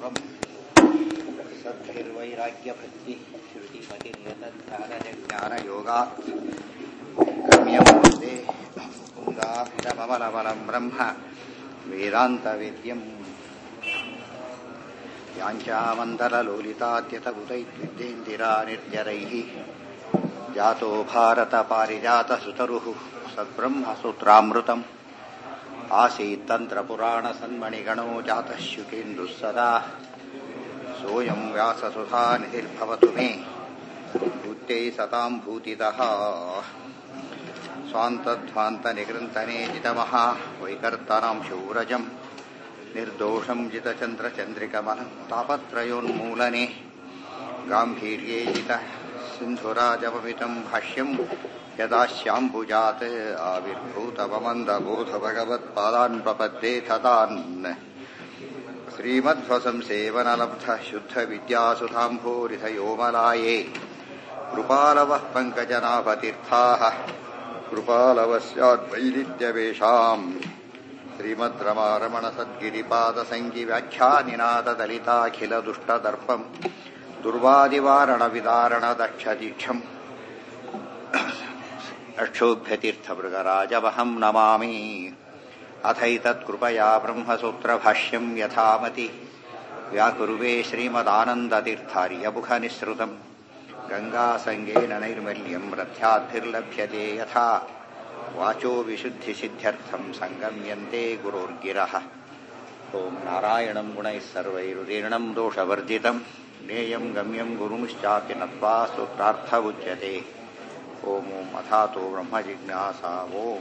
सर्वम् सद्भिर्वैराग्यभक्ति श्रुतिमतिनियतध्यानज्ञानयोगात् गम्यं वन्दे मुकुन्दाभिरमलबलं ब्रह्म वेदान्तवेद्यम् याञ्चामन्दललोलिताद्यतबुधैर्विद्येन्दिरा निर्जरैः जातो भारतपारिजातसुतरुः सद्ब्रह्मसूत्रामृतम् आसीत्तन्त्रपुराणसन्मणिगणो जातः शुकेन्दुः सदा सोऽयं व्याससुधानिधिर्भवतु मे भूत्यै सतां भूतितः स्वान्तध्वान्तनिकृन्तने जितमः वैकर्तनां शौरजम् निर्दोषं जितचन्द्रचन्द्रिकमलं तापत्रयोन्मूलने गाम्भीर्ये जितः सिन्धुराजपमितं भाष्यं यदा श्याम्बुजात् आविर्भूतवमन्दबोधभगवत्पादान् प्रपद्ये ततान् श्रीमध्वसंसेवनलब्धः शुद्धविद्यासुधाम्भोरिधयोमलाये कृपालवः पङ्कजनाभतीर्थाः कृपालवः स्याद्वैरित्यवेषाम् श्रीमद्रमारमणसद्गिरिपादसङ्गिव्याख्यानिनादलिताखिलदुष्टदर्पम् दुर्वादिवारणविदारणदक्षदीक्षम् अक्षोभ्यतीर्थमृगराजवहं नमामि अथैतत्कृपया ब्रह्मसूत्रभाष्यम् यथामति व्याकुर्वे श्रीमदानन्दतीर्थार्यमुखनिःसृतम् गङ्गासङ्गेन नैर्मल्यम् रथ्याद्भिर्लभ्यते यथा वाचो विशुद्धिसिद्ध्यर्थम् सङ्गम्यन्ते गुरोर्गिरः ॐ नारायणम् गुणैः सर्वैरुदीर्णम् दोषवर्जितम् ज्ञेयम् गम्यम् गुरुंश्चापि नत्वा स्तोत्रार्थ उच्यते ॐ ॐ अथातो ब्रह्मजिज्ञासा ॐ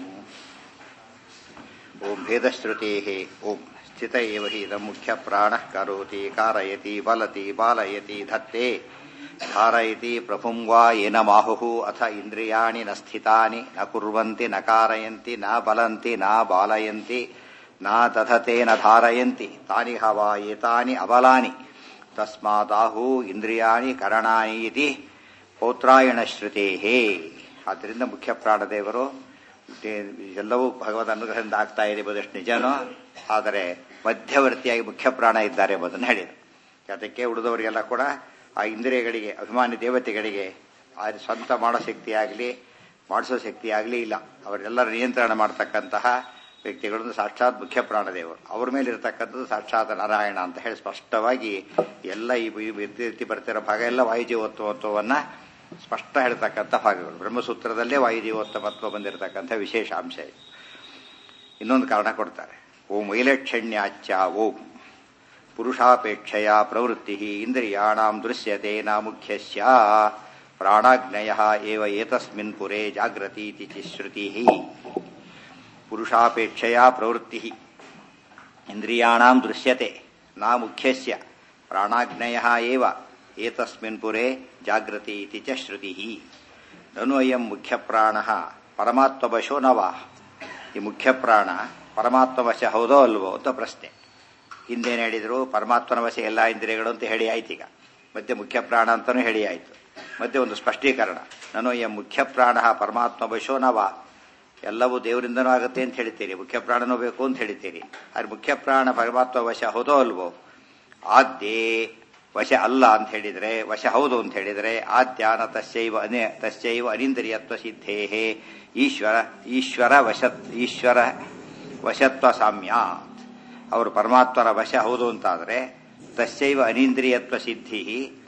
ॐ भेदश्रुतेः ॐ स्थित एव हि इदम् मुख्यप्राणः करोति कारयति बलति बालयति धत्ते धारयति प्रभुं वा येन माहुः अथ इन्द्रियाणि न स्थितानि न कुर्वन्ति न कारयन्ति न बलन्ति न बालयन्ति न दधते न धारयन्ति तानि ह वा एतानि अबलानि ತಸ್ಮಾದಾಹು ಇಂದ್ರಿಯಾಣಿ ಕರಣಾನಿ ಇತಿ ಪೌತ್ರಾಯಣ ಶ್ರುತೇಹೇ ಆದ್ದರಿಂದ ಮುಖ್ಯ ಪ್ರಾಣದೇವರು ಎಲ್ಲವೂ ಭಗವದ್ ಅನುಗ್ರಹದಿಂದ ಆಗ್ತಾ ಇದೆ ಎಂಬುದಷ್ಟು ನಿಜನೋ ಆದರೆ ಮಧ್ಯವರ್ತಿಯಾಗಿ ಮುಖ್ಯ ಪ್ರಾಣ ಇದ್ದಾರೆ ಎಂಬುದನ್ನು ಹೇಳಿದರು ಅದಕ್ಕೆ ಉಳಿದವರಿಗೆಲ್ಲ ಕೂಡ ಆ ಇಂದ್ರಿಯಗಳಿಗೆ ಅಭಿಮಾನಿ ದೇವತೆಗಳಿಗೆ ಆ ಸ್ವಂತ ಮಾಡೋ ಶಕ್ತಿ ಆಗಲಿ ಮಾಡಿಸೋ ಶಕ್ತಿ ಆಗಲಿ ಇಲ್ಲ ಅವರೆಲ್ಲರ ನಿಯಂತ್ರಣ ಮಾಡ್ತಕ್ಕಂತಹ ವ್ಯಕ್ತಿಗಳನ್ನು ಸಾಕ್ಷಾತ್ ಮುಖ್ಯ ಪ್ರಾಣದೇವರು ಅವ್ರ ಮೇಲೆ ಇರತಕ್ಕಂಥದ್ದು ಸಾಕ್ಷಾತ್ ನಾರಾಯಣ ಅಂತ ಹೇಳಿ ಸ್ಪಷ್ಟವಾಗಿ ಎಲ್ಲ ಈ ರೀತಿ ಬರ್ತಿರೋ ಭಾಗ ಎಲ್ಲ ವಾಯುಜೀವೋತ್ವತ್ವವನ್ನು ಸ್ಪಷ್ಟ ಹೇಳ್ತಕ್ಕಂಥ ಭಾಗಗಳು ಬ್ರಹ್ಮಸೂತ್ರದಲ್ಲೇ ವಾಯುಜೀವೋತ್ತಮತ್ವ ಬಂದಿರತಕ್ಕಂಥ ವಿಶೇಷ ಅಂಶ ಇದು ಇನ್ನೊಂದು ಕಾರಣ ಕೊಡ್ತಾರೆ ಓಂ ವೈಲಕ್ಷಣ್ಯಾಚ್ಚ ಓಂ ಪುರುಷಾಪೇಕ್ಷೆಯ ಪ್ರವೃತ್ತಿ ಇಂದ್ರಿಯಾಣಾಂ ದೃಶ್ಯತೆ ನ ಮುಖ್ಯಸ್ಯ ಪ್ರಾಣಾಗ್ನಯ ಏವ ಏತಸ್ಮಿನ್ ಪುರೇ ಜಾಗೃತಿ ಶ್ರುತಿ ಪುರುಷಾಪೇಕ್ಷೆಯ ಪ್ರವೃತ್ತಿ ಇಂದ್ರಿಯಾಣಾಂ ದೃಶ್ಯತೆ ನ ಮುಖ್ಯಸ್ಯ ಪ್ರಾಣಾಗ್ನಯ ಏವ ಏತಸ್ಮಿನ್ ಪುರೇ ಜಾಗೃತಿ ಇತಿ ಚ ಶ್ರುತಿ ನನು ಅಯಂ ಮುಖ್ಯಪ್ರಾಣ ಪರಮಾತ್ಮವಶೋ ನವ ಈ ಮುಖ್ಯಪ್ರಾಣ ಪರಮಾತ್ಮವಶ ಹೌದೋ ಅಲ್ವೋ ಅಂತ ಪ್ರಶ್ನೆ ಹಿಂದೇನು ಹೇಳಿದ್ರು ಪರಮಾತ್ಮನ ವಶ ಎಲ್ಲ ಇಂದ್ರಿಯಗಳು ಅಂತ ಹೇಳಿ ಆಯ್ತು ಈಗ ಮತ್ತೆ ಮುಖ್ಯಪ್ರಾಣ ಅಂತಲೂ ಹೇಳಿ ಆಯ್ತು ಮತ್ತೆ ಒಂದು ಸ್ಪಷ್ಟೀಕರಣ ನನು ಅಯಂ ಮುಖ್ಯಪ್ರಾಣ ಪರಮಾತ್ಮವಶೋ ನವ ಎಲ್ಲವೂ ದೇವರಿಂದನೂ ಆಗುತ್ತೆ ಅಂತ ಹೇಳ್ತೀರಿ ಮುಖ್ಯ ಪ್ರಾಣನೂ ಬೇಕು ಅಂತ ಹೇಳ್ತೀರಿ ಆದ್ರೆ ಮುಖ್ಯ ಪ್ರಾಣ ಪರಮಾತ್ಮ ವಶ ಹೌದೋ ಅಲ್ವೋ ಆದ್ಯೇ ವಶ ಅಲ್ಲ ಅಂತ ಹೇಳಿದ್ರೆ ವಶ ಹೌದು ಅಂತ ಹೇಳಿದ್ರೆ ಆದ್ಯಾನ ತಸ್ಯೈವ ಅನೇ ತಸ್ಯೈವ ಅನಿಂದ್ರಿಯತ್ವ ಸಿದ್ಧೇಹೇ ಈಶ್ವರ ಈಶ್ವರ ವಶ ಈಶ್ವರ ವಶತ್ವ ಸಾಮ್ಯಾತ್ ಅವರು ಪರಮಾತ್ಮರ ವಶ ಹೌದು ಅಂತಾದರೆ ತಸ್ಯೈವ ಅನಿಂದ್ರಿಯತ್ವ ಸಿದ್ಧಿ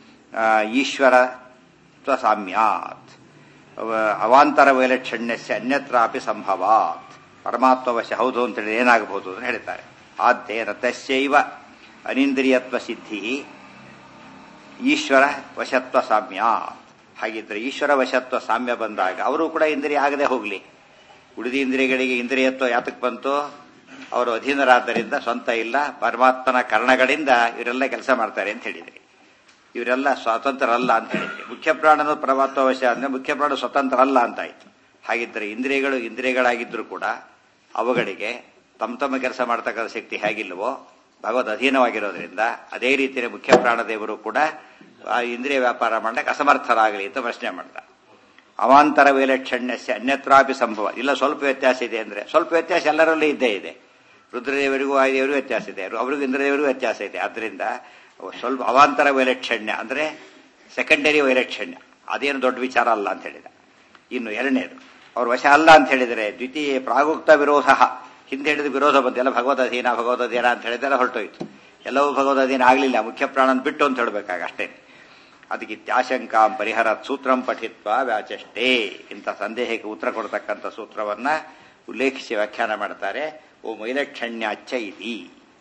ಈಶ್ವರತ್ವ ಸಾಮ್ಯಾತ್ ಅವಾಂತರ ವೈಲಕ್ಷಣ್ಯಸ್ಯ ಅನ್ಯತ್ರಾಪಿ ಸಂಭವಾತ್ ಪರಮಾತ್ಮ ವಶ ಹೌದು ಅಂತ ಹೇಳಿ ಏನಾಗಬಹುದು ಅಂತ ಹೇಳ್ತಾರೆ ಆದ್ದೇನ ತಸ್ಯೈವ ಅನಿಂದ್ರಿಯತ್ವ ಸಿದ್ಧಿ ಈಶ್ವರ ವಶತ್ವ ಸಾಮ್ಯ ಹಾಗಿದ್ರೆ ಈಶ್ವರ ವಶತ್ವ ಸಾಮ್ಯ ಬಂದಾಗ ಅವರು ಕೂಡ ಇಂದ್ರಿಯ ಆಗದೆ ಹೋಗಲಿ ಉಳಿದ ಇಂದ್ರಿಯಗಳಿಗೆ ಇಂದ್ರಿಯತ್ವ ಯಾತಕ್ಕೆ ಬಂತು ಅವರು ಅಧೀನರಾದ್ದರಿಂದ ಸ್ವಂತ ಇಲ್ಲ ಪರಮಾತ್ಮನ ಕರ್ಣಗಳಿಂದ ಇವರೆಲ್ಲ ಕೆಲಸ ಮಾಡ್ತಾರೆ ಅಂತ ಹೇಳಿದ್ರಿ ಇವರೆಲ್ಲ ಸ್ವತಂತ್ರ ಅಲ್ಲ ಅಂತ ಹೇಳಿದ್ರಿ ಮುಖ್ಯ ಪ್ರಾಣನು ಪರಮಾತ್ಮ ವಶ ಅಂದ್ರೆ ಮುಖ್ಯ ಪ್ರಾಣ ಸ್ವತಂತ್ರ ಅಲ್ಲ ಅಂತ ಆಯ್ತು ಹಾಗಿದ್ರೆ ಇಂದ್ರಿಯಗಳು ಇಂದ್ರಿಯಗಳಾಗಿದ್ರು ಕೂಡ ಅವುಗಳಿಗೆ ತಮ್ಮ ತಮ್ಮ ಕೆಲಸ ಮಾಡ್ತಕ್ಕಂಥ ಶಕ್ತಿ ಹೇಗಿಲ್ವೋ ಭಗವದ್ ಅಧೀನವಾಗಿರೋದ್ರಿಂದ ಅದೇ ರೀತಿಯ ಮುಖ್ಯ ಪ್ರಾಣದೇವರು ಕೂಡ ಆ ಇಂದ್ರಿಯ ವ್ಯಾಪಾರ ಮಾಡಕ್ಕೆ ಅಸಮರ್ಥರಾಗಲಿ ಅಂತ ಪ್ರಶ್ನೆ ಮಾಡ್ತಾರೆ ಅವಾಂತರ ವೈಲಕ್ಷಣ್ಯಸ್ಯ ಅನ್ಯತ್ರಾಪಿ ಸಂಭವ ಇಲ್ಲ ಸ್ವಲ್ಪ ವ್ಯತ್ಯಾಸ ಇದೆ ಅಂದ್ರೆ ಸ್ವಲ್ಪ ವ್ಯತ್ಯಾಸ ಎಲ್ಲರಲ್ಲೂ ಇದ್ದೇ ಇದೆ ರುದ್ರದೇವರಿಗೂ ವಾಯುದೇವರಿಗೂ ವ್ಯತ್ಯಾಸ ಇದೆ ಅವರಿಗೂ ಇಂದ್ರದೇವರಿಗೂ ವ್ಯತ್ಯಾಸ ಇದೆ ಆದ್ರಿಂದ ಸ್ವಲ್ಪ ಅವಾಂತರ ವೈಲಕ್ಷಣ್ಯ ಅಂದ್ರೆ ಸೆಕೆಂಡರಿ ವೈಲಕ್ಷಣ್ಯ ಅದೇನು ದೊಡ್ಡ ವಿಚಾರ ಅಲ್ಲ ಅಂತ ಹೇಳಿದ ಇನ್ನು ಎರಡನೇದು ಅವ್ರ ವಶ ಅಲ್ಲ ಅಂತ ಹೇಳಿದರೆ ದ್ವಿತೀಯ ಪ್ರಾಗುಕ್ತ ವಿರೋಧ ಹಿಂದೆ ಹೇಳಿದ ವಿರೋಧ ಬಂತು ಎಲ್ಲ ಭಗವದ್ ಅಧೀನ ಭಗವದ್ ಅಧೀನ ಅಂತ ಹೇಳಿದೆಲ್ಲ ಹೊರಟೋಯ್ತು ಎಲ್ಲವೂ ಭಗವದ್ ಅಧೀನ ಆಗಲಿಲ್ಲ ಮುಖ್ಯ ಪ್ರಾಣನ್ ಬಿಟ್ಟು ಅಂತ ಹೇಳಬೇಕಾಗ ಅಷ್ಟೇ ಅದಕ್ಕೆ ಇತ್ಯಾಶಂಕಾಂ ಪರಿಹರ ಸೂತ್ರಂ ಪಠಿತ್ವ ವ್ಯಾಚಷ್ಟೇ ಇಂಥ ಸಂದೇಹಕ್ಕೆ ಉತ್ತರ ಕೊಡ್ತಕ್ಕಂಥ ಸೂತ್ರವನ್ನ ಉಲ್ಲೇಖಿಸಿ ವ್ಯಾಖ್ಯಾನ ಮಾಡ್ತಾರೆ ಓ ವೈಲಕ್ಷಣ್ಯಾಚ್ಚ ಇತಿ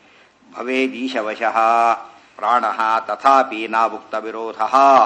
ಭವೇದೀಶವಶಃ ಪ್ರಾಣ ತಥಾಪಿ ನಾಭುಕ್ತ ವಿರೋಧ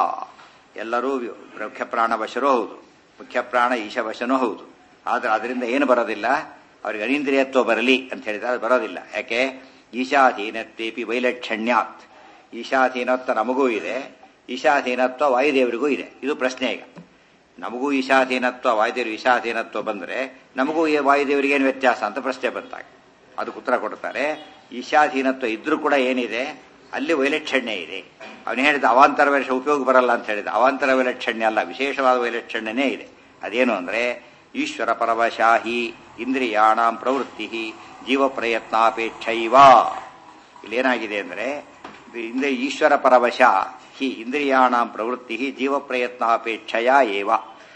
ಎಲ್ಲರೂ ಮುಖ್ಯ ಪ್ರಾಣವಶರೂ ಹೌದು ಮುಖ್ಯ ಪ್ರಾಣ ಈಶವಶನೂ ಹೌದು ಆದ್ರೆ ಅದರಿಂದ ಏನು ಬರೋದಿಲ್ಲ ಅವ್ರಿಗೆ ಅನಿಂದ್ರಿಯತ್ವ ಬರಲಿ ಅಂತ ಹೇಳಿದ್ರೆ ಅದು ಬರೋದಿಲ್ಲ ಯಾಕೆ ಈಶಾಧೀನತ್ವೇಪಿ ವೈಲಕ್ಷಣ್ಯಾತ್ ಈಶಾಧೀನತ್ವ ನಮಗೂ ಇದೆ ಈಶಾಧೀನತ್ವ ವಾಯುದೇವರಿಗೂ ಇದೆ ಇದು ಪ್ರಶ್ನೆ ಈಗ ನಮಗೂ ಈಶಾಧೀನತ್ವ ವಾಯುದೇವರು ಈಶಾಧೀನತ್ವ ಬಂದ್ರೆ ನಮಗೂ ಈ ವಾಯುದೇವರಿಗೆ ಏನು ವ್ಯತ್ಯಾಸ ಅಂತ ಪ್ರಶ್ನೆ ಬಂದಾಗ ಅದಕ್ಕೆ ಉತ್ತರ ಕೊಡ್ತಾರೆ ಈಶಾಧೀನತ್ವ ಇದ್ರೂ ಕೂಡ ಏನಿದೆ ಅಲ್ಲಿ ವೈಲಕ್ಷಣ್ಯ ಇದೆ ಅವನು ಹೇಳಿದ ಅವಾಂತರ ವೈಲಕ್ಷ ಉಪಯೋಗ ಬರಲ್ಲ ಅಂತ ಹೇಳಿದ ಅವಾಂತರ ವೈಲಕ್ಷಣ್ಯ ಅಲ್ಲ ವಿಶೇಷವಾದ ವೈಲಕ್ಷಣ್ಯನೇ ಇದೆ ಅದೇನು ಅಂದ್ರೆ ಈಶ್ವರ ಪರವಶಾಹಿ ಇಂದ್ರಿಯಾಣಾಂ ಪ್ರವೃತ್ತಿ ಜೀವ ಪ್ರಯತ್ನಾಪೇಕ್ಷೈವ ಇಲ್ಲೇನಾಗಿದೆ ಅಂದ್ರೆ ಇಂದ್ರ ಈಶ್ವರ ಪರವಶ ಹಿ ಇಂದ್ರಿಯಾಣಾಂ ಪ್ರವೃತ್ತಿ ಜೀವ ಪ್ರಯತ್ನಾಪೇಕ್ಷಯ ಏವ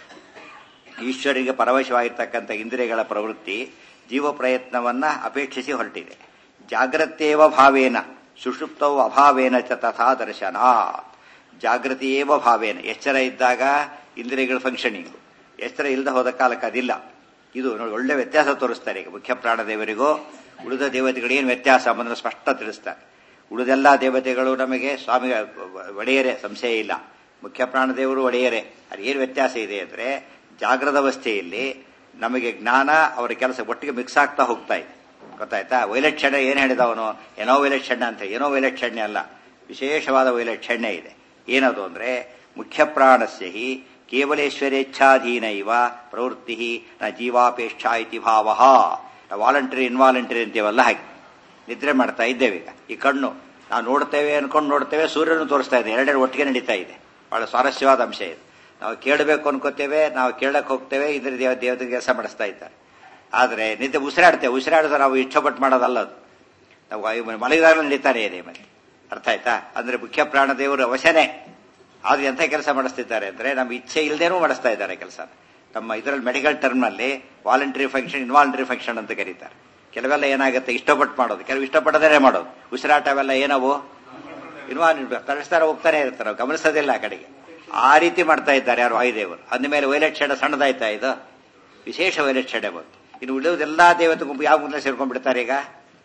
ಈಶ್ವರಿಗೆ ಪರವಶವಾಗಿರ್ತಕ್ಕಂಥ ಇಂದ್ರಿಯಗಳ ಪ್ರವೃತ್ತಿ ಜೀವ ಪ್ರಯತ್ನವನ್ನ ಅಪೇಕ್ಷಿಸಿ ಹೊರಟಿದೆ ಜಾಗ್ರತೇವ ಭಾವೇನ ಸುಷುಪ್ತವು ಅಭಾವೇನ ಚ ತಥಾ ದರ್ಶನಾತ್ ಜಾಗೃತಿಯೇವ ಭಾವೇನ ಎಚ್ಚರ ಇದ್ದಾಗ ಇಂದ್ರಿಯಗಳ ಫಂಕ್ಷನಿಂಗು ಎಚ್ಚರ ಇಲ್ಲದೆ ಹೋದ ಕಾಲಕ್ಕೆ ಅದಿಲ್ಲ ಇದು ನೋಡಿ ಒಳ್ಳೆ ವ್ಯತ್ಯಾಸ ತೋರಿಸ್ತಾರೆ ಈಗ ಮುಖ್ಯ ಪ್ರಾಣದೇವರಿಗೂ ಉಳಿದ ದೇವತೆಗಳಿಗೇನು ವ್ಯತ್ಯಾಸ ಅನ್ನೋದನ್ನು ಸ್ಪಷ್ಟ ತಿಳಿಸ್ತಾರೆ ಉಳಿದೆಲ್ಲ ದೇವತೆಗಳು ನಮಗೆ ಸ್ವಾಮಿ ಒಡೆಯರೆ ಸಂಶಯ ಇಲ್ಲ ಮುಖ್ಯ ಪ್ರಾಣದೇವರು ಒಡೆಯರೆ ಅದು ಏನು ವ್ಯತ್ಯಾಸ ಇದೆ ಅಂದ್ರೆ ಜಾಗ್ರದ ಅವಸ್ಥೆಯಲ್ಲಿ ನಮಗೆ ಜ್ಞಾನ ಅವರ ಕೆಲಸ ಒಟ್ಟಿಗೆ ಮಿಕ್ಸ್ ಆಗ್ತಾ ಹೋಗ್ತಾ ಇದೆ ಗೊತ್ತಾಯ್ತಾ ವೈಲಕ್ಷಣ್ಯ ಏನು ಹೇಳಿದವನು ಏನೋ ವೈಲಕ್ಷಣ್ಯ ಅಂತ ಏನೋ ವೈಲಕ್ಷಣ್ಯ ಅಲ್ಲ ವಿಶೇಷವಾದ ವೈಲಕ್ಷಣ್ಯ ಇದೆ ಏನದು ಅಂದ್ರೆ ಮುಖ್ಯ ಪ್ರಾಣಸ್ಯ ಹಿ ಕೇವಲೇಶ್ವರೇಚ್ಛಾಧೀನ ಇವ ಪ್ರವೃತ್ತಿ ನ ಜೀವಾಪೇಕ್ಷಾ ಇತಿ ಭಾವ ವಾಲಂಟರಿ ಇನ್ವಾಲಂಟರಿ ಅಂತೀವಲ್ಲ ಹಾಗೆ ನಿದ್ರೆ ಮಾಡ್ತಾ ಇದ್ದೇವೆ ಈಗ ಈ ಕಣ್ಣು ನಾವು ನೋಡ್ತೇವೆ ಅನ್ಕೊಂಡು ನೋಡ್ತೇವೆ ಸೂರ್ಯನು ತೋರಿಸ್ತಾ ಇದೆ ಎರಡೆರಡು ಒಟ್ಟಿಗೆ ನಡೀತಾ ಇದೆ ಬಹಳ ಸ್ವಾರಸ್ಯವಾದ ಅಂಶ ಇದು ನಾವು ಕೇಳಬೇಕು ಅನ್ಕೋತೇವೆ ನಾವು ಕೇಳಕ್ ಹೋಗ್ತೇವೆ ಇದ್ರ ದೇವ ದೇವತೆಗೆ ಕೆಲಸ ಮಾಡಿಸ್ತಾ ಇದ್ದಾರೆ ಆದರೆ ನಿದ್ದೆ ಉಸಿರಾಡ್ತೇವೆ ಉಸಿರಾಡಿದ್ರೆ ನಾವು ಇಷ್ಟಪಟ್ಟು ಮಾಡೋದಲ್ಲ ಅದು ನಾವು ಮಲಗಿದಾಗ ನಡೀತಾನೆ ಇದೆ ಮತ್ತೆ ಅರ್ಥ ಆಯ್ತಾ ಅಂದ್ರೆ ಮುಖ್ಯ ಪ್ರಾಣ ದೇವರು ಅವಶ್ಯನೇ ಆದ್ರೆ ಎಂಥ ಕೆಲಸ ಮಾಡಿಸ್ತಿದ್ದಾರೆ ಅಂದ್ರೆ ನಮ್ಮ ಇಚ್ಛೆ ಇಲ್ಲದೇನೂ ಮಾಡಿಸ್ತಾ ಇದ್ದಾರೆ ಕೆಲಸ ನಮ್ಮ ಇದರಲ್ಲಿ ಮೆಡಿಕಲ್ ಟರ್ಮ್ನಲ್ಲಿ ವಾಲಂಟರಿ ಫಂಕ್ಷನ್ ಇನ್ವಾಲಂಟರಿ ಫಂಕ್ಷನ್ ಅಂತ ಕರೀತಾರೆ ಕೆಲವೆಲ್ಲ ಏನಾಗುತ್ತೆ ಇಷ್ಟಪಟ್ಟು ಮಾಡೋದು ಕೆಲವು ಇಷ್ಟಪಡದೇ ಮಾಡೋದು ಉಸಿರಾಟ ಅವೆಲ್ಲ ಏನವು ಇನ್ವಾಲ್ವ್ ತರಿಸ್ತಾರೆ ಹೋಗ್ತಾನೆ ಇರ್ತಾರೆ ಗಮನಿಸೋದಿಲ್ಲ ಆ ಕಡೆಗೆ ಆ ರೀತಿ ಮಾಡ್ತಾ ಇದ್ದಾರೆ ಯಾರು ವಾಯುದೇವರು ಅಂದಮೇಲೆ ವೈಲಕ್ಷಣ ಸಣ್ಣದಾಯ್ತಾ ಇದು ವಿಶೇಷ ವೈಲಕ್ಷಣೆ ಬಂತು ಇನ್ನು ಉಳಿಯೋದೆಲ್ಲಾ ದೇವತೆ ಗುಂಪು ಯಾವ ಮುಂದೆ ಸೇರ್ಕೊಂಡ್ಬಿಡ್ತಾರೆ ಈಗ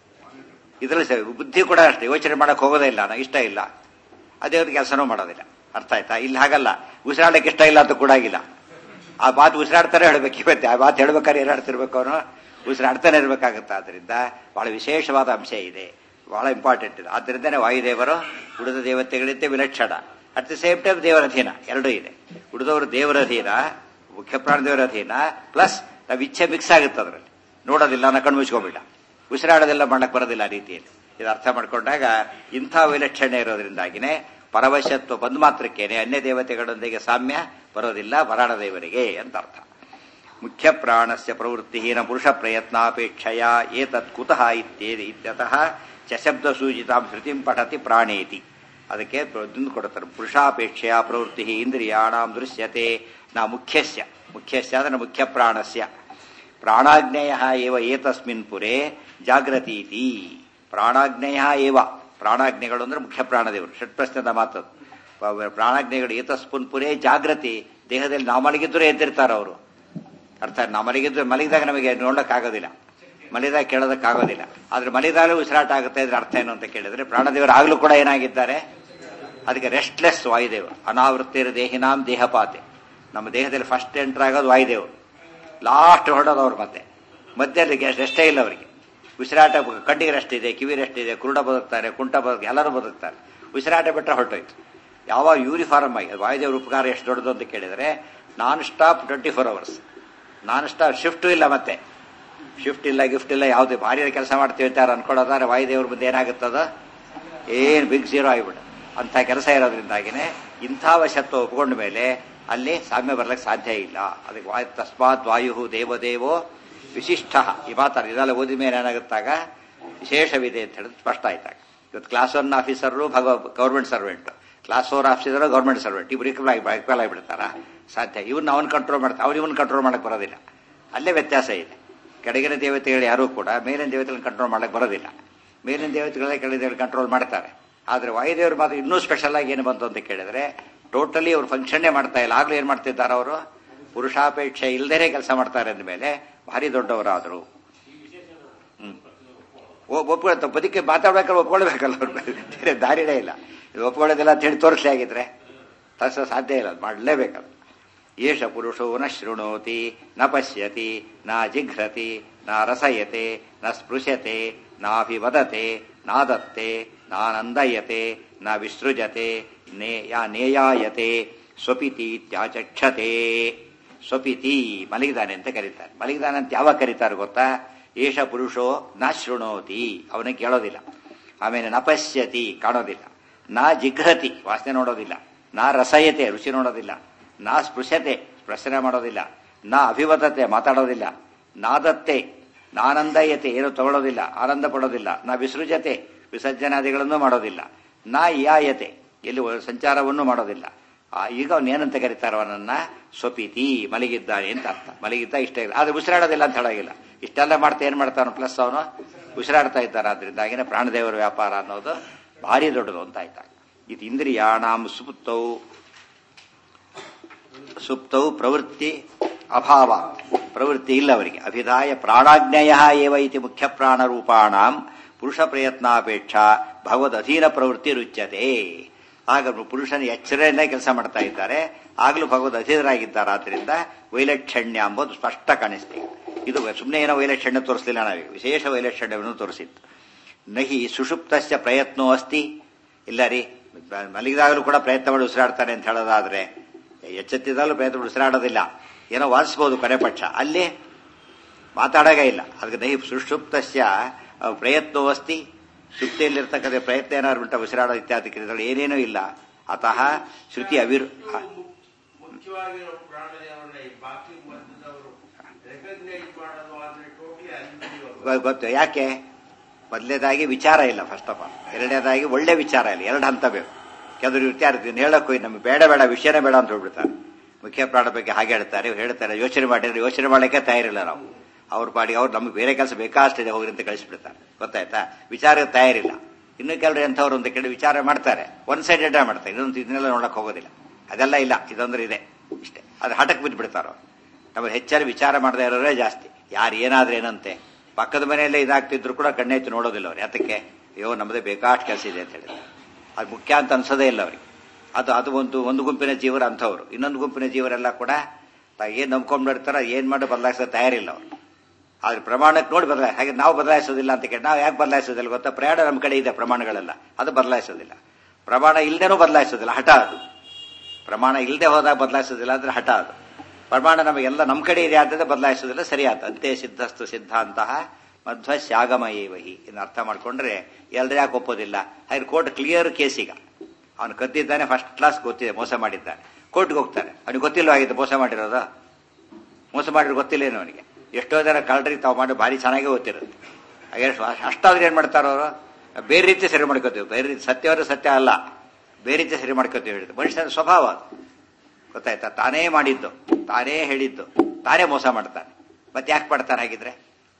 ಇದ್ರಲ್ಲಿ ಸರಿ ಬುದ್ಧಿ ಕೂಡ ಅಷ್ಟೇ ಯೋಚನೆ ಮಾಡಕ್ ಹೋಗೋದೇ ಇಲ್ಲ ನಾ ಇಷ್ಟ ಇಲ್ಲ ಅದೇ ಅವ್ರಿಗೆ ಕೆಲಸನೂ ಮಾಡೋದಿಲ್ಲ ಅರ್ಥ ಆಯ್ತಾ ಇಲ್ಲಿ ಹಾಗಲ್ಲ ಉಸಿರಾಡಕ್ಕೆ ಇಷ್ಟ ಇಲ್ಲ ಅಂತ ಕೂಡ ಆಗಿಲ್ಲ ಆ ಮಾತು ಉಸಿರಾಡ್ತಾರೆ ಹೇಳ್ಬೇಕು ಇವತ್ತೆ ಆ ಮಾತು ಹೇಳ್ಬೇಕಾದ್ರೆ ಏನಾಡ್ತಿರ್ಬೇಕು ಅವನು ಉಸಿರಾಡ್ತಾನೆ ಇರ್ಬೇಕಾಗತ್ತೆ ಆದ್ರಿಂದ ಬಹಳ ವಿಶೇಷವಾದ ಅಂಶ ಇದೆ ಬಹಳ ಇಂಪಾರ್ಟೆಂಟ್ ಇದೆ ಆದ್ರಿಂದನೇ ವಾಯುದೇವರು ಉಳಿದ ದೇವತೆಗಳಿಂದ ವಿಲಕ್ಷಣ ಅಟ್ ದಿ ಸೇಮ್ ಟೈಮ್ ದೇವರ ಅಧೀನ ಎರಡೂ ಇದೆ ಉಳಿದವರು ದೇವರ ಅಧೀನ ಮುಖ್ಯ ಪ್ರಾಣ ದೇವರ ಅಧೀನ ಪ್ಲಸ್ ನಾವು ಇಚ್ಛೆ ಮಿಕ್ಸ್ ಆಗುತ್ತೆ ಅದರಲ್ಲಿ ನೋಡೋದಿಲ್ಲ ನಾ ಕಣ್ಣು ಮುಚ್ಕೊಂಬಿಡ ಉಸಿರಾಡೋದೆಲ್ಲ ಮಾಡಕ್ ಬರೋದಿಲ್ಲ ಆ ರೀತಿಯಲ್ಲಿ ಇದು ಅರ್ಥ ಮಾಡ್ಕೊಂಡಾಗ ಇಂಥ ವೈಲಕ್ಷಣ್ಯ ಇರೋದ್ರಿಂದಾಗಿನೇ ಪರವಶತ್ವ ಬಂದ್ ಮಾತ್ರಕ್ಕೇನೆ ಅನ್ಯ ದೇವತೆಗಳೊಂದಿಗೆ ಸಾಮ್ಯ ಬರೋದಿಲ್ಲ ವರಾಣ ದೇವರಿಗೆ ಅಂತ ಅರ್ಥ ಮುಖ್ಯ ಪ್ರಾಣಸ್ಯ ಪ್ರವೃತ್ತಿಹೀನ ಪುರುಷ ಪ್ರಯತ್ನಾಪೇಕ್ಷೆಯ ಏತತ್ ಕುತಃ ಇತ್ಯೇದಿ ಇತ್ಯತಃ ಚಶಬ್ದ ಸೂಚಿತಾಂ ಶ್ರುತಿಂ ಪಠತಿ ಪ್ರಾಣೇತಿ ಅದಕ್ಕೆ ಇದನ್ನು ಕೊಡುತ್ತಾರೆ ಪುರುಷಾಪೇಕ್ಷೆಯ ಪ್ರವೃತ್ತಿ ಇಂದ್ರಿಯಾಣಾಂ ದೃಶ್ಯತೆ ನಾ ಮುಖ್ಯಸ್ಯ ಮುಖ್ಯಸ್ಯ ಅಂದ್ರೆ ಮುಖ್ಯ ಪ್ರಾಣಸ್ಯ ಪ್ರಾಣಾಗ್ನೇಯ ಏವ ಏತಸ್ಮಿನ್ ಪುರೇ ಜಾಗೃತೀತಿ ಪ್ರಾಣಾಗ್ನೇಯ ಏವ ಪ್ರಾಣಾಗ್ನೆಗಳು ಅಂದ್ರೆ ಮುಖ್ಯ ಪ್ರಾಣದೇವರು ಷಟ್ಪ್ರಶ್ನದ ಮಾತು ಪ್ರಾಣಾಗ್ನೆಗಳು ಏತಸ್ಮಿನ್ ಪುರೇ ಜಾಗೃತಿ ದೇಹದಲ್ಲಿ ನಾವು ಮಲಗಿದ್ರು ಎದ್ದಿರ್ತಾರೆ ಅವರು ಅರ್ಥ ನಾವು ಮಲಗಿದ್ರು ಮಲಗಿದಾಗ ನಮಗೆ ನೋಡಕ್ಕಾಗೋದಿಲ್ಲ ಮಲಗಿದಾಗ ಕೇಳೋದಕ್ಕಾಗೋದಿಲ್ಲ ಆದ್ರೆ ಮಲಗಿದಾಗಲೂ ಉಸಿರಾಟ ಆಗುತ್ತೆ ಇದ್ರ ಅರ್ಥ ಏನು ಅಂತ ಕೇಳಿದ್ರೆ ಪ್ರಾಣದೇವರು ಆಗ್ಲೂ ಕೂಡ ಏನಾಗಿದ್ದಾರೆ ಅದಕ್ಕೆ ರೆಸ್ಟ್ಲೆಸ್ ವಾಯುದೇವರು ಅನಾವೃತ್ತಿರ ದೇಹಿನಾಂ ದೇಹಪಾತೆ ನಮ್ಮ ದೇಹದಲ್ಲಿ ಫಸ್ಟ್ ಎಂಟರ್ ಆಗೋದು ವಾಯುದೇವರು ಲಾಸ್ಟ್ ಹೊರಡೋದು ಅವ್ರು ಮತ್ತೆ ಮಧ್ಯದಲ್ಲಿ ರೆಸ್ಟೇ ಇಲ್ಲ ಅವರಿಗೆ ಉಸಿರಾಟ ಕಣ್ಣಿಗೆ ರೆಸ್ಟ್ ಇದೆ ಕಿವಿ ರೆಸ್ಟ್ ಇದೆ ಕುರುಡ ಬದುಕ್ತಾರೆ ಕುಂಟ ಬದುಕ್ ಎಲ್ಲರೂ ಬದುಕ್ತಾರೆ ಉಸಿರಾಟ ಬಿಟ್ಟರೆ ಹೊರಟೋಯ್ತು ಯಾವ ಯೂನಿಫಾರ್ಮ್ ಆಗಿ ವಾಯುದೇವ್ರ ಉಪಕಾರ ಎಷ್ಟು ದೊಡ್ಡದು ಅಂತ ಕೇಳಿದರೆ non stop twenty four hours non stop shift ಇಲ್ಲ ಮತ್ತೆ ಶಿಫ್ಟ್ ಇಲ್ಲ ಗಿಫ್ಟ್ ಇಲ್ಲ ಯಾವುದೇ ಭಾರಿ ಕೆಲಸ ಮಾಡ್ತೀವಿ ಅಂತ ಯಾರು ಅನ್ಕೊಳ್ಳೋದಾದ್ರೆ ವಾಯುದೇವ್ರ ಮುಂದೆ ಏನಾಗುತ್ತದ ಏನು ಬಿಗ್ ಜೀರೋ ಆಗಿಬಿಡ ಅಂತ ಕೆಲಸ ಇರೋದ್ರಿಂದಾಗಿನೇ ಇಂಥ ವಶತ್ವ ಒಪ್ಕೊಂಡ ಮೇಲೆ ಅಲ್ಲಿ ಸಾಮ್ಯ ಬರ್ಲಿಕ್ಕೆ ಸಾಧ್ಯ ಇಲ್ಲ ಅದಕ್ಕೆ ವಾಯು ತಸ್ಮಾತ್ ವಾಯು ದೇವದೇವೋ ವಿಶಿಷ್ಟ ಈ ಮಾತಾಡ ಇದೆಲ್ಲ ಓದಿದ ಮೇಲೆ ಏನಾಗುತ್ತಾಗ ವಿಶೇಷವಿದೆ ಅಂತ ಹೇಳಿದ್ರೆ ಸ್ಪಷ್ಟ ಆಯ್ತಾಗ ಇವತ್ತು ಕ್ಲಾಸ್ ಒನ್ ಆಫೀಸರು ಭಗ government servant class four officer government servant ಇಬ್ರು ಇಕ್ವಲ್ ಇಕ್ವಲ್ ಆಗಿಬಿಡ್ತಾರ ಸಾಧ್ಯ ಇವ್ನ ಅವನ್ ಕಂಟ್ರೋಲ್ ಮಾಡ್ತಾರೆ ಅವ್ರು ಇವನ್ ಕಂಟ್ರೋಲ್ ಮಾಡಕ್ ಬರೋದಿಲ್ಲ ಅಲ್ಲೇ ವ್ಯತ್ಯಾಸ ಇದೆ ಕೆಳಗಿನ ದೇವತೆಗಳು ಯಾರೂ ಕೂಡ ಮೇಲಿನ ದೇವತೆಗಳನ್ನ ಕಂಟ್ರೋಲ್ ಮಾಡಕ್ ಬರೋದಿಲ್ಲ ಮೇಲಿನ ದೇವತೆಗಳೇ ಕೆಳಗಿನ ಕಂಟ್ರೋಲ್ ಮಾಡ್ತಾರೆ ಆದ್ರೆ ವಾಯುದೇವರು ಮಾತ್ರ ಇನ್ನೂ ಸ್ಪೆಷಲ್ ಆಗಿ ಏನು ಬಂತು ಅಂತ ಕೇಳಿದ್ರೆ ಟೋಟಲಿ ಅವ್ರು ಫಂಕ್ಷನ್ನೇ ಮಾಡ್ತಾ ಇಲ್ಲ ಆಗ್ಲೂ ಏನ್ ಮಾಡ್ತಿದ್ದಾರೆ ಅವರು ಪುರುಷಾಪೇಕ್ಷೆ ಇಲ್ದೇನೆ ಕೆಲಸ ಮಾಡ್ತಾರೆ ಅಂದಮೇಲೆ ಭಾರಿ ದೊಡ್ಡವರಾದ್ರು ಹ್ಮ್ ಒಪ್ಕೊಳ್ತ ಬದುಕಿ ಮಾತಾಡ್ಬೇಕಾದ್ರೆ ಒಪ್ಕೊಳ್ಬೇಕಲ್ಲ ಅವ್ರ ಬೇರೆ ದಾರಿನೇ ಇಲ್ಲ ಇದು ಒಪ್ಕೊಳ್ಳೋದಿಲ್ಲ ಅಂತ ಹೇಳಿ ತೋರಿಸ್ಲಿ ಆಗಿದ್ರೆ ತರ್ಸ ಸಾಧ್ಯ ಇಲ್ಲ ಅದು ಮಾಡಲೇಬೇಕಲ್ಲ ಏಷ ಪುರುಷೋ ನ ಶೃಣೋತಿ ನ ಪಶ್ಯತಿ ನ ಜಿಘ್ರತಿ ನ ರಸಯತೆ ನ ಸ್ಪೃಶ್ಯತೆ ನಾಭಿವದತೆ ನಾದತ್ತೆ ನಾನಂದಯತೆ ನ ವಿಸೃಜತೆ ನೇ ಯಾ ನೇಯಾಯತೆ ಸ್ವಪಿತಿ ತ್ಯಾಚಕ್ಷತೆ ಸ್ವಪಿತಿ ಮಲಗಿದಾನೆ ಅಂತ ಕರೀತಾರೆ ಮಲಗಿದಾನೆ ಅಂತ ಯಾವಾಗ ಕರೀತಾರೆ ಗೊತ್ತಾ ಏಷ ಪುರುಷೋ ನ ಶೃಣೋತಿ ಅವನಿಗೆ ಕೇಳೋದಿಲ್ಲ ಆಮೇಲೆ ನ ಪಶ್ಯತಿ ಕಾಣೋದಿಲ್ಲ ನಾ ಜಿಘ್ರತಿ ವಾಸನೆ ನೋಡೋದಿಲ್ಲ ನಾ ರಸಯತೆ ರುಚಿ ನೋಡೋದಿಲ್ಲ ನಾ ಸ್ಪೃಶ್ಯತೆ ಸ್ಪರ್ಶನೆ ಮಾಡೋದಿಲ್ಲ ನಾ ಅಭಿವದತೆ ಮಾತಾಡೋದಿಲ್ಲ ನಾದತ್ತೆ ನಾನಂದಯತೆ ಏನು ತಗೊಳ್ಳೋದಿಲ್ಲ ಆನಂದ ಪಡೋದಿಲ್ಲ ನಾ ವಿಸೃಜತೆ ವಿಸರ್ಜನಾದಿಗಳನ್ನು ಮಾಡೋದಿಲ್ಲ ನಾ ಯಾಯತೆ ಎಲ್ಲಿ ಸಂಚಾರವನ್ನು ಮಾಡೋದಿಲ್ಲ ಆ, ಈಗ ಅವನೇನಂತ ಕರೀತಾರ ಅವನನ್ನ ಸ್ವಪಿತಿ ಮಲಗಿದ್ದಾನೆ ಅಂತ ಅರ್ಥ ಮಲಗಿದ್ದ ಇಷ್ಟ ಇಲ್ಲ ಆದ್ರೆ ಉಸಿರಾಡೋದಿಲ್ಲ ಅಂತ ಹೇಳೋಗಿಲ್ಲ ಇಷ್ಟೆಲ್ಲ ಮಾಡ್ತಾ ಏನ್ ಮಾಡ್ತಾನ ಪ್ಲಸ್ ಅವನು ಉಸಿರಾಡ್ತಾ ಇದ್ದಾರ ಆದ್ರಿಂದಾಗಿನೇ ಪ್ರಾಣದೇವರ ವ್ಯಾಪಾರ ಅನ್ನೋದು ಭಾರಿ ದೊಡ್ಡದು ಅಂತ ಆಯ್ತಾ ಇದು ಇಂದ್ರಿಯಾಣಾಂ ಸುಪ್ತೌ ಸುಪ್ತೌ ಪ್ರವೃತ್ತಿ ಅಭಾವ ಪ್ರವೃತ್ತಿ ಇಲ್ಲ ಅವರಿಗೆ ಅಭಿದಾಯ ಪ್ರಾಣಾಜ್ಞಯ ಏವ ಇತಿ ಮುಖ್ಯ ಪ್ರಾಣರೂಪಾಣಾಂ ಪುರುಷ ಪ್ರಯತ್ನಾಪೇಕ್ಷ ಭಗವದ್ ಅಧೀನ ಪ್ರವೃತ್ತಿ ರುಚ್ಯತೆ ಆಗ ಪುರುಷನ ಎಚ್ಚರದಿಂದ ಕೆಲಸ ಮಾಡ್ತಾ ಇದ್ದಾರೆ ಆಗಲೂ ಭಗವದ್ ಅಧೀನರಾಗಿದ್ದಾರೆ ಆದ್ರಿಂದ ವೈಲಕ್ಷಣ್ಯ ಎಂಬುದು ಸ್ಪಷ್ಟ ಕಾಣಿಸ್ತೀವಿ ಇದು ಸುಮ್ಮನೆ ಏನೋ ವೈಲಕ್ಷಣ್ಯ ತೋರಿಸಲಿಲ್ಲ ನಾವೀಗ ವಿಶೇಷ ವೈಲಕ್ಷಣ್ಯವನ್ನು ತೋರಿಸಿತ್ತು ನಹಿ ಸುಷುಪ್ತಸ್ಯ ಪ್ರಯತ್ನೋ ಅಸ್ತಿ ಇಲ್ಲ ರೀ ಮಲಗಿದಾಗಲೂ ಕೂಡ ಪ್ರಯತ್ನ ಮಾಡಿ ಉಸಿರಾಡ್ತಾನೆ ಅಂತ ಹೇಳೋದಾದ್ರೆ ಎಚ್ಚೆತ್ತಿದಾಗಲೂ ಪ್ರಯತ್ನ ಮಾಡಿ ಉಸಿರಾಡೋದಿಲ್ಲ ಏನೋ ವಾದಿಸ್ಬೋದು ಕೊನೆ ಪಕ್ಷ ಅಲ್ಲಿ ಮಾತಾಡೋದೇ ಇಲ್ಲ ಅದಕ್ಕೆ ನಹಿ ಸುಷುಪ್ತಸ್ಯ ಪ್ರಯತ್ನೋ ಅಸ್ತಿ ಸುಪ್ತಿಯಲ್ಲಿರ್ತಕ್ಕಂಥ ಪ್ರಯತ್ನ ಏನಾದ್ರು ಉಂಟ ಉಸಿರಾಡೋ ಇತ್ಯಾದಿ ಕ್ರಿಯೆಗಳು ಏನೇನೂ ಇಲ್ಲ ಅತಃ ಶ್ರುತಿ ಅವಿರ್ ಮುಖ್ಯವಾಗಿರೋ ಪ್ರಾಣದೇವರನ್ನ ಈ ಬಾಕಿ ವರ್ಗದವರು ರೆಕಗ್ನೈಸ್ ಮಾಡೋದು ಅಂದ್ರೆ ಟೋಟಲಿ ಅನ್ಬಿಲಿಯಬಲ್ ಗೊ- ಗೊತ್ತು ಯಾಕೆ ಮೊದಲನೇದಾಗಿ ವಿಚಾರ ಇಲ್ಲ ಫಸ್ಟ್ ಆಫ್ ಆಲ್ ಎರಡನೇದಾಗಿ ಒಳ್ಳೆ ವಿಚಾರ ಇಲ್ಲ ಎರಡು ಹಂತ ಬೇಕು ಕೆಲವರು ವಿಚಾರ ಹೇಳಕ್ಕೂ ನಮ್ಗೆ ಬೇಡ ಬೇಡ ವಿಷಯನೇ ಬೇಡ ಅಂತ ಹೇಳ್ಬಿಡ್ತಾರೆ ಮುಖ್ಯ ಪ್ರಾಣ ಬಗ್ಗೆ ಹಾಗೆ ಹೇಳ್ತಾರೆ ಇವ್ರು ಹೇಳ್ತಾರೆ ಯೋಚನೆ ಮಾಡಿದ್ರೆ ಯೋಚನೆ ಮಾಡಲಿಕ್ಕೆ ತಯಾರಿಲ್ಲ ನಾವು ಅವ್ರ ಪಾಡಿಗೆ ಅವ್ರು ನಮ್ಗೆ ಬೇರೆ ಕೆಲಸ ಬೇಕಾಷ್ಟಿದೆ ಹೋಗ್ರಿ ಅಂತ ಕಳಿಸ್ಬಿಡ್ತಾರೆ ಗೊತ್ತಾಯ್ತಾ ವಿಚಾರಕ್ಕೆ ತಯಾರಿಲ್ಲ ಇನ್ನು ಕೆಲವರು ಎಂಥವ್ರು ಅಂತ ಕೇಳಿ ವಿಚಾರ ಮಾಡ್ತಾರೆ ಒನ್ ಸೈಡೆಡ್ ಮಾಡ್ತಾರೆ ಇದೊಂದು ಇದನ್ನೆಲ್ಲ ನೋಡಕ್ ಹೋಗೋದಿಲ್ಲ ಅದೆಲ್ಲ ಇಲ್ಲ ಇದೊಂದ್ರೆ ಇದೆ ಇಷ್ಟೇ ಅದು ಹಠಕ್ಕೆ ಬಿದ್ದುಬಿಡ್ತಾರ ನಮ್ಮ ಹೆಚ್ಚಾಗಿ ವಿಚಾರ ಮಾಡದೇ ಇರೋರೇ ಜಾಸ್ತಿ ಯಾರು ಏನಾದ್ರೆ ಏನಂತೆ ಪಕ್ಕದ ಮನೆಯಲ್ಲೇ ಇದಾಗ್ತಿದ್ರು ಕೂಡ ಕಣ್ಣೆತ್ತಿ ನೋಡೋದಿಲ್ಲ ಅವ್ರು ಯಾತಕ್ಕೆ ಅಯ್ಯೋ ನಮ್ಮದೇ ಬೇಕಾಷ್ಟು ಕೆಲಸ ಇದೆ ಅಂತ ಹೇಳಿದ್ರೆ ಅದು ಮುಖ್ಯ ಅಂತ ಅನ್ಸೋದೇ ಇಲ್ಲ ಅವ್ರಿಗೆ ಅದು ಅದು ಒಂದು ಒಂದು ಗುಂಪಿನ ಜೀವರ ಅಂಥವ್ರು ಇನ್ನೊಂದು ಗುಂಪಿನ ಜೀವರೆಲ್ಲ ಕೂಡ ತಾ- ಏನ್ ನಂಬ್ಕೊಂಡಿರ್ತಾರ ಏನ್ ಮಾಡಿ ಬದಲಾಯಿಸೋ ತಯಾರಿಲ್ಲ ಅವರು ಆದ್ರೆ ಪ್ರಮಾಣಕ್ಕೆ ನೋಡಿ ಬದಲಾಯಿಸ ಹಾಗೆ ನಾವು ಬದಲಾಯಿಸೋದಿಲ್ಲ ಅಂತ ಕೇಳಿ ನಾವು ಯಾಕೆ ಬದಲಾಯಿಸೋದಿಲ್ಲ ಗೊತ್ತಾ ಪ್ರಯಾಣ ನಮ್ಮ ಕಡೆ ಇದೆ ಪ್ರಮಾಣಗಳೆಲ್ಲ ಅದು ಬದಲಾಯಿಸೋದಿಲ್ಲ ಪ್ರಮಾಣ ಇಲ್ಲದೇನೂ ಬದಲಾಯಿಸೋದಿಲ್ಲ ಹಠ ಅದು ಪ್ರಮಾಣ ಇಲ್ಲದೆ ಹೋದಾಗ ಬದಲಾಯಿಸೋದಿಲ್ಲ ಅಂದ್ರೆ ಹಠ ಅದು ಪ್ರಮಾಣ ನಮಗೆಲ್ಲ ನಮ್ಮ ಕಡೆ ಇದೆ ಆದ್ರೆ ಬದಲಾಯಿಸೋದಿಲ್ಲ ಸರಿಯಾದ ಅಂತೆ ಸಿದ್ಧಸ್ತು ಸಿದ್ಧಾಂತಹ ಮಧ್ವಶ್ಯಾಗಮ ಏವಹಿ ಇನ್ನು ಅರ್ಥ ಮಾಡ್ಕೊಂಡ್ರೆ ಎಲ್ರು ಯಾಕೆ ಒಪ್ಪೋದಿಲ್ಲ ಹಾಗೆ ಕೋರ್ಟ್ ಕ್ಲಿಯರ್ ಕೇಸ್ ಈಗ ಅವನು ಕದ್ದಿದ್ದಾನೆ ಫಸ್ಟ್ ಕ್ಲಾಸ್ ಗೊತ್ತಿದೆ ಮೋಸ ಮಾಡಿದ್ದಾನೆ ಕೋರ್ಟ್ಗೆ ಹೋಗ್ತಾನೆ ಅವನಿಗೆ ಗೊತ್ತಿಲ್ಲವಾಗಿದ್ದು ಮೋಸ ಮಾಡಿರೋದು ಮೋಸ ಮಾಡಿರೋ ಗೊತ್ತಿಲ್ಲೇನು ಅವನಿಗೆ ಎಷ್ಟೋ ಜನ ಕಳ್ಳರಿಗೆ ತಾವು ಮಾಡಿ ಭಾರಿ ಚೆನ್ನಾಗಿ ಗೊತ್ತಿರುತ್ತೆ ಹಾಗೆ ಅಷ್ಟಾದ್ರೆ ಏನ್ ಮಾಡ್ತಾರ ಅವರು ಬೇರೆ ರೀತಿ ಸರಿ ಮಾಡ್ಕೋತೀವಿ ಬೇರೆ ರೀತಿ ಸತ್ಯವಾದ ಸತ್ಯ ಅಲ್ಲ ಬೇರೆ ರೀತಿ ಸರಿ ಮಾಡ್ಕೋತೀವಿ ಹೇಳಿದ್ದು ಮನುಷ್ಯನ ಸ್ವಭಾವ ಅದು ಗೊತ್ತಾಯ್ತಾ ತಾನೇ ಮಾಡಿದ್ದು ತಾನೇ ಹೇಳಿದ್ದು ತಾನೇ ಮೋಸ ಮಾಡ್ತಾನೆ ಮತ್ತೆ ಯಾಕೆ ಮಾಡ್ತಾನೆ ಹಾಗಿದ್ರೆ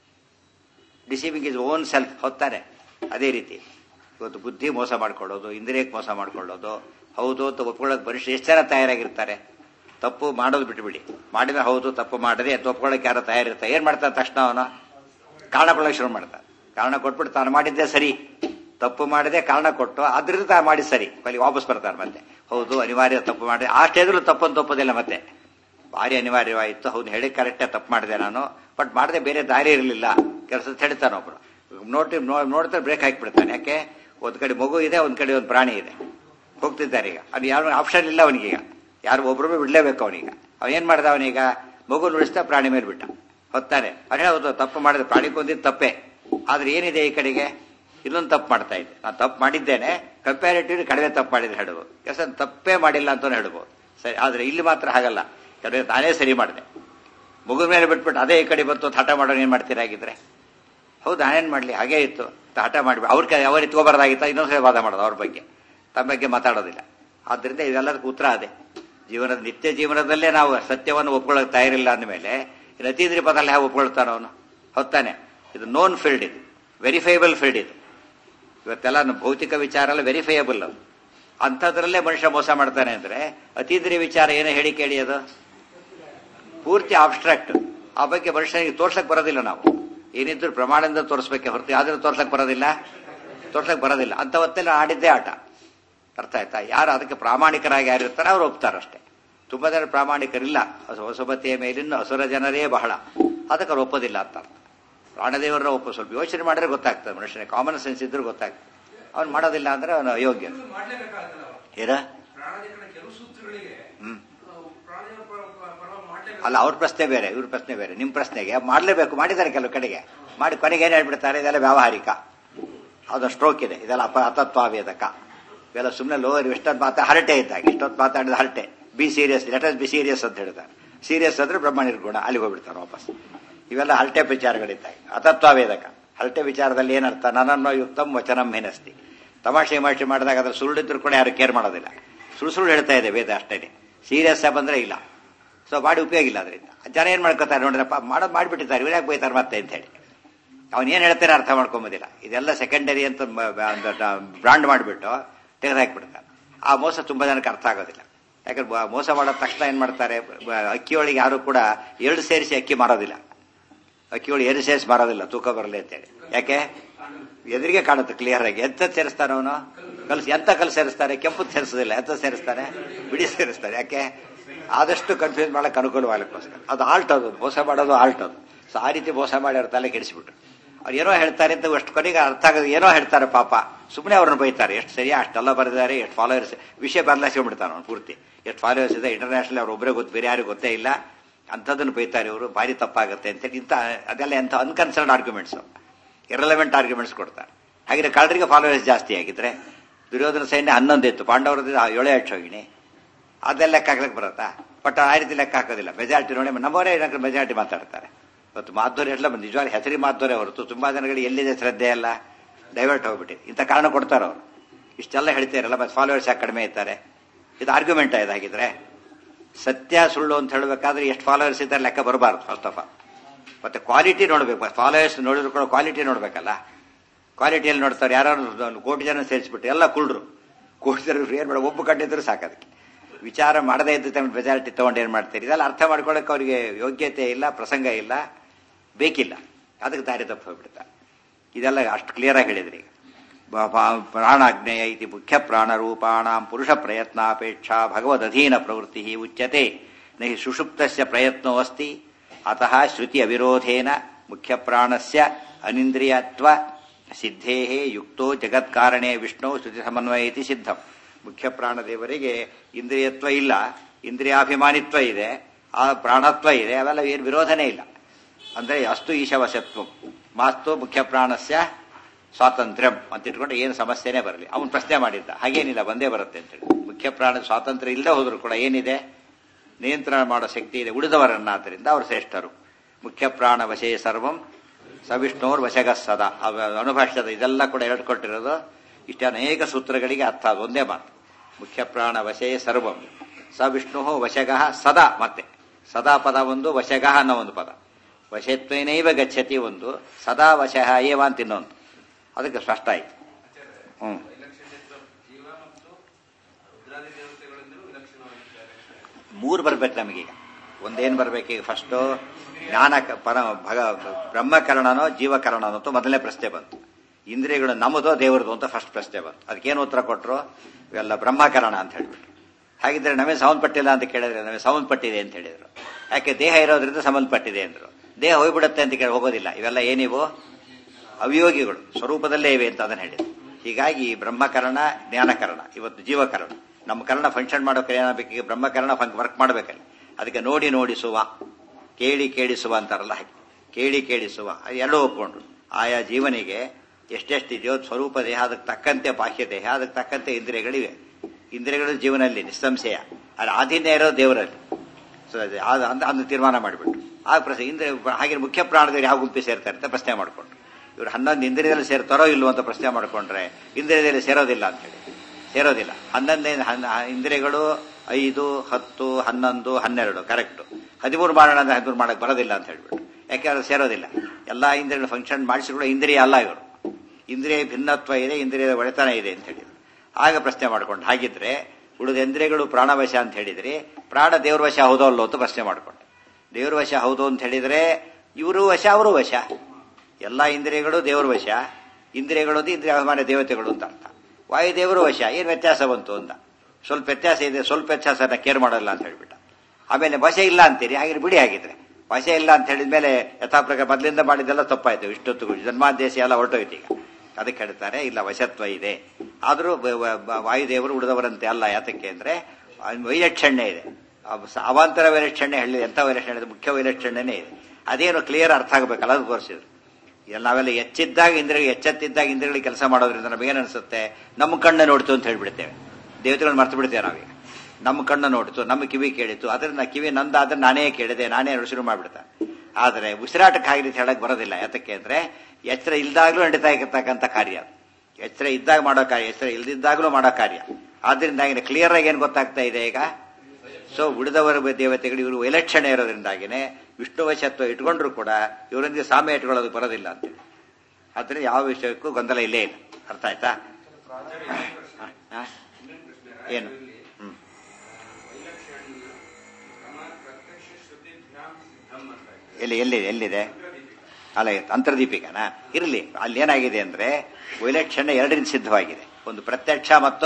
ಡಿಸೀವಿಂಗ್ ಇಸ್ ಓನ್ ಸೆಲ್ಫ್ ಹೊತ್ತಾನೆ ಅದೇ ರೀತಿ ಇವತ್ತು ಬುದ್ಧಿ ಮೋಸ ಮಾಡ್ಕೊಳ್ಳೋದು ಇಂದ್ರಿಯಕ್ಕೆ ಮೋಸ ಮಾಡ್ಕೊಳ್ಳೋದು ಹೌದು ಅಂತ ಒಪ್ಕೊಳ್ಳೋಕೆ ಬರಿಷ್ಠ ಎಷ್ಟು ಜನ ತಯಾರಾಗಿರ್ತಾರೆ ತಪ್ಪು ಮಾಡೋದು ಬಿಟ್ಬಿಡಿ ಮಾಡಿದ್ರೆ ಹೌದು ತಪ್ಪು ಮಾಡದೆ ಅಂತ ಒಪ್ಕೊಳ್ಳೋಕೆ ಯಾರೋ ತಯಾರಿರ್ತಾರೆ ಏನ್ ಮಾಡ್ತಾರೆ ತಕ್ಷಣ ಅವನು ಕಾರಣ ಕೊಡೋಕೆ ಶುರು ಮಾಡ್ತಾನೆ ಕಾರಣ ಕೊಟ್ಬಿಟ್ಟು ತಾನು ಮಾಡಿದ್ದೆ ಸರಿ ತಪ್ಪು ಮಾಡದೆ ಕಾರಣ ಕೊಟ್ಟು ಅದ್ರಿಂದ ತಾನು ಮಾಡಿ ಸರಿ ಅಲ್ಲಿ ವಾಪಸ್ ಬರ್ತಾರೆ ಮತ್ತೆ ಹೌದು ಅನಿವಾರ್ಯ ತಪ್ಪು ಮಾಡಿ ಆ ಸ್ಟೇಜಲ್ಲೂ ತಪ್ಪನ್ನು ತಪ್ಪೋದಿಲ್ಲ ಮತ್ತೆ ಭಾರಿ ಅನಿವಾರ್ಯವಾಯಿತು ಹೌದು ಹೇಳಿ ಕರೆಕ್ಟೇ ತಪ್ಪು ಮಾಡಿದೆ ನಾನು ಬಟ್ ಮಾಡದೆ ಬೇರೆ ದಾರಿ ಇರಲಿಲ್ಲ ಕೆಲಸ ಹೇಳ್ತಾನೆ ಒಬ್ರು ನೋಡಿ ನೋಡ್ತಾರೆ ಬ್ರೇಕ್ ಹಾಕಿಬಿಡ್ತಾನೆ ಯಾಕೆ ಒಂದ್ ಕಡೆ ಮಗು ಇದೆ ಒಂದ್ ಕಡೆ ಒಂದು ಪ್ರಾಣಿ ಇದೆ ಹೋಗ್ತಿದ್ದಾರೆ ಈಗ ಅದು ಯಾರು ಆಪ್ಷನ್ ಇಲ್ಲ ಅವನಿಗೀಗ ಯಾರು ಒಬ್ರು ಬಿಡ್ಲೇಬೇಕು ಅವನೀಗ ಅವನೇನ್ ಮಾಡ್ದ ಅವನೀಗ ಮಗು ನುಡಿಸ್ತಾ ಪ್ರಾಣಿ ಮೇಲೆ ಬಿಟ್ಟ ಹೊತ್ತಾನೆ ಅವನೇ ಹೌದು ತಪ್ಪು ಮಾಡಿದ ಪ್ರಾಣಿ ಕೊಂದಿದ್ದು ತಪ್ಪೇ ಆದ್ರೆ ಏನಿದೆ ಈ ಕಡೆಗೆ ಇಲ್ಲೊಂದು ತಪ್ಪು ಮಾಡ್ತಾ ಇದ್ದೆ ನಾನು ತಪ್ಪು ಮಾಡಿದ್ದೇನೆ ಕಂಪ್ಯಾರಿಟಿವ್ಲಿ ಕಡಿಮೆ ತಪ್ಪು ಮಾಡಿದ್ರೆ ಹೇಳ್ಬೋದು ಕೆಲಸ ತಪ್ಪೇ ಮಾಡಿಲ್ಲ ಅಂತಾನೆ ಹೇಳ್ಬೋದು ಸರಿ ಆದ್ರೆ ಇಲ್ಲಿ ಮಾತ್ರ ಹಾಗಲ್ಲ ಕೆಲವೇ ನಾನೇ ಸರಿ ಮಾಡಿದೆ ಮಗು ಮೇಲೆ ಬಿಟ್ಬಿಟ್ಟು ಅದೇ ಈ ಕಡೆ ಬಂತು ಹಠ ಮಾಡೋನು ಏನ್ ಮಾಡ್ತೀರಾಗಿದ್ರೆ ಹೌದು ನಾನೇನು ಮಾಡಲಿ ಹಾಗೇ ಇತ್ತು ಅಂತ ಹಠ ಮಾಡಿ ಅವ್ರ ಕೈ ಅವ್ರು ಎತ್ಕೋಬಾರ್ದಾಗಿತ್ತ ಇನ್ನೊಂದ್ಸರಿ ವಾದ ಮಾಡೋದು ಅವ್ರ ಬಗ್ಗೆ ತಮ್ಮ ಬಗ್ಗೆ ಮಾತಾಡೋದಿಲ್ಲ ಆದ್ರಿಂದ ಇವೆಲ್ಲದಕ್ಕೆ ಉತ್ತರ ಅದೇ ಜೀವನದ ನಿತ್ಯ ಜೀವನದಲ್ಲೇ ನಾವು ಸತ್ಯವನ್ನು ಒಪ್ಕೊಳ್ಳೋಕೆ ತಯಾರಿಲ್ಲ ಅಂದಮೇಲೆ ಇನ್ನು ಅತೀಂದ್ರಿಯ ಪದಲ್ಲಿ ಹೇಗೆ ಒಪ್ಕೊಳ್ತಾನ ಅವನು ಹೊತ್ತಾನೆ ಇದು ನೋನ್ ಫೀಲ್ಡ್ ಇದು ವೆರಿಫೈಬಲ್ ಫೀಲ್ಡ್ ಇದು ಇವತ್ತೆಲ್ಲ ನಮ್ಮ ಭೌತಿಕ ವಿಚಾರ ಎಲ್ಲ ವೆರಿಫೈಯಬಲ್ ಅದು ಅಂಥದ್ರಲ್ಲೇ ಮನುಷ್ಯ ಮೋಸ ಮಾಡ್ತಾನೆ ಅಂದ್ರೆ ಅತೀಂದ್ರಿಯ ವಿಚಾರ ಏನೋ ಹೇಳಿ ಕೇಳಿ ಅದು ಪೂರ್ತಿ ಆಬ್ಸ್ಟ್ರಾಕ್ಟ್ ಆ ಬಗ್ಗೆ ಮನುಷ್ಯನಿಗೆ ತೋರ್ಸಕ್ ಬರೋದಿಲ್ಲ ನಾವು ಏನಿದ್ರು ಪ್ರಮಾಣದಿಂದ ತೋರಿಸ್ಬೇಕೆ ಹೊರತು ಯಾವ್ದಾದ್ರು ತೋರ್ಸಕ್ ಬರೋದಿಲ್ಲ ತೋರ್ಸಕ್ ಬರೋದಿಲ್ಲ ಅಂಥವತ್ತೆಲ್ಲ ಆಡಿದ್ದೇ ಆಟ ಅರ್ಥ ಆಯ್ತಾ ಯಾರು ಅದಕ್ಕೆ ಪ್ರಾಮಾಣಿಕರಾಗಿ ಯಾರಿರ್ತಾರೆ ಅವ್ರು ಒಪ್ತಾರಷ್ಟೇ ತುಂಬಾ ಜನ ಪ್ರಾಮಾಣಿಕರಿಲ್ಲ ಹಸು- ವಸುಮತಿಯ ಮೇಲಿನ್ನು ಹಸುರ ಜನರೇ ಬಹಳ ಅದಕ್ಕೆ ಅವ್ರು ಒಪ್ಪೋದಿಲ್ಲ ಅಂತ ಅರ್ಥ ಪ್ರಾಣದೇವರನ್ನ ಒಪ್ಪೋ ಸ್ವಲ್ಪ ಯೋಚನೆ ಮಾಡಿದ್ರೆ ಗೊತ್ತಾಗ್ತದೆ ಮನುಷ್ಯನಿಗೆ ಕಾಮನ್ ಸೆನ್ಸ್ ಇದ್ರೂ ಗೊತ್ತಾಗ್ತದೆ ಅವ್ನು ಮಾಡೋದಿಲ್ಲ ಅಂದ್ರೆ ಅವನು ಅಯೋಗ್ಯ ಮಾಡ್ಲೇಬೇಕಾಗತ್ತಲ್ಲ ಅವ. ಏನ ಪ್ರಾಣಾಧಿಕರಣ ಕೆಲವು ಸೂತ್ರಗಳಿಗೆ ಹ್ಮ್ ನಾವು ಪ್ರಾಣಿಗಳ ಪರ ಪರ ಮಾಡ್ಲೇಬೇಕು ಅಲ್ಲ ಅವ್ರ ಪ್ರಶ್ನೆ ಬೇರೆ ಇವ್ರ ಪ್ರಶ್ನೆ ಬೇರೆ ನಿಮ್ ಪ್ರಶ್ನೆಗೆ ಮಾಡಲೇಬೇಕು ಮಾಡಿದ್ದಾರೆ ಕೆಲವು ಕಡೆಗೆ ಮಾಡಿ ಕೊನೆಗೆ ಏನ್ ಹೇಳ್ಬಿಡ್ತಾರೆ ಇದೆಲ್ಲ ವ್ಯಾವಹಾರಿಕ ಅದು ಸ್ಟ್ರೋಕ್ ಇದೆ ಇದೆಲ್ಲ ಅಪ ಅತತ್ವಾವೇದಕ ಇವೆಲ್ಲ ಸುಮ್ಮನೆ ಲೋವರ್ ಇಷ್ಟೊತ್ತು ಮಾತಾ ಹರಟೆ ಇದ್ದಾಗ ಇಷ್ಟೊತ್ತು ಮಾತಾಡಿದ ಹರಟೆ be serious let's be serious ಅಂತ ಹೇಳ್ತಾರೆ ಸೀರಿಯಸ್ ಅಂದ್ರೆ ಬ್ರಹ್ಮ ನಿರ್ಗುಣ ಅಲ್ಲಿಗೆ ಹೋಗ್ಬಿಡ್ತಾರೆ ವಾಪಸ್ ಇವೆಲ್ಲ ಹರಟೆ ವಿಚಾರಗಳಿದ್ದಾಗ ಅತತ್ವಾವೇದಕ ಹರಟೆ ವಿಚಾರದಲ್ಲಿ ಏನರ್ಥ ನನ್ನನ್ನು ಯುಕ್ತಂ ವಚನಂ ಹಿನಸ್ತಿ ತಮಾಷೆ ಮಾಷೆ ಮಾಡಿದಾಗ ಅದ್ರ ಸುಳ್ಳಿದ್ರು ಕೂಡ ಯಾರು ಕೇರ್ ಮಾಡೋದಿಲ್ಲ ಸುಳ್ಳು ಸುಳ್ಳು ಹೇಳ್ತಾ ಇದೆ ವೇದ ಅಷ್ಟೇ ಸೀರಿಯಸ್ ಬಂದ್ರೆ ಇಲ್ಲ ಸೊ ಮಾಡಿ ಉಪಯೋಗ ಇಲ್ಲ ಅದರಿಂದ ಜನ ಏನ್ ಮಾಡ್ಕೋತಾರೆ ನೋಡ್ರಪ್ಪ ಮಾಡೋದು ಮಾಡಿಬಿಟ್ಟಿದ್ದಾರೆ ಇವ್ರು ಯಾಕೆ ಬೈತಾರೆ ಮತ್ತೆ ಅಂತ ಹೇಳಿ ಅವನ್ ಏನ್ ಹೇಳ್ತಾರೆ ಅರ್ಥ ಮಾಡ್ಕೊಂಬೋದಿಲ್ಲ ಇದೆಲ್ಲ ಸೆಕೆಂಡರಿ ಅಂತ ಬ್ರಾಂಡ್ ಮಾಡಿಬಿಟ್ಟು ತೆಗೆದು ಹಾಕ್ಬಿಡ್ತಾರೆ ಆ ಮೋಸ ತುಂಬಾ ಜನಕ್ಕೆ ಅರ್ಥ ಆಗೋದಿಲ್ಲ ಯಾಕಂದ್ರೆ ಬ- ಮೋಸ ಮಾಡೋ ತಕ್ಷಣ ಏನ್ ಮಾಡ್ತಾರೆ ಬ- ಅಕ್ಕಿಯೊಳಗೆ ಯಾರು ಕೂಡ ಎರಡು ಸೇರಿಸಿ ಅಕ್ಕಿ ಮಾರೋದಿಲ್ಲ ಅಕ್ಕಿಯೊಳಗೆ ಎರಡು ಸೇರಿಸಿ ಮಾರೋದಿಲ್ಲ ತೂಕ ಬರಲಿ ಅಂತೇಳಿ ಯಾಕೆ ಎದುರಿಗೆ ಕಾಣುತ್ತೆ ಕ್ಲಿಯರ್ ಆಗಿ ಎಂತ ಸೇರಿಸ್ತಾನೆ ಅವನು ಕಲ್ಸಿ ಎಂತ ಕಲ್ ಸೇರಿಸ್ತಾರೆ ಕೆಂಪು ಸೇರಿಸೋದಿಲ್ಲ ಎಂತ ಸೇರಿಸ್ತಾನೆ ಬಿಡಿ ಸೇರಿಸ್ತಾರೆ ಯಾಕೆ ಆದಷ್ಟು ಕನ್ಫ್ಯೂಸ್ ಮಾಡಕ್ಕೆ ಅನುಕೂಲವಾಗಲಿಕ್ಕೋಸ್ಕರ ಅದು ಆಲ್ಟ್ ಅದು ಮೋಸ ಮಾಡೋದು ಆಲ್ಟ್ ಅದು ಸೊ ಆ ರೀತಿ ಮೋಸ ಮಾಡಿ ಅವ್ರ ತಲೆ ಕೆಡಿಸಿಬಿಟ್ರು ಅವ್ರು ಏನೋ ಹೇಳ್ತಾರೆ ಅಂತ ಅಷ್ಟು ಕೊನೆಗೆ ಅರ್ಥ ಆಗೋದು ಏನೋ ಹೇಳ್ತಾರೆ ಪಾಪ ಸುಮ್ಮನೆ ಅವ್ರನ್ನ ಬೈತಾರೆ ಎಷ್ಟು ಸರಿಯಾ ಅಷ್ಟೆಲ್ಲ ಬರೆದಿದ್ದಾರೆ ಎಷ್ಟು ಫಾಲೋವರ್ಸ್ ವಿಷಯ ಬದಲಾಯಿಸ್ಕೊಂಡ್ಬಿಡ್ತಾನೆ ಅವ್ನು ಪೂರ್ತಿ ಎಷ್ಟು ಫಾಲೋವರ್ಸ್ ಇದೆ ಇಂಟರ್ನ್ಯಾಷನಲ್ ಅವ್ರು ಒಬ್ಬರೇ ಗೊತ್ತು ಬೇರೆ ಯಾರಿಗೂ ಗೊತ್ತೇ ಇಲ್ಲ ಅಂಥದ್ದನ್ನು ಬೈತಾರೆ ಇವರು ಭಾರಿ ತಪ್ಪಾಗುತ್ತೆ ಅಂತೇಳಿ ಇಂಥ ಅದೆಲ್ಲ ಎಂಥ ಅನ್ಕನ್ಸರ್ನ್ ಆರ್ಗ್ಯುಮೆಂಟ್ಸ್ ಇರಲೆವೆಂಟ್ ಆರ್ಗ್ಯುಮೆಂಟ್ಸ್ ಕೊಡ್ತಾರೆ ಹಾಗಿದ್ರೆ ಕಳ್ಳರಿಗೆ ಫಾಲೋವರ್ಸ್ ಜಾಸ್ತಿ ಆಗಿದ್ರೆ ದುರ್ಯೋಧನ ಸೈನ್ಯ ಹನ್ನೊಂದಿತ್ತು ಪಾಂಡವರದ್ದು ಏಳೇ ಹಚ್ಚ ಹೋಗಿನಿ ಅದೆಲ್ಲ ಲೆಕ್ಕ ಹಾಕ್ಲಿಕ್ಕೆ ಬರುತ್ತಾ ಬಟ್ ಆ ರೀತಿ ಲೆಕ್ಕ ಹಾಕೋದಿಲ್ಲ ಮೆಜಾರಿಟಿ ನೋಡಿ ನಮ್ಮವರೇ ಏನಕ್ಕೆ ಮೆಜಾರಿಟಿ ಮಾತಾಡ್ತಾರೆ ಇವತ್ತು ಮಾಧ್ವರ್ಯ ಎಲ್ಲ ನಿಜವಾಗ್ಲೂ ಹೆಸರಿ ಮಾಧ್ವರ್ಯ ಹೊರತು ತುಂಬಾ ಜನಗಳಿಗೆ ಎಲ್ಲಿದೆ ಶ್ರದ್ಧೆ ಎಲ್ಲ ಡೈವರ್ಟ್ ಹೋಗ್ಬಿಟ್ಟಿದೆ ಇಂಥ ಕಾರಣ ಕೊಡ್ತಾರೆ ಅವರು ಇಷ್ಟೆಲ್ಲ ಹೇಳ್ತಾರಲ್ಲ ಮತ್ತೆ ಫಾಲೋವರ್ಸ್ ಯಾಕೆ ಕಡಿಮೆ ಇರ್ತಾರೆ ಇದು ಆರ್ಗ್ಯುಮೆಂಟ್ ಇದಾಗಿದ್ರೆ ಸತ್ಯ ಸುಳ್ಳು ಅಂತ ಹೇಳಬೇಕಾದ್ರೆ ಎಷ್ಟು ಫಾಲೋವರ್ಸ್ ಇದ್ದಾರೆ ಲೆಕ್ಕ ಬರಬಾರ್ದು ಫಸ್ಟ್ ಆಫ್ ಆಲ್ ಮತ್ತೆ ಕ್ವಾಲಿಟಿ ನೋಡ್ಬೇಕು ಫಾಲೋವರ್ಸ್ ನೋಡಿದ್ರು ಕೂಡ ಕ್ವಾಲಿಟಿ ನೋಡ್ಬೇಕಲ್ಲ ಕ್ವಾಲಿಟಿಯಲ್ಲಿ ನೋಡ್ತಾರೆ ಯಾರು ಕೋಟಿ ಜನ ಸೇರಿಸ್ಬಿಟ್ಟು ಎಲ್ಲ ಕುಳ್ರು ಕೋಟಿ ಜನ ಏನ್ ಮಾಡ ಒಬ್ಬ ಕಂಡಿದ್ರು ಸಾಕದಕ್ಕೆ ವಿಚಾರ ಮಾಡದೇ ಇದ್ದ ಮೆಜಾರಿಟಿ ತಗೊಂಡು ಏನ್ ಮಾಡ್ತಾರೆ ಇದೆಲ್ಲ ಅರ್ಥ ಮಾಡ್ಕೊಳಕ್ಕೆ ಅವರಿಗೆ ಯೋಗ್ಯತೆ ಇಲ್ಲ ಪ್ರಸಂಗ ಇಲ್ಲ ಬೇಕಿಲ್ಲ ಅದಕ್ಕೆ ದಾರಿ ತಪ್ಪು ಹೋಗ್ಬಿಡ್ತಾರೆ ಇದೆಲ್ಲ ಅಷ್ಟು ಕ್ಲಿಯರ್ ಆಗಿ ಹೇಳಿದ್ರಿ ಈಗ ಬ- ಬ- ಪ್ರಾಣಾಗ್ನೇಯ ಇತಿ ಮುಖ್ಯ ಪ್ರಾಣರೂಪಾಣಾಂ ಪುರುಷ ಪ್ರಯತ್ನಾಪೇಕ್ಷಾ ಭಗವದಧೀನ ಪ್ರವೃತ್ತಿ ಉಚ್ಯತೆ ನಹಿ ಸುಷುಪ್ತಸ್ಯ ಪ್ರಯತ್ನೋ ಅಸ್ತಿ ಅತಃ ಶ್ರುತಿ ಅವಿರೋಧೇನ ಮುಖ್ಯ ಪ್ರಾಣಸ್ಯ ಅನಿಂದ್ರಿಯತ್ವ ಸಿದ್ಧೇ ಯುಕ್ತೋ ಜಗತ್ಕಾರಣೆ ವಿಷ್ಣು ಶ್ರುತಿ ಸಮನ್ವಯ ಇತಿ ಸಿದ್ಧಂ ಮುಖ್ಯ ಪ್ರಾಣದೇವರಿಗೆ ಇಂದ್ರಿಯತ್ವ ಇಲ್ಲ ಇಂದ್ರಿಯಾಭಿಮಾನಿತ್ವ ಇದೆ ಆ ಪ್ರಾಣತ್ವ ಇದೆ ಅವೆಲ್ಲ ಏನು ವಿರೋಧನೇ ಇಲ್ಲ ಅಂದ್ರೆ ಅಸ್ತು ಈಶವಶತ್ವ ಮಾಸ್ತು ಮುಖ್ಯ ಪ್ರಾಣಸ್ಯ ಸ್ವಾತಂತ್ರ್ಯಂ ಅಂತ ಇಟ್ಕೊಂಡು ಏನು ಸಮಸ್ಯೆನೇ ಬರಲಿ ಅವನು ಪ್ರಶ್ನೆ ಮಾಡಿದ್ದ ಹಾಗೇನಿಲ್ಲ ಬಂದೇ ಬರುತ್ತೆ ಅಂತೇಳಿ ಮುಖ್ಯ ಪ್ರಾಣ ಸ್ವಾತಂತ್ರ್ಯ ಇಲ್ಲದೆ ಹೋದ್ರು ಕೂಡ ಏನಿದೆ ನಿಯಂತ್ರಣ ಮಾಡೋ ಶಕ್ತಿ ಇದೆ ಉಳಿದವರನ್ನಾದ್ದರಿಂದ ಅವರು ಶ್ರೇಷ್ಠರು ಮುಖ್ಯ ಪ್ರಾಣ ವಶೇ ಸರ್ವಂ ಸವಿಷ್ಣುರ್ ವಶಗ ಸದಾ ಅವ ಅನುಭಾಷ್ಯದ ಇದೆಲ್ಲ ಕೂಡ ಹೇಳ್ಕೊಟ್ಟಿರೋದು ಇಷ್ಟ ಅನೇಕ ಸೂತ್ರಗಳಿಗೆ ಅರ್ಥ ಅದು ಒಂದೇ ಮಾತು ಮುಖ್ಯ ಪ್ರಾಣ ವಶೇ ಸರ್ವಂ ಸವಿಷ್ಣು ವಶಗಃ ಸದಾ ಮತ್ತೆ ಸದಾ ಪದ ಒಂದು ವಶಗಃ ಅನ್ನೋ ಒಂದು ಪದ ವಶತ್ವೇನೈವ ಗಚ್ಚತಿ ಒಂದು ಸದಾ ವಶಃ ಏವ ಅಂತ ಇನ್ನೊಂದು ಅದಕ್ಕೆ ಸ್ಪಷ್ಟ ಆಯ್ತು ಹ್ಮ್ ವಿಲಕ್ಷಣತ್ವ ಜೀವ ಮತ್ತು ರುದ್ರಾದಿ ದೇವತೆಗಳಿಂದಲೂ ವಿಲಕ್ಷಣವಾಗಿದ್ದಾರೆ ಮೂರು ಬರ್ಬೇಕು ನಮಗೀಗ ಒಂದೇನ್ ಬರ್ಬೇಕೀಗ ಫಸ್ಟು ಜ್ಞಾನ ಕ- ಪರ ಭಗ ಬ್ರಹ್ಮಕರಣನೋ ಜೀವಕರಣನೋ ಅಂತ ಮೊದಲನೇ ಪ್ರಶ್ನೆ ಬಂತು ಇಂದ್ರಿಯಗಳು ನಮ್ಮದೋ ದೇವರದು ಅಂತ ಫಸ್ಟ್ ಪ್ರಶ್ನೆ ಬಂತು ಅದಕ್ಕೇನು ಉತ್ತರ ಕೊಟ್ಟರು ಇವೆಲ್ಲ ಬ್ರಹ್ಮಕರಣ ಅಂತ ಹೇಳ್ಬಿಟ್ರು ಹಾಗಿದ್ರೆ ನಮಗೆ ಸಂಬಂಧಪಟ್ಟಿಲ್ಲ ಅಂತ ಕೇಳಿದ್ರೆ ನಮಗೆ ಸಂಬಂಧಪಟ್ಟಿದೆ ಅಂತ ಹೇಳಿದ್ರು ಯಾಕೆ ದೇಹ ಇರೋದ್ರಿಂದ ಸಂಬಂಧಪಟ್ಟಿದೆ ಅಂದ್ರು ದೇಹ ಹೋಗ್ಬಿಡುತ್ತೆ ಅಂತ ಕೇಳಿ ಹೋಗೋದಿಲ್ಲ ಇವೆಲ್ಲ ಏನಿವು ಅವಿಯೋಗಿಗಳು ಸ್ವರೂಪದಲ್ಲೇ ಇವೆ ಅಂತ ಅದನ್ನ ಹೇಳಿದ್ರು ಹೀಗಾಗಿ ಬ್ರಹ್ಮಕರಣ ಜ್ಞಾನಕರಣ ಇವತ್ತು ಜೀವಕರಣ ನಮ್ಮ ಕರ್ಣ ಫಂಕ್ಷನ್ ಮಾಡೋಕೆ ಏನಾಗಬೇಕು ಬ್ರಹ್ಮಕರಣ ವರ್ಕ್ ಮಾಡಬೇಕಲ್ಲಿ ಅದಕ್ಕೆ ನೋಡಿ ನೋಡಿಸುವ ಕೇಳಿ ಕೇಳಿಸುವ ಅಂತಾರಲ್ಲ ಹಾಗೆ ಕೇಳಿ ಕೇಳಿಸುವ ಅದು ಎರಡೂ ಒಪ್ಕೊಂಡ್ರು ಆಯಾ ಜೀವನಿಗೆ ಎಷ್ಟೆಷ್ಟಿದೆಯೋ ಸ್ವರೂಪ ದೇಹ ಅದಕ್ಕೆ ತಕ್ಕಂತೆ ಬಾಹ್ಯ ದೇಹ ಅದಕ್ಕೆ ತಕ್ಕಂತೆ ಇಂದ್ರಿಯಗಳಿವೆ ಇಂದ್ರಿಯಗಳು ಜೀವನಲ್ಲಿ ನಿಸ್ಸಂಶಯ ಅದು ಆಧೀನ್ಯ ಇರೋ ದೇವರಲ್ಲಿ ಸೊ ಅದು ಅದು ಅಂದ ಅಂದು ತೀರ್ಮಾನ ಮಾಡಿಬಿಟ್ರು ಆ ಪ್ರಶ್ನೆ ಇಂದ್ರೆ ಹಾಗೆ ಮುಖ್ಯ ಪ್ರಾಣದಲ್ಲಿ ಯಾವ ಗುಂಪಿ ಸೇರ್ತಾರೆ ಅಂತ ಪ್ರಶ್ನೆ ಮಾಡಿಕೊಂಡ್ರು ಇವ್ರು ಹನ್ನೊಂದು ಇಂದ್ರಿಯದಲ್ಲಿ ಸೇರ್ತಾರೋ ಇಲ್ವೋ ಅಂತ ಪ್ರಶ್ನೆ ಮಾಡ್ಕೊಂಡ್ರೆ ಇಂದ್ರಿಯದಲ್ಲಿ ಸೇರೋದಿಲ್ಲ ಅಂತ ಹೇಳಿ ಸೇರೋದಿಲ್ಲ ಹನ್ನೊಂದೇ ಹನ್ನ- ಇಂದ್ರಿಯಗಳು ಐದು ಹತ್ತು ಹನ್ನೊಂದು ಹನ್ನೆರಡು ಕರೆಕ್ಟ್ ಹದಿಮೂರು ಮಾಡೋಣ ಅಂದ್ರೆ ಹದಿಮೂರು ಮಾಡಕ್ ಬರೋದಿಲ್ಲ ಅಂತ ಹೇಳ್ಬಿಟ್ಟು ಯಾಕೆಂದ್ರೆ ಸೇರೋದಿಲ್ಲ ಎಲ್ಲಾ ಇಂದ್ರಿಯಗಳು ಫಂಕ್ಷನ್ ಮಾಡಿಸಿ ಕೂಡ ಇಂದ್ರಿಯ ಅಲ್ಲ ಇವರು ಇಂದ್ರಿಯ ಭಿನ್ನತ್ವ ಇದೆ ಇಂದ್ರಿಯದ ಒಡೆತನ ಇದೆ ಅಂತ ಹೇಳಿದ್ರು ಆಗ ಪ್ರಶ್ನೆ ಮಾಡ್ಕೊಂಡು ಹಾಗಿದ್ರೆ ಉಳಿದ ಇಂದ್ರಿಯಗಳು ಪ್ರಾಣವಶ ಅಂತ ಹೇಳಿದ್ರಿ ಪ್ರಾಣ ದೇವ್ರ ವಶ ಹೌದೋ ಅಲ್ಲೋ ಅಂತ ಪ್ರಶ್ನೆ ಮಾಡ್ಕೊಂಡು ದೇವ್ರ ವಶ ಹೌದು ಅಂತ ಹೇಳಿದ್ರೆ ಇವರು ವಶ ಅವರು ವಶ ಎಲ್ಲಾ ಇಂದ್ರಿಯಗಳು ದೇವ್ರ ವಶ ಇಂದ್ರಿಯಗಳು ಅಂದ್ರೆ ಇಂದ್ರಿಯ ಅಭಿಮಾನ ದೇವತೆಗಳು ಅಂತ ಅರ್ಥ ವಾಯುದೇವರು ವಶ ಏನ್ ವ್ಯತ್ಯಾಸ ಬಂತು ಅಂತ ಸ್ವಲ್ಪ ವ್ಯತ್ಯಾಸ ಇದೆ ಸ್ವಲ್ಪ ವ್ಯತ್ಯಾಸನ ಕೇರ್ ಮಾಡಲ್ಲ ಅಂತ ಹೇಳ್ಬಿಟ್ಟ ಆಮೇಲೆ ವಶ ಇಲ್ಲ ಅಂತೀರಿ ಹಾಗೆ ಬಿಡಿ ಆಗಿದ್ರೆ ವಶ ಇಲ್ಲ ಅಂತ ಹೇಳಿದ್ಮೇಲೆ ಯಥಾಪ್ರಕಾರ ಮೊದಲಿಂದ ಮಾಡಿದ್ದೆಲ್ಲ ತಪ್ಪಾಯ್ತು ಇಷ್ಟೊತ್ತು ಜನ್ಮಾದೇಶ ಎಲ್ಲ ಹೊರಟೋಯ್ತು ಈಗ ಅದಕ್ಕೆ ಹೇಳ್ತಾರೆ ಇಲ್ಲ ವಶತ್ವ ಇದೆ ಆದರೂ ವಾಯುದೇವರು ಉಳಿದವರಂತೆ ಅಲ್ಲ ಯಾತಕ್ಕೆ ಅಂದ್ರೆ ವೈಲಕ್ಷಣ್ಯ ಇದೆ ಅವ್ ಸ- ಅವಾಂತರ ವೈಲಕ್ಷಣ್ಯ ಹೇಳಿ ಎಂಥ ವೈಲಕ್ಷಣ್ಯ ಇದೆ ಮುಖ್ಯ ವೈಲಕ್ಷಣ್ಯನೇ ಇದೆ ಅದೇನು ಕ್ಲಿಯರ್ ಅರ್ಥ ಆಗಬೇಕಲ್ಲ ಅದು ತೋರಿಸಿದ್ರು ಎಲ್ಲ ನಾವೆಲ್ಲ ಎಚ್ಚಿದ್ದಾಗ ಇಂದ್ರಿಯ ಎಚ್ಚೆತ್ತಿದ್ದಾಗ ಇಂದ್ರಿಯಗಳಿಗೆ ಕೆಲಸ ಮಾಡೋದ್ರಿಂದ ನಮಗೇನು ಅನ್ಸುತ್ತೆ ನಮ್ಮ ಕಣ್ಣ ನೋಡ್ತು ಅಂತ ಹೇಳ್ಬಿಡ್ತೇವೆ ದೇವತೆಗಳನ್ನ ಮರ್ತು ಬಿಡ್ತೇವೆ ನಾವೀಗ ನಮ್ಮ ಕಣ್ಣ ನೋಡ್ತು ನಮ್ಮ ಕಿವಿ ಕೇಳಿತು ಅದರಿಂದ ಕಿವಿ ನಂದಾದ್ರೆ ನಾನೇ ಕೇಳಿದೆ ನಾನೇ ಶುರು ಮಾಡ್ಬಿಡ್ತಾನೆ ಆದರೆ ಉಸಿರಾಟಕ್ಕಾಗಿ ಅಂತ ಹೇಳಕ್ ಬರೋದಿಲ್ಲ ಯಾತಕ್ಕೆ ಅಂದ್ರೆ ಎಚ್ಚರ ಇಲ್ದಾಗ್ಲೂ ನಡೀತಾ ಇರ್ತಕ್ಕಂಥ ಕಾರ್ಯ ಅದು. ಎಚ್ಚರ ಇದ್ದಾಗ ಮಾಡೋ ಕಾರ್ಯ ಎಚ್ಚರ ಇಲ್ದಿದ್ದಾಗಲೂ ಮಾಡೋ ಕಾರ್ಯ ಆದ್ರಿಂದ ಕ್ಲಿಯರ್ ಆಗಿ ಏನ್ ಗೊತ್ತಾಗ್ತಾ ಇದೆ ಈಗ ಸೊ ಉಳಿದವರ ದೇವತೆಗಳು ಇವರು ವಿಲಕ್ಷಣ ಇರೋದ್ರಿಂದಾಗಿನೇ ವಿಷ್ಣು ವಶತ್ವ ಇಟ್ಕೊಂಡ್ರು ಕೂಡ ಇವರೊಂದಿಗೆ ಸಾಮ್ಯ ಇಟ್ಕೊಳ್ಳೋದು ಬರೋದಿಲ್ಲ ಅಂತೇಳಿ ಆದ್ರೆ ಯಾವ ವಿಷಯಕ್ಕೂ ಗೊಂದಲ ಇಲ್ಲೇ ಇಲ್ಲ ಅರ್ಥ ಆಯ್ತಾ ಹ? ಹ? ಏನು ಹ್ಮ್ ವೈಲಕ್ಷಣ್ಯ ಕ್ರಮ ಪ್ರತ್ಯಕ್ಷ ಶ್ರುತಿಭ್ಯಾಂ ಸಿದ್ಧಂ ಅಂತ ಇದೆ. ಎಲ್ಲಿ ಎಲ್ಲಿದೆ ಎಲ್ಲಿದೆ ಅಲ್ಲ ಅಂತರ್ದೀಪಿಕನಾ ಇರಲಿ ಅಲ್ಲಿ ಏನಾಗಿದೆ ಅಂದ್ರೆ ವೈಲಕ್ಷಣ್ಯ ಎರಡರಿಂದ ಸಿದ್ಧವಾಗಿದೆ ಒಂದು ಪ್ರತ್ಯಕ್ಷ ಮತ್ತು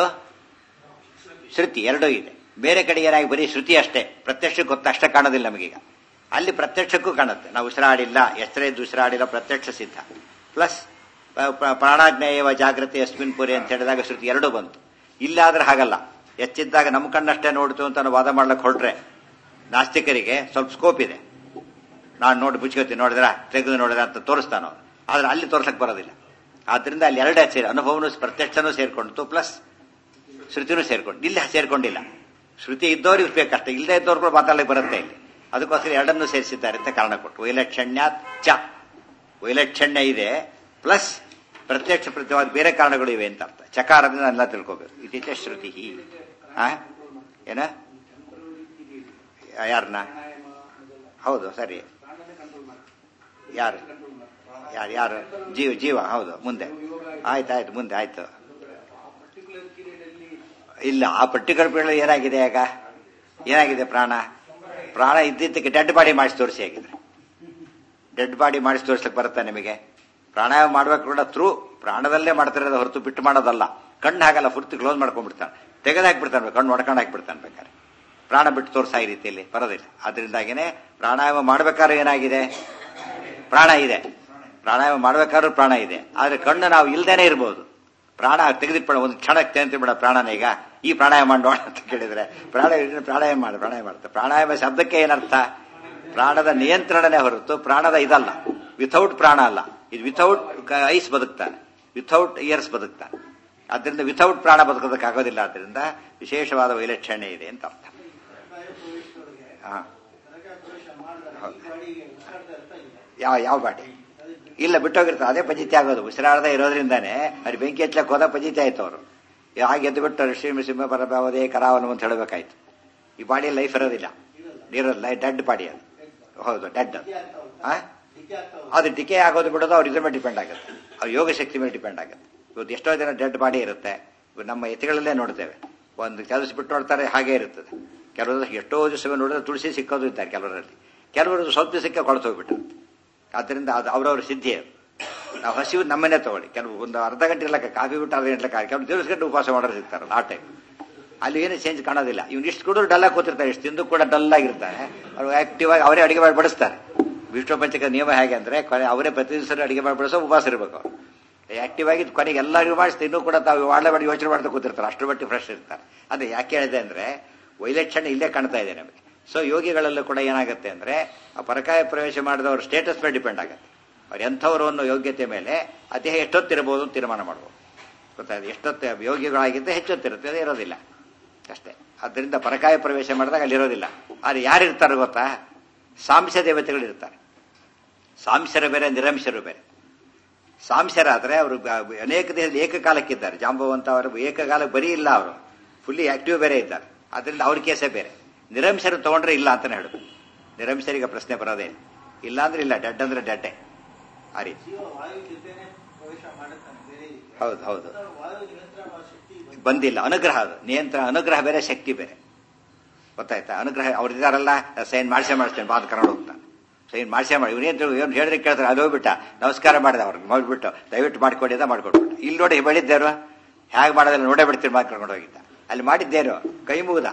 ಶ್ರುತಿ ಎರಡೂ ಇದೆ ಬೇರೆ ಕಡೆ ಏನಾಗಿ ಬರೀ ಶ್ರುತಿ ಅಷ್ಟೇ ಪ್ರತ್ಯಕ್ಷಕ್ಕೆ ಗೊತ್ತ ಅಷ್ಟೇ ಕಾಣೋದಿಲ್ಲ ನಮಗೀಗ ಅಲ್ಲಿ ಪ್ರತ್ಯಕ್ಷಕ್ಕೂ ಕಾಣುತ್ತೆ ನಾವು ಉಸಿರಾಡಿಲ್ಲ ಎಚ್ಚರ ಇದ್ದು ಉಸಿರಾಡಿಲ್ಲ ಪ್ರತ್ಯಕ್ಷ ಸಿದ್ಧ ಪ್ಲಸ್ ಪ್ರಾಣಾಜ್ಞೇಯವ ಜಾಗೃತಿ ಅಸ್ಮಿನ್ ಪುರಿ ಅಂತ ಹೇಳಿದಾಗ ಶ್ರುತಿ ಎರಡೂ ಬಂತು ಇಲ್ಲಾದ್ರೆ ಹಾಗಲ್ಲ ಎಚ್ಚಿದ್ದಾಗ ನಮ್ಮ ಕಣ್ಣಷ್ಟೇ ನೋಡ್ತು ಅಂತ ನಾವು ವಾದ ಮಾಡ್ಲಿಕ್ಕೆ ಹೊರಟ್ರೆ ನಾಸ್ತಿಕರಿಗೆ ಸ್ವಲ್ಪ ಸ್ಕೋಪ್ ಇದೆ ನಾನು ನೋಡಿ ಬುಚ್ಕೋತೀನಿ ನೋಡಿದ್ರ ತೆಗೆದು ನೋಡಿದ್ರ ಅಂತ ತೋರಿಸ್ತಾನ ಅವ್ನು ಆದ್ರೆ ಅಲ್ಲಿ ತೋರ್ಸಕ್ ಬರೋದಿಲ್ಲ ಆದ್ರಿಂದ ಅಲ್ಲಿ ಎರಡೇ ಸೇರಿ ಅನುಭವನು ಪ್ರತ್ಯಕ್ಷನೂ ಸೇರ್ಕೊಂಡಿತು ಪ್ಲಸ್ ಶ್ರುತಿನೂ ಸೇರ್ಕೊಂಡು ಇಲ್ಲಿ ಸೇರ್ಕೊಂಡಿಲ್ಲ ಶ್ರುತಿ ಇದ್ದವ್ರಿಗೆ ಬೇಕಷ್ಟೇ ಇಲ್ಲದೆ ಇದ್ದವ್ರು ಕೂಡ ಮಾತಾಡಲಿಕ್ಕೆ ಬರುತ್ತೆ ಇಲ್ಲಿ ಅದಕ್ಕೋಸ್ಕರ ಎರಡನ್ನೂ ಸೇರಿಸಿದ್ದಾರೆ ಅಂತ ಕಾರಣ ಕೊಟ್ಟು ವೈಲಕ್ಷಣ್ಯಾತ್ ಚ ವೈಲಕ್ಷಣ್ಯ ಇದೆ ಪ್ಲಸ್ ಪ್ರತ್ಯಕ್ಷ ಪ್ರತ್ಯವಾದ ಬೇರೆ ಕಾರಣಗಳು ಇವೆ ಅಂತ ಅರ್ಥ ಚಕಾರದಿಂದ ಎಲ್ಲ ತಿಳ್ಕೋಬೇಕು ಇತ್ತೀಚ ಶ್ರುತಿ ಆ ಏನ ಯಾರನ್ನ ಹೌದು ಸರಿ ಯಾರು ಯಾರು ಯಾರು ಜೀವ ಜೀವ ಹೌದು ಮುಂದೆ ಆಯ್ತು ಆಯ್ತು ಮುಂದೆ ಆಯ್ತು ಇಲ್ಲ ಆ ಪರ್ಟಿಕ್ಯುಲರ್ ಪೀರಿಯಡ್ ಏನಾಗಿದೆ ಆಗ ಏನಾಗಿದೆ ಪ್ರಾಣ ಪ್ರಾಣ ಇದ್ದಿದ್ದಕ್ಕೆ ಡೆಡ್ ಬಾಡಿ ಮಾಡಿಸಿ ತೋರಿಸಿ ಆಗಿದ್ರೆ ಡೆಡ್ ಬಾಡಿ ಮಾಡಿಸಿ ತೋರಿಸ್ಲಿಕ್ಕೆ ಬರುತ್ತೆ ನಿಮಗೆ ಪ್ರಾಣಾಯಾಮ ಮಾಡ್ಬೇಕು ಕೂಡ ಥ್ರೂ ಪ್ರಾಣದಲ್ಲೇ ಮಾಡ್ತಿರೋದು ಹೊರತು ಬಿಟ್ಟು ಮಾಡೋದಲ್ಲ ಕಣ್ಣು ಹಾಗಲ್ಲ ಪೂರ್ತಿ ಕ್ಲೋಸ್ ಮಾಡ್ಕೊಂಡ್ಬಿಡ್ತಾನೆ ತೆಗೆದು ಹಾಕ್ಬಿಡ್ತಾನೆ ಕಣ್ಣು ಹೊಡ್ಕೊಂಡು ಹಾಕ್ಬಿಡ್ತಾನೆ ಬೇಕಾದ್ರೆ ಪ್ರಾಣ ಬಿಟ್ಟು ತೋರಿಸಾ ಈ ರೀತಿಯಲ್ಲಿ ಬರೋದಿಲ್ಲ ಅದರಿಂದಾಗಿನೇ ಪ್ರಾಣಾಯಾಮ ಮಾಡ್ಬೇಕಾದ್ರೆ ಏನಾಗಿದೆ ಪ್ರಾಣ ಇದೆ ಪ್ರಾಣಾಯಾಮ ಮಾಡ್ಬೇಕಾದ್ರೂ ಪ್ರಾಣ ಇದೆ ಆದ್ರೆ ಕಣ್ಣು ನಾವು ಇಲ್ದೇನೆ ಇರ್ಬೋದು ಪ್ರಾಣ ತೆಗೆದಿಟ್ಬಿಡ ಒಂದು ಕ್ಷಣಕ್ಕೆ ತೆಗೆದಿಟ್ಬಿಡ ಪ್ರಾಣನ ಈಗ ಈ ಪ್ರಾಣಾಯಾಮ ಮಾಡೋಣ ಅಂತ ಕೇಳಿದ್ರೆ ಪ್ರಾಣ ಪ್ರಾಣಾಯಾಮ ಮಾಡಿ ಪ್ರಾಣಾಯಾಮ ಮಾಡುತ್ತೆ ಪ್ರಾಣಾಯಾಮ ಶಬ್ದಕ್ಕೆ ಏನರ್ಥ ಪ್ರಾಣದ ನಿಯಂತ್ರಣನೇ ಹೊರತು ಪ್ರಾಣದ ಇದಲ್ಲ ವಿಥೌಟ್ ಪ್ರಾಣ ಅಲ್ಲ ಇದು ವಿಥೌಟ್ ಐಸ್ ಬದುಕ್ತಾನೆ ವಿಥೌಟ್ ಇಯರ್ಸ್ ಬದುಕ್ತಾನೆ ಅದರಿಂದ ವಿಥೌಟ್ ಪ್ರಾಣ ಬದುಕೋದಕ್ಕಾಗೋದಿಲ್ಲ ಅದರಿಂದ ವಿಶೇಷವಾದ ವೈಲಕ್ಷಣ್ಯ ಇದೆ ಅಂತ ಅರ್ಥ ಹಾ ಯಾವ ಯಾವ ಬಾಡಿ ಇಲ್ಲ ಬಿಟ್ಟೋಗಿರ್ತಾರೆ ಅದೇ ಪಜಿತಿ ಆಗೋದು ಉಸಿರಾಡದೆ ಇರೋದ್ರಿಂದಾನೆ ಅಲ್ಲಿ ಬೆಂಕಿ ಹಚ್ಚಲಕ್ಕೆ ಹೋದ ಪಜಿತಿ ಆಯ್ತು ಅವರು ಹಾಗೆ ಎದ್ದು ಬಿಟ್ಟು ಶ್ರೀ ಸಿಂಹ ಪರಭಾವದೇ ಕರಾವನು ಅಂತ ಹೇಳಬೇಕಾಯ್ತು ಈ ಬಾಡಿ ಲೈಫ್ ಇರೋದಿಲ್ಲ ಇರೋದಿಲ್ಲ ಡೆಡ್ ಬಾಡಿ ಅದು ಹೌದು ಡೆಡ್ ಅದು ಆ? ಅದು ಡಿಕೆ ಆಗೋದು ಬಿಡೋದು ಅವ್ರ ಇದ್ರ ಮೇಲೆ ಡಿಪೆಂಡ್ ಆಗುತ್ತೆ ಅವ್ರ ಯೋಗ ಶಕ್ತಿ ಮೇಲೆ ಡಿಪೆಂಡ್ ಆಗುತ್ತೆ ಇವತ್ತು ಎಷ್ಟೋ ಜನ ಡೆಡ್ ಬಾಡಿ ಇರುತ್ತೆ ಇವತ್ತು ನಮ್ಮ ಎತ್ತಿಗಳಲ್ಲೇ ನೋಡ್ತೇವೆ ಒಂದು ಕೆಲಸ ಬಿಟ್ಟು ನೋಡ್ತಾರೆ ಹಾಗೆ ಇರುತ್ತದೆ ಕೆಲವರು ಎಷ್ಟೋ ದಿವಸ ನೋಡಿದ್ರೆ ತುಳಸಿ ಸಿಕ್ಕೋದು ಇದ್ದಾರೆ ಕೆಲವರಲ್ಲಿ ಕೆಲವರು ಸ್ವಲ್ಪ ದಿವಸಕ್ಕೆ ಕೊಳತು ಹೋಗ್ಬಿಟ್ಟಿರುತ್ತೆ ಆದ್ದರಿಂದ ಅದು ಅವರವ್ರ ಸಿದ್ಧಿ ಅದು ನಾವು ಹಸಿವು ನಮ್ಮನ್ನೇ ತಗೊಳ್ಳಿ ಕೆಲವು ಒಂದು ಅರ್ಧ ಗಂಟೆ ಇರ್ಲಕ್ಕ ಕಾಫಿ ಬಿಟ್ಟು ಅರ್ಧ ಗಂಟೆ ಕಾಫಿ ಕೆಲವು ದಿವಸ ಗಂಟೆ ಉಪವಾಸ ಮಾಡೋರು ಸಿಗ್ತಾರಲ್ಲ ಆ ಟೈಮ್ ಅಲ್ಲಿ ಏನು ಚೇಂಜ್ ಕಾಣೋದಿಲ್ಲ ಇವ್ನು ಇಷ್ಟು ಕೂಡ ಡಲ್ ಆಗಿ ಕೂತಿರ್ತಾರೆ ಇಷ್ಟು ತಿಂದು ಕೂಡ ಡಲ್ ಆಗಿರ್ತಾರೆ ಅವರು ಆಕ್ಟಿವ್ ಆಗಿ ಅವರೇ ಅಡಿಗೆ ಮಾಡಿ ಬಡಿಸ್ತಾರೆ ವಿಷ್ಣು ಪಂಚಕ ನಿಯಮ ಹೇಗೆ ಅಂದ್ರೆ ಕೊನೆ ಅವರೇ ಪ್ರತಿ ದಿವಸ ಅಡಿಗೆ ಮಾಡಿ ಬಡಿಸೋ ಉಪವಾಸ ಇರಬೇಕು ಅವರು ಆಕ್ಟಿವ್ ಆಗಿ ಕೊನೆಗೆ ಎಲ್ಲರಿಗೂ ಮಾಡಿಸ್ತಾ ಇನ್ನೂ ಕೂಡ ತಾವು ಮಾಡಲೇ ಮಾಡಿ ಯೋಚನೆ ಮಾಡ್ತಾ ಕೂತಿರ್ತಾರೆ ಅಷ್ಟು ಮಟ್ಟಿ ಫ್ರೆಶ್ ಇರ್ತಾರೆ ಅದೇ ಯಾಕೆ ಹೇಳಿದೆ ಅಂದ್ರೆ ವೈಲಕ್ಷಣ್ಯ ಇಲ್ಲೇ ಕಾಣ್ತಾ ಇದೆ ನಮಗೆ ಸೊ ಯೋಗಿಗಳಲ್ಲೂ ಕೂಡ ಏನಾಗುತ್ತೆ ಅಂದ್ರೆ ಆ ಪರಕಾಯ ಪ್ರವೇಶ ಮಾಡಿದವ್ರ ಸ್ಟೇಟಸ್ ಮೇಲೆ ಡಿಪೆಂಡ್ ಆಗುತ್ತೆ ಅವ್ರು ಎಂಥವ್ರು ಅನ್ನೋ ಯೋಗ್ಯತೆ ಮೇಲೆ ಆ ದೇಹ ಎಷ್ಟೊತ್ತಿರಬಹುದು ಅಂತ ತೀರ್ಮಾನ ಮಾಡ್ಬೋದು ಗೊತ್ತಾಯ್ತು ಎಷ್ಟೊತ್ತು ಯೋಗಿಗಳಾಗಿದ್ದರೆ ಹೆಚ್ಚೊತ್ತಿರುತ್ತೆ ಅದೇ ಇರೋದಿಲ್ಲ ಅಷ್ಟೇ ಅದರಿಂದ ಪರಕಾಯ ಪ್ರವೇಶ ಮಾಡಿದಾಗ ಅಲ್ಲಿರೋದಿಲ್ಲ ಆದರೆ ಯಾರು ಇರ್ತಾರೆ ಗೊತ್ತಾ ಸಾಂಶ ದೇವತೆಗಳು ಇರ್ತಾರೆ ಸಾಂಶರು ಬೇರೆ ನಿರಂಶರು ಬೇರೆ ಸಾಂಶರಾದ್ರೆ ಅವರು ಅನೇಕ ದೇಶದಲ್ಲಿ ಏಕಕಾಲಕ್ಕಿದ್ದಾರೆ ಜಾಂಬವಂತ ಅವರು ಏಕಕಾಲಕ್ಕೆ ಬರೀ ಇಲ್ಲ ಅವರು ಫುಲ್ಲಿ ಆಕ್ಟಿವ್ ಬೇರೆ ಇದ್ದಾರೆ ಅದರಿಂದ ಅವ್ರ ಕೇಸೇ ಬೇರೆ ನಿರಂಶರು ತಗೊಂಡ್ರೆ ಇಲ್ಲ ಅಂತಾನೆ ಹೇಳುದು ನಿರಂಶರಿಗೆ ಪ್ರಶ್ನೆ ಬರೋದೇ ಇಲ್ಲ. ಇಲ್ಲ ಅಂದ್ರೆ ಇಲ್ಲ ಡೆಡ್ ಅಂದ್ರೆ ಡೆಡ್ಡೆ ಆ ರೀತಿ ಜೀವ ವಾಯು ಜೊತೆನೆ ಪ್ರವೇಶ ಮಾಡುತ್ತಾನೆ ಬೇರೆ ಇದೆ. ಹೌದು ಹೌದು ವಾಯು ನಿಯಂತ್ರಣ ಮಾಡುವ ಶಕ್ತಿ ಬಂದಿದೆ. ಬಂದಿಲ್ಲ ಅನುಗ್ರಹ ಅದು ನಿಯಂತ್ರಣ ಅನುಗ್ರಹ ಬೇರೆ ಶಕ್ತಿ ಬೇರೆ ಗೊತ್ತಾಯ್ತಾ ಅನುಗ್ರಹ ಅವ್ರು ಇದಾರಲ್ಲ ಸೈನ್ ಮಾಡಿಸೇ ಮಾಡಿಸ್ತೇನೆ ಬಾದ್ ಕರ್ಕೊಂಡು ಹೋಗ್ತಾನೆ ಸೈನ್ ಮಾಡಿಸೇ ಮಾಡಿ ಇವನೇನು ಏನು ಹೇಳಿದ್ರೆ ಕೇಳ್ತಾರೆ ಅದು ಹೋಗ್ಬಿಟ್ಟ ನಮಸ್ಕಾರ ಮಾಡಿದ ಅವ್ರಿಗೆ ಮಾಡಿಬಿಟ್ಟು ದಯವಿಟ್ಟು ಮಾಡ್ಕೊಡಿ ಅಂತ ಮಾಡ್ಕೊಟ್ಬಿಟ್ಟು ಇಲ್ಲಿ ನೋಡಿ ಬೆಳಿದ್ದೇರು ಹೇಗೆ ಮಾಡೋದಿಲ್ಲ ನೋಡೇ ಬಿಡ್ತೀನಿ ಮಾತು ಕರ್ಕೊಂಡು ಹೋಗಿದ್ದ ಅಲ್ಲಿ ಮಾಡಿದ್ದೇರು ಕೈ ಮುಗಿದ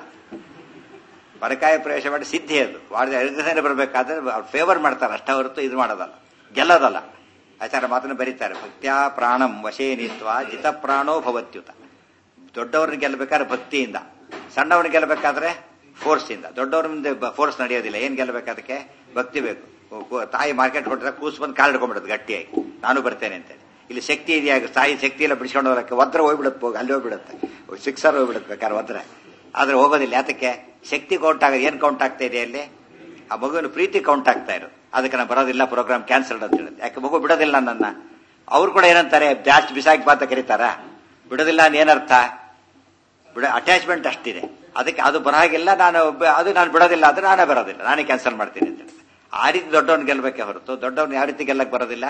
ಬರಕಾಯ ಪ್ರವೇಶ ಮಾಡಿ ಸಿದ್ಧಿ ಅದು ಮಾಡಿದ ಎದುರು ಬರಬೇಕಾದ್ರೆ ಅವ್ರು ಫೇವರ್ ಮಾಡ್ತಾರೆ ಅಷ್ಟ ಹೊರತು ಇದು ಮಾಡೋದಲ್ಲ ಗೆಲ್ಲೋದಲ್ಲ ಆಚಾರ ಮಾತನ್ನು ಬರೀತಾರೆ ಭಕ್ತ್ಯಾ ಪ್ರಾಣಂ ವಶೇ ನಿತ್ವ ಜಿತ ಪ್ರಾಣೋ ಭವತ್ಯುತ ದೊಡ್ಡವ್ರನ್ನ ಗೆಲ್ಲಬೇಕಾದ್ರೆ ಭಕ್ತಿಯಿಂದ ಸಣ್ಣವ್ರನ್ನ ಗೆಲ್ಲಬೇಕಾದ್ರೆ ಫೋರ್ಸ್ ಇಂದ ದೊಡ್ಡವ್ರ ಮುಂದೆ ಫೋರ್ಸ್ ನಡೆಯೋದಿಲ್ಲ ಏನ್ ಗೆಲ್ಲಬೇಕು ಅದಕ್ಕೆ ಭಕ್ತಿ ಬೇಕು ಕೂ- ಕೂ- ತಾಯಿ ಮಾರ್ಕೆಟ್ ಕೊಟ್ಟರೆ ಕೂಸ್ ಬಂದು ಕಾಲ್ ಹಿಡ್ಕೊಂಡ್ಬಿಡುತ್ತೆ ಗಟ್ಟಿಯಾಗಿ ನಾನು ಬರ್ತೇನೆ ಅಂತೇಳಿ ಇಲ್ಲಿ ಶಕ್ತಿ ಇದೆಯಾ ತಾಯಿ ಶಕ್ತಿ ಎಲ್ಲ ಬಿಡಿಸ್ಕೊಂಡು ಹೋಗಕ್ಕೆ ಒದ್ರ ಹೋಗ್ಬಿಡುತ್ತೆ ಹೋಗಿ ಅಲ್ಲಿ ಹೋಗ್ಬಿಡುತ್ತೆ ಸಿಕ್ಸರ್ ಹೋಗ್ಬಿಡುತ್ತೆ ಬೇಕಾದ್ರೆ ಒದ್ರೆ ಆದ್ರೆ ಹೋಗೋದಿಲ್ಲ ಯಾತಕ್ಕೆ ಶಕ್ತಿ ಕೌಂಟ್ ಆಗೋದು ಏನ್ ಕೌಂಟ್ ಆಗ್ತಾ ಇದೆ ಅಲ್ಲಿ ಆ ಮಗುವಿನ ಪ್ರೀತಿ ಕೌಂಟ್ ಆಗ್ತಾ ಇರೋದು ಅದಕ್ಕೆ ನಾನು ಬರೋದಿಲ್ಲ ಪ್ರೋಗ್ರಾಮ್ ಕ್ಯಾನ್ಸಲ್ಡ್ ಅಂತ ಹೇಳುತ್ತೆ ಯಾಕೆ ಮಗು ಬಿಡೋದಿಲ್ಲ ನನ್ನ ಅವ್ರು ಕೂಡ ಏನಂತಾರೆ ಜಾಸ್ತಿ ಬಿಸಾಕಿ ಬಾತ ಕರೀತಾರ ಬಿಡೋದಿಲ್ಲ ಅಂತ ಏನರ್ಥ ಬಿಡ ಅಟ್ಯಾಚ್ಮೆಂಟ್ ಅಷ್ಟಿದೆ ಅದಕ್ಕೆ ಅದು ಬರಾಗಿಲ್ಲ ನಾನು ಬ- ಅದು ನಾನು ಬಿಡೋದಿಲ್ಲ ಅಂದ್ರೆ ನಾನೇ ಬರೋದಿಲ್ಲ ನಾನೇ ಕ್ಯಾನ್ಸಲ್ ಮಾಡ್ತೀನಿ ಅಂತ ಹೇಳ್ತಾರೆ ಆ ರೀತಿ ದೊಡ್ಡವನ್ ಗೆಲ್ಲಬೇಕೆ ಹೊರತು ದೊಡ್ಡವ್ನ ಯಾವ ರೀತಿ ಗೆಲ್ಲಕ್ ಬರೋದಿಲ್ಲ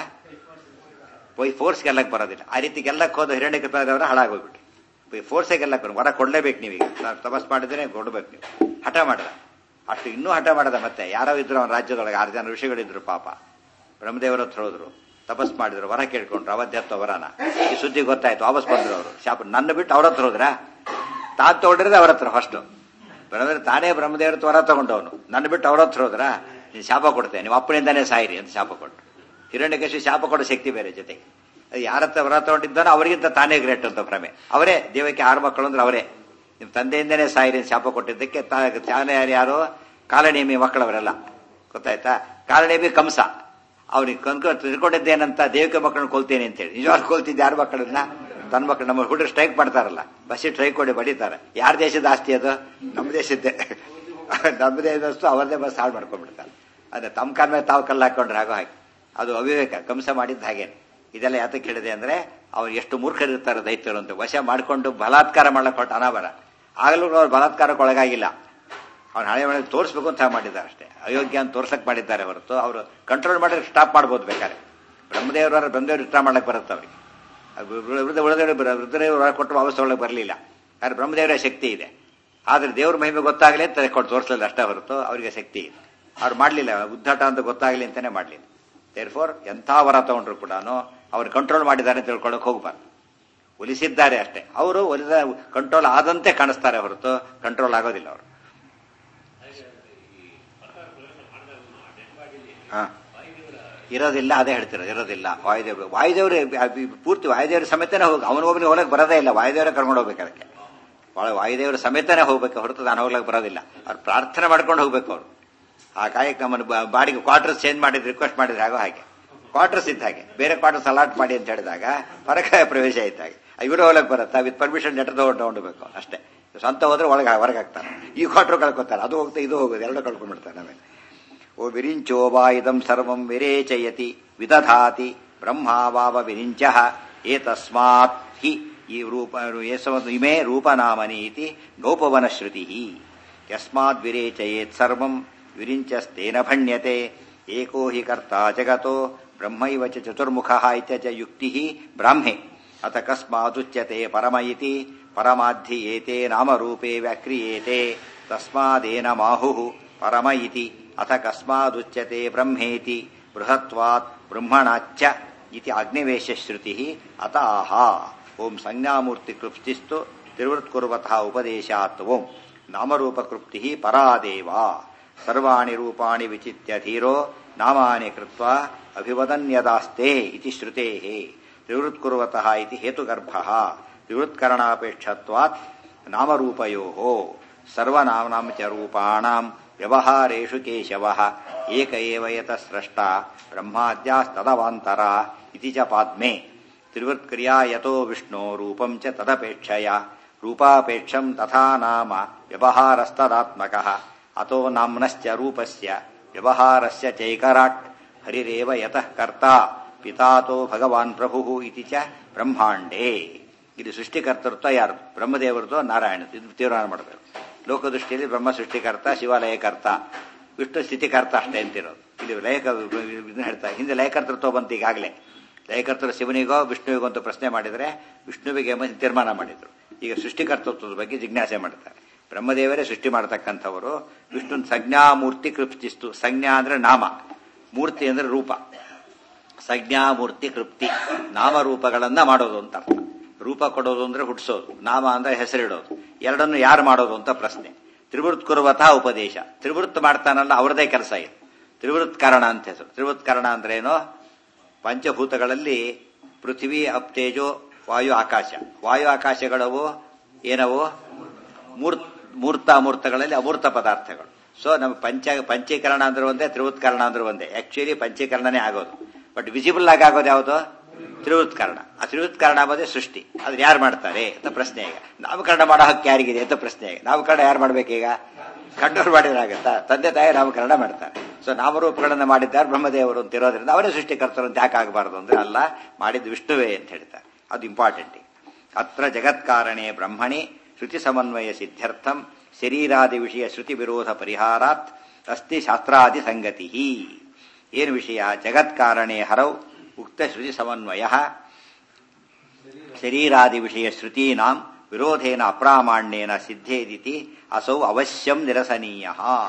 ಬೈ ಫೋರ್ಸ್ ಗೆಲ್ಲಕ್ ಬರೋದಿಲ್ಲ ಆ ರೀತಿ ಗೆಲ್ಲಕ್ ಹೋದ ಹಿರಣ್ಯ ಕೃಪಾದವರ ಹಾಳಾಗೋಗ್ಬಿಟ್ಟು ಬೈ ಫೋರ್ಸೇ ಗೆಲ್ಲಕ್ ಬರೋ ವರ ಕೊಡ್ಲೇಬೇಕು ನೀವೀಗ ನಾನು ತಪಸ್ ಮಾಡಿದ್ರೆ ಕೊಡ್ಬೇಕು ನೀವು ಹಠ ಮಾಡಿದ ಅಷ್ಟು ಇನ್ನೂ ಹಠ ಮಾಡದ ಮತ್ತೆ ಯಾರೋ ಇದ್ರು ಅವನ ರಾಜ್ಯದೊಳಗೆ ಆರು ಜನ ಋಷಿಗಳಿದ್ರು ಪಾಪ ಬ್ರಹ್ಮದೇವರ ಹತ್ರ ಹೋದ್ರು ತಪಸ್ ಮಾಡಿದ್ರು ವರ ಕೇಳ್ಕೊಂಡ್ರು ಅವಧ್ಯತ್ವ ವರನ ಈ ಸುದ್ದಿ ಗೊತ್ತಾಯ್ತು ವಾಪಸ್ ಬಂದ್ರು ಅವರು ಶಾಪ ನನ್ನ ಬಿಟ್ಟು ಅವ್ರ ಹತ್ರ ಹೋದ್ರಾ ತಾನು ತಗೊಂಡಿರೋದು ಅವ್ರ ಹತ್ರ ಫಸ್ಟ್ ಬ್ರಹ್ಮದೇವ್ರ ತಾನೇ ಬ್ರಹ್ಮದೇವ್ರ ಹತ್ರ ವರ ತಗೊಂಡವನು ನನ್ನ ಬಿಟ್ಟು ಅವ್ರ ಹತ್ರ ಹೋದ್ರಾ ನೀನು ಶಾಪ ಕೊಡ್ತೇನೆ ನೀವು ಅಪ್ಪನಿಂದಾನೇ ಸಾಯಿರಿ ಅಂತ ಶಾಪ ಕೊಟ್ಟು ಹಿರಣ್ಯಕಶಿ ಶಾಪ ಕೊಡೋ ಶಕ್ತಿ ಬೇರೆ ಜೊತೆಗೆ ಅದು ಯಾರ ಹತ್ರ ವರ ತಗೊಂಡಿದ್ದಾನೋ ಅವರಿಗಿಂತ ತಾನೇ ಗ್ರೇಟ್ ಅಂತ ಭ್ರಮೆ ಅವರೇ ದೇವಕ್ಕೆ ಆರು ಮಕ್ಕಳು ಅಂದ್ರೆ ಅವರೇ ನಿಮ್ಮ ತಂದೆಯಿಂದನೇ ಸಾಯಿರಿ ಅಂತ ಶಾಪ ಕೊಟ್ಟಿದ್ದಕ್ಕೆ ತಾ- ತಾನೇ ಯಾರು ಕಾಲನೇಮಿ ಮಕ್ಕಳವರೆಲ್ಲ ಗೊತ್ತಾಯ್ತಾ ಕಾಲನೇಮಿ ಕಂಸ ಅವ್ನಿಗೆ ಕನ್ಕೊ ತಿಳ್ಕೊಂಡಿದ್ದೇನಂತ ದೇವಿಕೆ ಮಕ್ಕಳನ್ನ ಕೊಲ್ತೇನೆ ಅಂತೇಳಿ ನಿಜವಾಗ್ಲೂ ಕೊಲ್ತಿದ್ದೆ ಯಾರ ಮಕ್ಕಳನ್ನ ತನ್ನ ಮಕ್ಕಳು ನಮ್ಮ ಹುಡುಗರು ಸ್ಟ್ರೈಕ್ ಮಾಡ್ತಾರಲ್ಲ ಬಸ್ಸಿ ಸ್ಟ್ರೈಕ್ ಕೊಡಿ ಬಡಿತಾರೆ ಯಾರ ದೇಶದ ಆಸ್ತಿ ಅದು ನಮ್ಮ ದೇಶದ್ದೇ ನಮ್ಮ ದೇಶದಷ್ಟು ಅವರದೇ ಬಸ್ ಹಾಳು ಮಾಡ್ಕೊಂಡ್ಬಿಡ್ತಾರೆ ಅದೇ ತಮ್ಮ ಕಾಲ ಮೇಲೆ ತಾವು ಕಲ್ಲು ಹಾಕೊಂಡ್ರೆ ಆಗೋ ಹಾಗೆ ಅದು ಅವಿವೇಕ ಕಂಸ ಮಾಡಿದ್ದು ಹಾಗೇನೆ ಇದೆಲ್ಲ ಯಾತಕ್ಕೆ ಹೇಳಿದೆ ಅಂದ್ರೆ ಅವ್ರು ಎಷ್ಟು ಮೂರ್ಖರಿರ್ತಾರೆ ದೈತ್ಯರು ಅಂತ ವಶ ಮಾಡಿಕೊಂಡು ಬಲಾತ್ಕಾರ ಮಾಡ್ಲಿಕ್ಕೆ ಹೊರಟ ಅನಾವರ ಆಗಲೂ ಅವ್ರು ಬಲಾತ್ಕಾರಕ್ಕೆ ಒಳಗಾಗಿಲ್ಲ ಅವ್ನು ಹಳೆ ಮನೆ ತೋರಿಸ್ಬೇಕು ಅಂತ ಮಾಡಿದ್ದಾರೆ ಅಷ್ಟೇ ಅಯೋಗ್ಯ ಅಂತ ತೋರ್ಸಕ್ ಮಾಡಿದ್ದಾರೆ ಹೊರತು ಅವರು ಕಂಟ್ರೋಲ್ ಮಾಡಿದ್ರೆ ಸ್ಟಾಪ್ ಮಾಡ್ಬೋದು ಬೇಕಾದ್ರೆ ಬ್ರಹ್ಮದೇವರ ಬ್ರಹ್ಮದೇವರು ಯುದ್ಧ ಮಾಡ್ಲಿಕ್ಕೆ ಬರುತ್ತೆ ಅವರಿಗೆ ವೃದ್ಧ ಉಳಿದವರು ವೃದ್ಧದೇವರು ಕೊಟ್ಟು ವಾಪಸ್ ಒಳಗೆ ಬರಲಿಲ್ಲ ಯಾರು ಬ್ರಹ್ಮದೇವರ ಶಕ್ತಿ ಇದೆ ಆದ್ರೆ ದೇವ್ರ ಮಹಿಮೆ ಗೊತ್ತಾಗಲಿ ಅಂತ ಕೊಟ್ಟು ತೋರಿಸಲಿಲ್ಲ ಅಷ್ಟೇ ಹೊರತು ಅವರಿಗೆ ಶಕ್ತಿ ಇದೆ ಅವ್ರು ಮಾಡಲಿಲ್ಲ ಉದ್ದಾಟ ಅಂತ ಗೊತ್ತಾಗಲಿ ಅಂತಾನೆ ಮಾಡಲಿಲ್ಲ ದೇರ್ ಫೋರ್ ಎಂಥ ವರ ತಗೊಂಡ್ರು ಕೂಡ ಅವ್ರು ಕಂಟ್ರೋಲ್ ಮಾಡಿದ್ದಾರೆ ಅಂತ ತಿಳ್ಕೊಳಕ್ ಹೋಗ್ಬಾರ್ದು ಒಲಿಸಿದ್ದಾರೆ ಅಷ್ಟೇ ಅವರು ಒಲಿದ ಕಂಟ್ರೋಲ್ ಆದಂತೆ ಕಾಣಿಸ್ತಾರೆ ಹೊರತು ಕಂಟ್ರೋಲ್ ಆಗೋದಿಲ್ಲ ಅವರು ಹಾ ಇರೋದಿಲ್ಲ ಅದೇ ಹೇಳ್ತಿರೋದು ಇರೋದಿಲ್ಲ ವಾಯುದೇವರು ವಾಯುದೇವರು ಪೂರ್ತಿ ವಾಯುದೇವರ ಸಮೇತನೇ ಹೋಗಿ ಅವನಿಗೊಬ್ಬನಿಗೆ ಹೋಗಕ್ಕೆ ಬರೋದೇ ಇಲ್ಲ ವಾಯುದೇವರೇ ಕರ್ಕೊಂಡು ಹೋಗ್ಬೇಕು ಅದಕ್ಕೆ ಭಾಳ ವಾಯುದೇವರ ಸಮೇತನೇ ಹೋಗ್ಬೇಕು ಹೊರತು ನಾನು ಹೋಗ್ಲಕ್ಕೆ ಬರೋದಿಲ್ಲ ಅವ್ರು ಪ್ರಾರ್ಥನೆ ಮಾಡ್ಕೊಂಡು ಹೋಗ್ಬೇಕು ಅವರು ಆ ಕಾಯಕ್ಕೆ ನಮ್ಮನ್ನು ಬ- ಬಾಡಿಗೆ ಕ್ವಾರ್ಟರ್ಸ್ ಚೇಂಜ್ ಮಾಡಿದ್ರೆ ರಿಕ್ವೆಸ್ಟ್ ಮಾಡಿದ್ರೆ ಆಗೋ ಹಾಗೆ ಕ್ವಾರ್ಟರ್ಸ್ ಇದ್ದ ಹಾಗೆ ಬೇರೆ ಕ್ವಾರ್ಟರ್ಸ್ ಅಲಾಟ್ ಮಾಡಿ ಅಂತ ಹೇಳಿದಾಗ ಪರಕಾಯ ಪ್ರವೇಶ ಇದ್ದ ಹಾಗೆ ಇವರು ಹೋಗ್ಲಕ್ಕೆ ಬರುತ್ತಾ ವಿತ್ ಪರ್ಮಿಷನ್ ಲೆಟರ್ ತಗೊಂಡು ಹೋಗ್ಬೇಕು ಅಷ್ಟೇ ಸ್ವಂತ ಹೋದ್ರೆ ಒಳಗೆ ಹೊರಗೆ ಹಾಕ್ತಾರೆ ಈ ಕ್ವಾರ್ಟರ್ ಕಳ್ಕೊತಾರೆ ಅದು ಹೋಗ್ತಾ ಇದು ಹೋಗೋದು ಎರಡು ಕಳ್ಕೊಂಡ್ಬಿಡ್ತಾರೆ ಆಮೇಲೆ ಓ ವಿರಿಂಚೋ ವಾ ಇದಂ ಸರ್ವಂ ವಿರೇಚಯತಿ ವಿದಧಾತಿ ಬ್ರಹ್ಮಾವಾವ ವಿರಿಂಚ ಏತಸ್ಮಾತ್ ಹಿ ಈ ರೂಪ ಏಸವನ್ ಇಮೇ ರೂಪನಾಮನಿ ಇತಿ ನೋಪವನ ಶ್ರುತಿ ಯಸ್ಮಾದ್ ವಿರೇಚಯೇತ್ ಸರ್ವಂ ವಿರಿಂಚಸ್ತೇನ ಭಣ್ಯತೆ ಏಕೋ ಹಿ ಕರ್ತಾ ಜಗತೋ ಬ್ರಹ್ಮೈವ ಚ ಚತುರ್ಮುಖ ಇತ್ಯಚ ಯುಕ್ತಿ ಬ್ರಾಹ್ಮೆ ಅಥ ಕಸ್ಮಾದುಚ್ಯತೆ ಪರಮ ಇತಿ ಪರಮಾಧಿ ಏತೆ ನಾಮರೂಪೇ ವ್ಯಾಕ್ರಿಯೇತೆ ತಸ್ಮಾದೇನ ಮಾಹುಃ ಪರಮ ಇತಿ ಅಥ ಕಸ್ಮಾದುಚ್ಯತೆ ಬ್ರಹ್ಮೇತಿ ಬೃಹತ್ವಾತ್ ಬ್ರಹ್ಮಣಾಚ್ಚ ಇತಿ ಅಗ್ನಿವೇಶ ಶ್ರುತಿ ಅತ ಆಹ ಓಂ ಸಂಜ್ಞಾಮೂರ್ತಿ ಕೃಪ್ತಿಸ್ತು ತಿರುವೃತ್ಕುರ್ವತಃ ಉಪದೇಶಾತ್ ಓಂ ನಾಮರೂಪಕೃಪ್ತಿ ಪರಾದೇವ ಸರ್ವಾಣಿ ರೂಪಾಣಿ ವಿಚಿತ್ಯ ಧೀರೋ ನಾಮಾನಿ ಕೃತ್ವ ಅಭಿವದನ್ಯದಾಸ್ತೆ ಇತಿ ಶ್ರುತೇಃ ತಿರುವೃತ್ಕುರ್ವತಃ ಇತಿ ಹೇತುಗರ್ಭಃ ತಿರುವೃತ್ಕರಣಾಪೇಕ್ಷತ್ವಾತ್ ನಾಮರೂಪಯೋಃ ಸರ್ವನಾಮ್ನಾಂ ಚ ರೂಪಾಣಾಂ ವ್ಯವಹಾರೇಷು ಕೇಶವಃ ಏಕ ಏವ ಯತ ಸ್ರಷ್ಟ ಬ್ರಹ್ಮಾದ್ಯಾಸ್ತದವಾಂತರ ಇತಿ ಚ ಪಾದ್ಮೆ ತಿರುವೃತ್ಕ್ರಿಯಾ ಯತೋ ವಿಷ್ಣೋ ರೂಪಂ ಚ ತದಪೇಕ್ಷಯ ರೂಪಾಪೇಕ್ಷಂ ತಥಾ ನಾಮ ವ್ಯವಹಾರಸ್ತದಾತ್ಮಕಃ ಅತೋ ನಾಮ್ನಶ್ಚ ರೂಪಸ್ಯ ವ್ಯವಹಾರಸ್ಯ ಚೈಕರಾಟ್ ಹರಿರೇವ ಯತಃ ಕರ್ತಾ ಪಿತಾತೋ ಭಗವಾನ್ ಪ್ರಭು ಇತಿ ಚ ಬ್ರಹ್ಮಾಂಡೇ ಇದು ಸೃಷ್ಟಿಕರ್ತೃತ್ವ ಯಾರು ಬ್ರಹ್ಮದೇವರದು ನಾರಾಯಣದ್ದು ಇದು ತೀರ್ಮಾನ ಮಾಡಬೇಕು ಲೋಕದೃಷ್ಟಿಯಲ್ಲಿ ಬ್ರಹ್ಮ ಸೃಷ್ಟಿಕರ್ತ ಶಿವಾಲಯಕರ್ತ ವಿಷ್ಣು ಸ್ಥಿತಿಕರ್ತ ಅಷ್ಟೇ ಅಂತಿರೋದು ಇಲ್ಲಿ ಲಯಕ ಇದನ್ನ ಹೇಳ್ತಾ ಹಿಂದೆ ಲಯಕರ್ತೃತ್ವ ಬಂತು ಈಗಾಗಲೇ ಲಯಕರ್ತರು ಶಿವನಿಗೋ ವಿಷ್ಣುವಿಗೋ ಅಂತ ಪ್ರಶ್ನೆ ಮಾಡಿದರೆ ವಿಷ್ಣುವಿಗೆ ಎಂಬ ತೀರ್ಮಾನ ಮಾಡಿದ್ರು ಈಗ ಸೃಷ್ಟಿಕರ್ತೃತ್ವದ ಬಗ್ಗೆ ಜಿಜ್ಞಾಸೆ ಮಾಡ್ತಾರೆ ಬ್ರಹ್ಮದೇವರೇ ಸೃಷ್ಟಿ ಮಾಡತಕ್ಕಂಥವರು ವಿಷ್ಣು ಸಂಜ್ಞಾಮೂರ್ತಿ ಕೃಪ್ತಿಸ್ತು ಸಂಜ್ಞಾ ಅಂದ್ರೆ ನಾಮ ಮೂರ್ತಿ ಅಂದ್ರೆ ರೂಪ ಸಂಜ್ಞಾಮೂರ್ತಿ ಕೃಪ್ತಿ ನಾಮರೂಪಗಳನ್ನ ಮಾಡೋದು ಅಂತ ಅರ್ಥ ರೂಪ ಕೊಡೋದು ಅಂದ್ರೆ ಹುಟ್ಟಿಸೋದು ನಾಮ ಅಂದ್ರೆ ಹೆಸರಿಡೋದು ಎರಡನ್ನು ಯಾರು ಮಾಡೋದು ಅಂತ ಪ್ರಶ್ನೆ ತ್ರಿವೃತ್ ಕುರುವತಃ ಉಪದೇಶ ತ್ರಿವೃತ್ ಮಾಡ್ತಾನಲ್ಲ ಅವರದೇ ಕೆಲಸ ಇದು ತ್ರಿವೃತ್ ಕಾರಣ ಅಂತ ಹೆಸರು ತ್ರಿವೃತ್ ಕಾರಣ ಅಂದ್ರೆ ಏನು ಪಂಚಭೂತಗಳಲ್ಲಿ ಪೃಥ್ವಿ ಅಪ್ತೇಜೋ ವಾಯು ಆಕಾಶ ವಾಯು ಆಕಾಶಗಳವು ಏನವು ಮೂರ್ತ ಮೂರ್ತ ಅಮೂರ್ತಗಳಲ್ಲಿ ಅಮೂರ್ತ ಪದಾರ್ಥಗಳು ಸೊ ನಮ್ಮ ಪಂಚ ಪಂಚೀಕರಣ ಅಂದ್ರೆ ಒಂದೇ ತ್ರಿವೃತ್ಕರಣ ಅಂದ್ರೆ ಒಂದೇ ಆಕ್ಚುಲಿ ಪಂಚೀಕರಣನೇ ಆಗೋದು ಬಟ್ ವಿಸಿಬಲ್ ಆಗಿ ಆಗೋದು ಯಾವುದು ತ್ರಿವೃತ್ಕರಣ ಆ ತ್ರಿವೃತ್ಕರಣ ಆಗೋದೇ ಸೃಷ್ಟಿ ಅದ್ರ ಯಾರು ಮಾಡ್ತಾರೆ ಅಂತ ಪ್ರಶ್ನೆ ಈಗ ನಾಮಕರಣ ಮಾಡೋ ಹಕ್ಕು ಯಾರಿಗಿದೆ ಅಂತ ಪ್ರಶ್ನೆ ಈಗ ನಾಮಕರಣ ಯಾರು ಮಾಡ್ಬೇಕೀಗ ಕಂಡೋರು ಮಾಡಿದ್ರಾಗತ್ತಾ ತಂದೆ ತಾಯಿ ನಾಮಕರಣ ಮಾಡ್ತಾರೆ ಸೊ ನಾಮರೂಪಗಳನ್ನ ಮಾಡಿದ್ದಾರೆ ಬ್ರಹ್ಮದೇವರು ಅಂತ ಇರೋದ್ರಿಂದ ಅವರೇ ಸೃಷ್ಟಿಕರ್ತರು ಅಂತ ಯಾಕೆ ಆಗಬಾರದು ಅಂದ್ರೆ ಅಲ್ಲ ಮಾಡಿದ್ದು ವಿಷ್ಣುವೇ ಅಂತ ಹೇಳ್ತಾರೆ ಅದು ಇಂಪಾರ್ಟೆಂಟ್ ಅತ್ರ ಜಗತ್ಕಾರಣೆ ಬ್ರಹ್ಮಣಿ ಶ್ರುತಿ ಸಮನ್ವಯ ಸಿದ್ಧ್ಯರ್ಥಂ ಶರೀರಾದಿ ವಿಷಯ ಶ್ರುತಿ ವಿರೋಧ ಪರಿಹಾರಾತ್ ಅಸ್ತಿ ಶಾಸ್ತ್ರಾದಿ ಸಂಗತಿ ಏನು ವಿಷಯ ಜಗತ್ಕಾರಣೆ ಹರೌ ಉಕ್ತ ಶ್ರುತಿ ಸಮನ್ವಯ ಶರೀರಾದಿ ವಿಷಯ ಶ್ರುತೀನಾಂ ವಿರೋಧೇನ ಅಪ್ರಾಮಾಣ್ಯೇನ ಸಿದ್ಧೇದಿತಿ ಅಸೌ ಅವಶ್ಯಂ ನಿರಸನೀಯ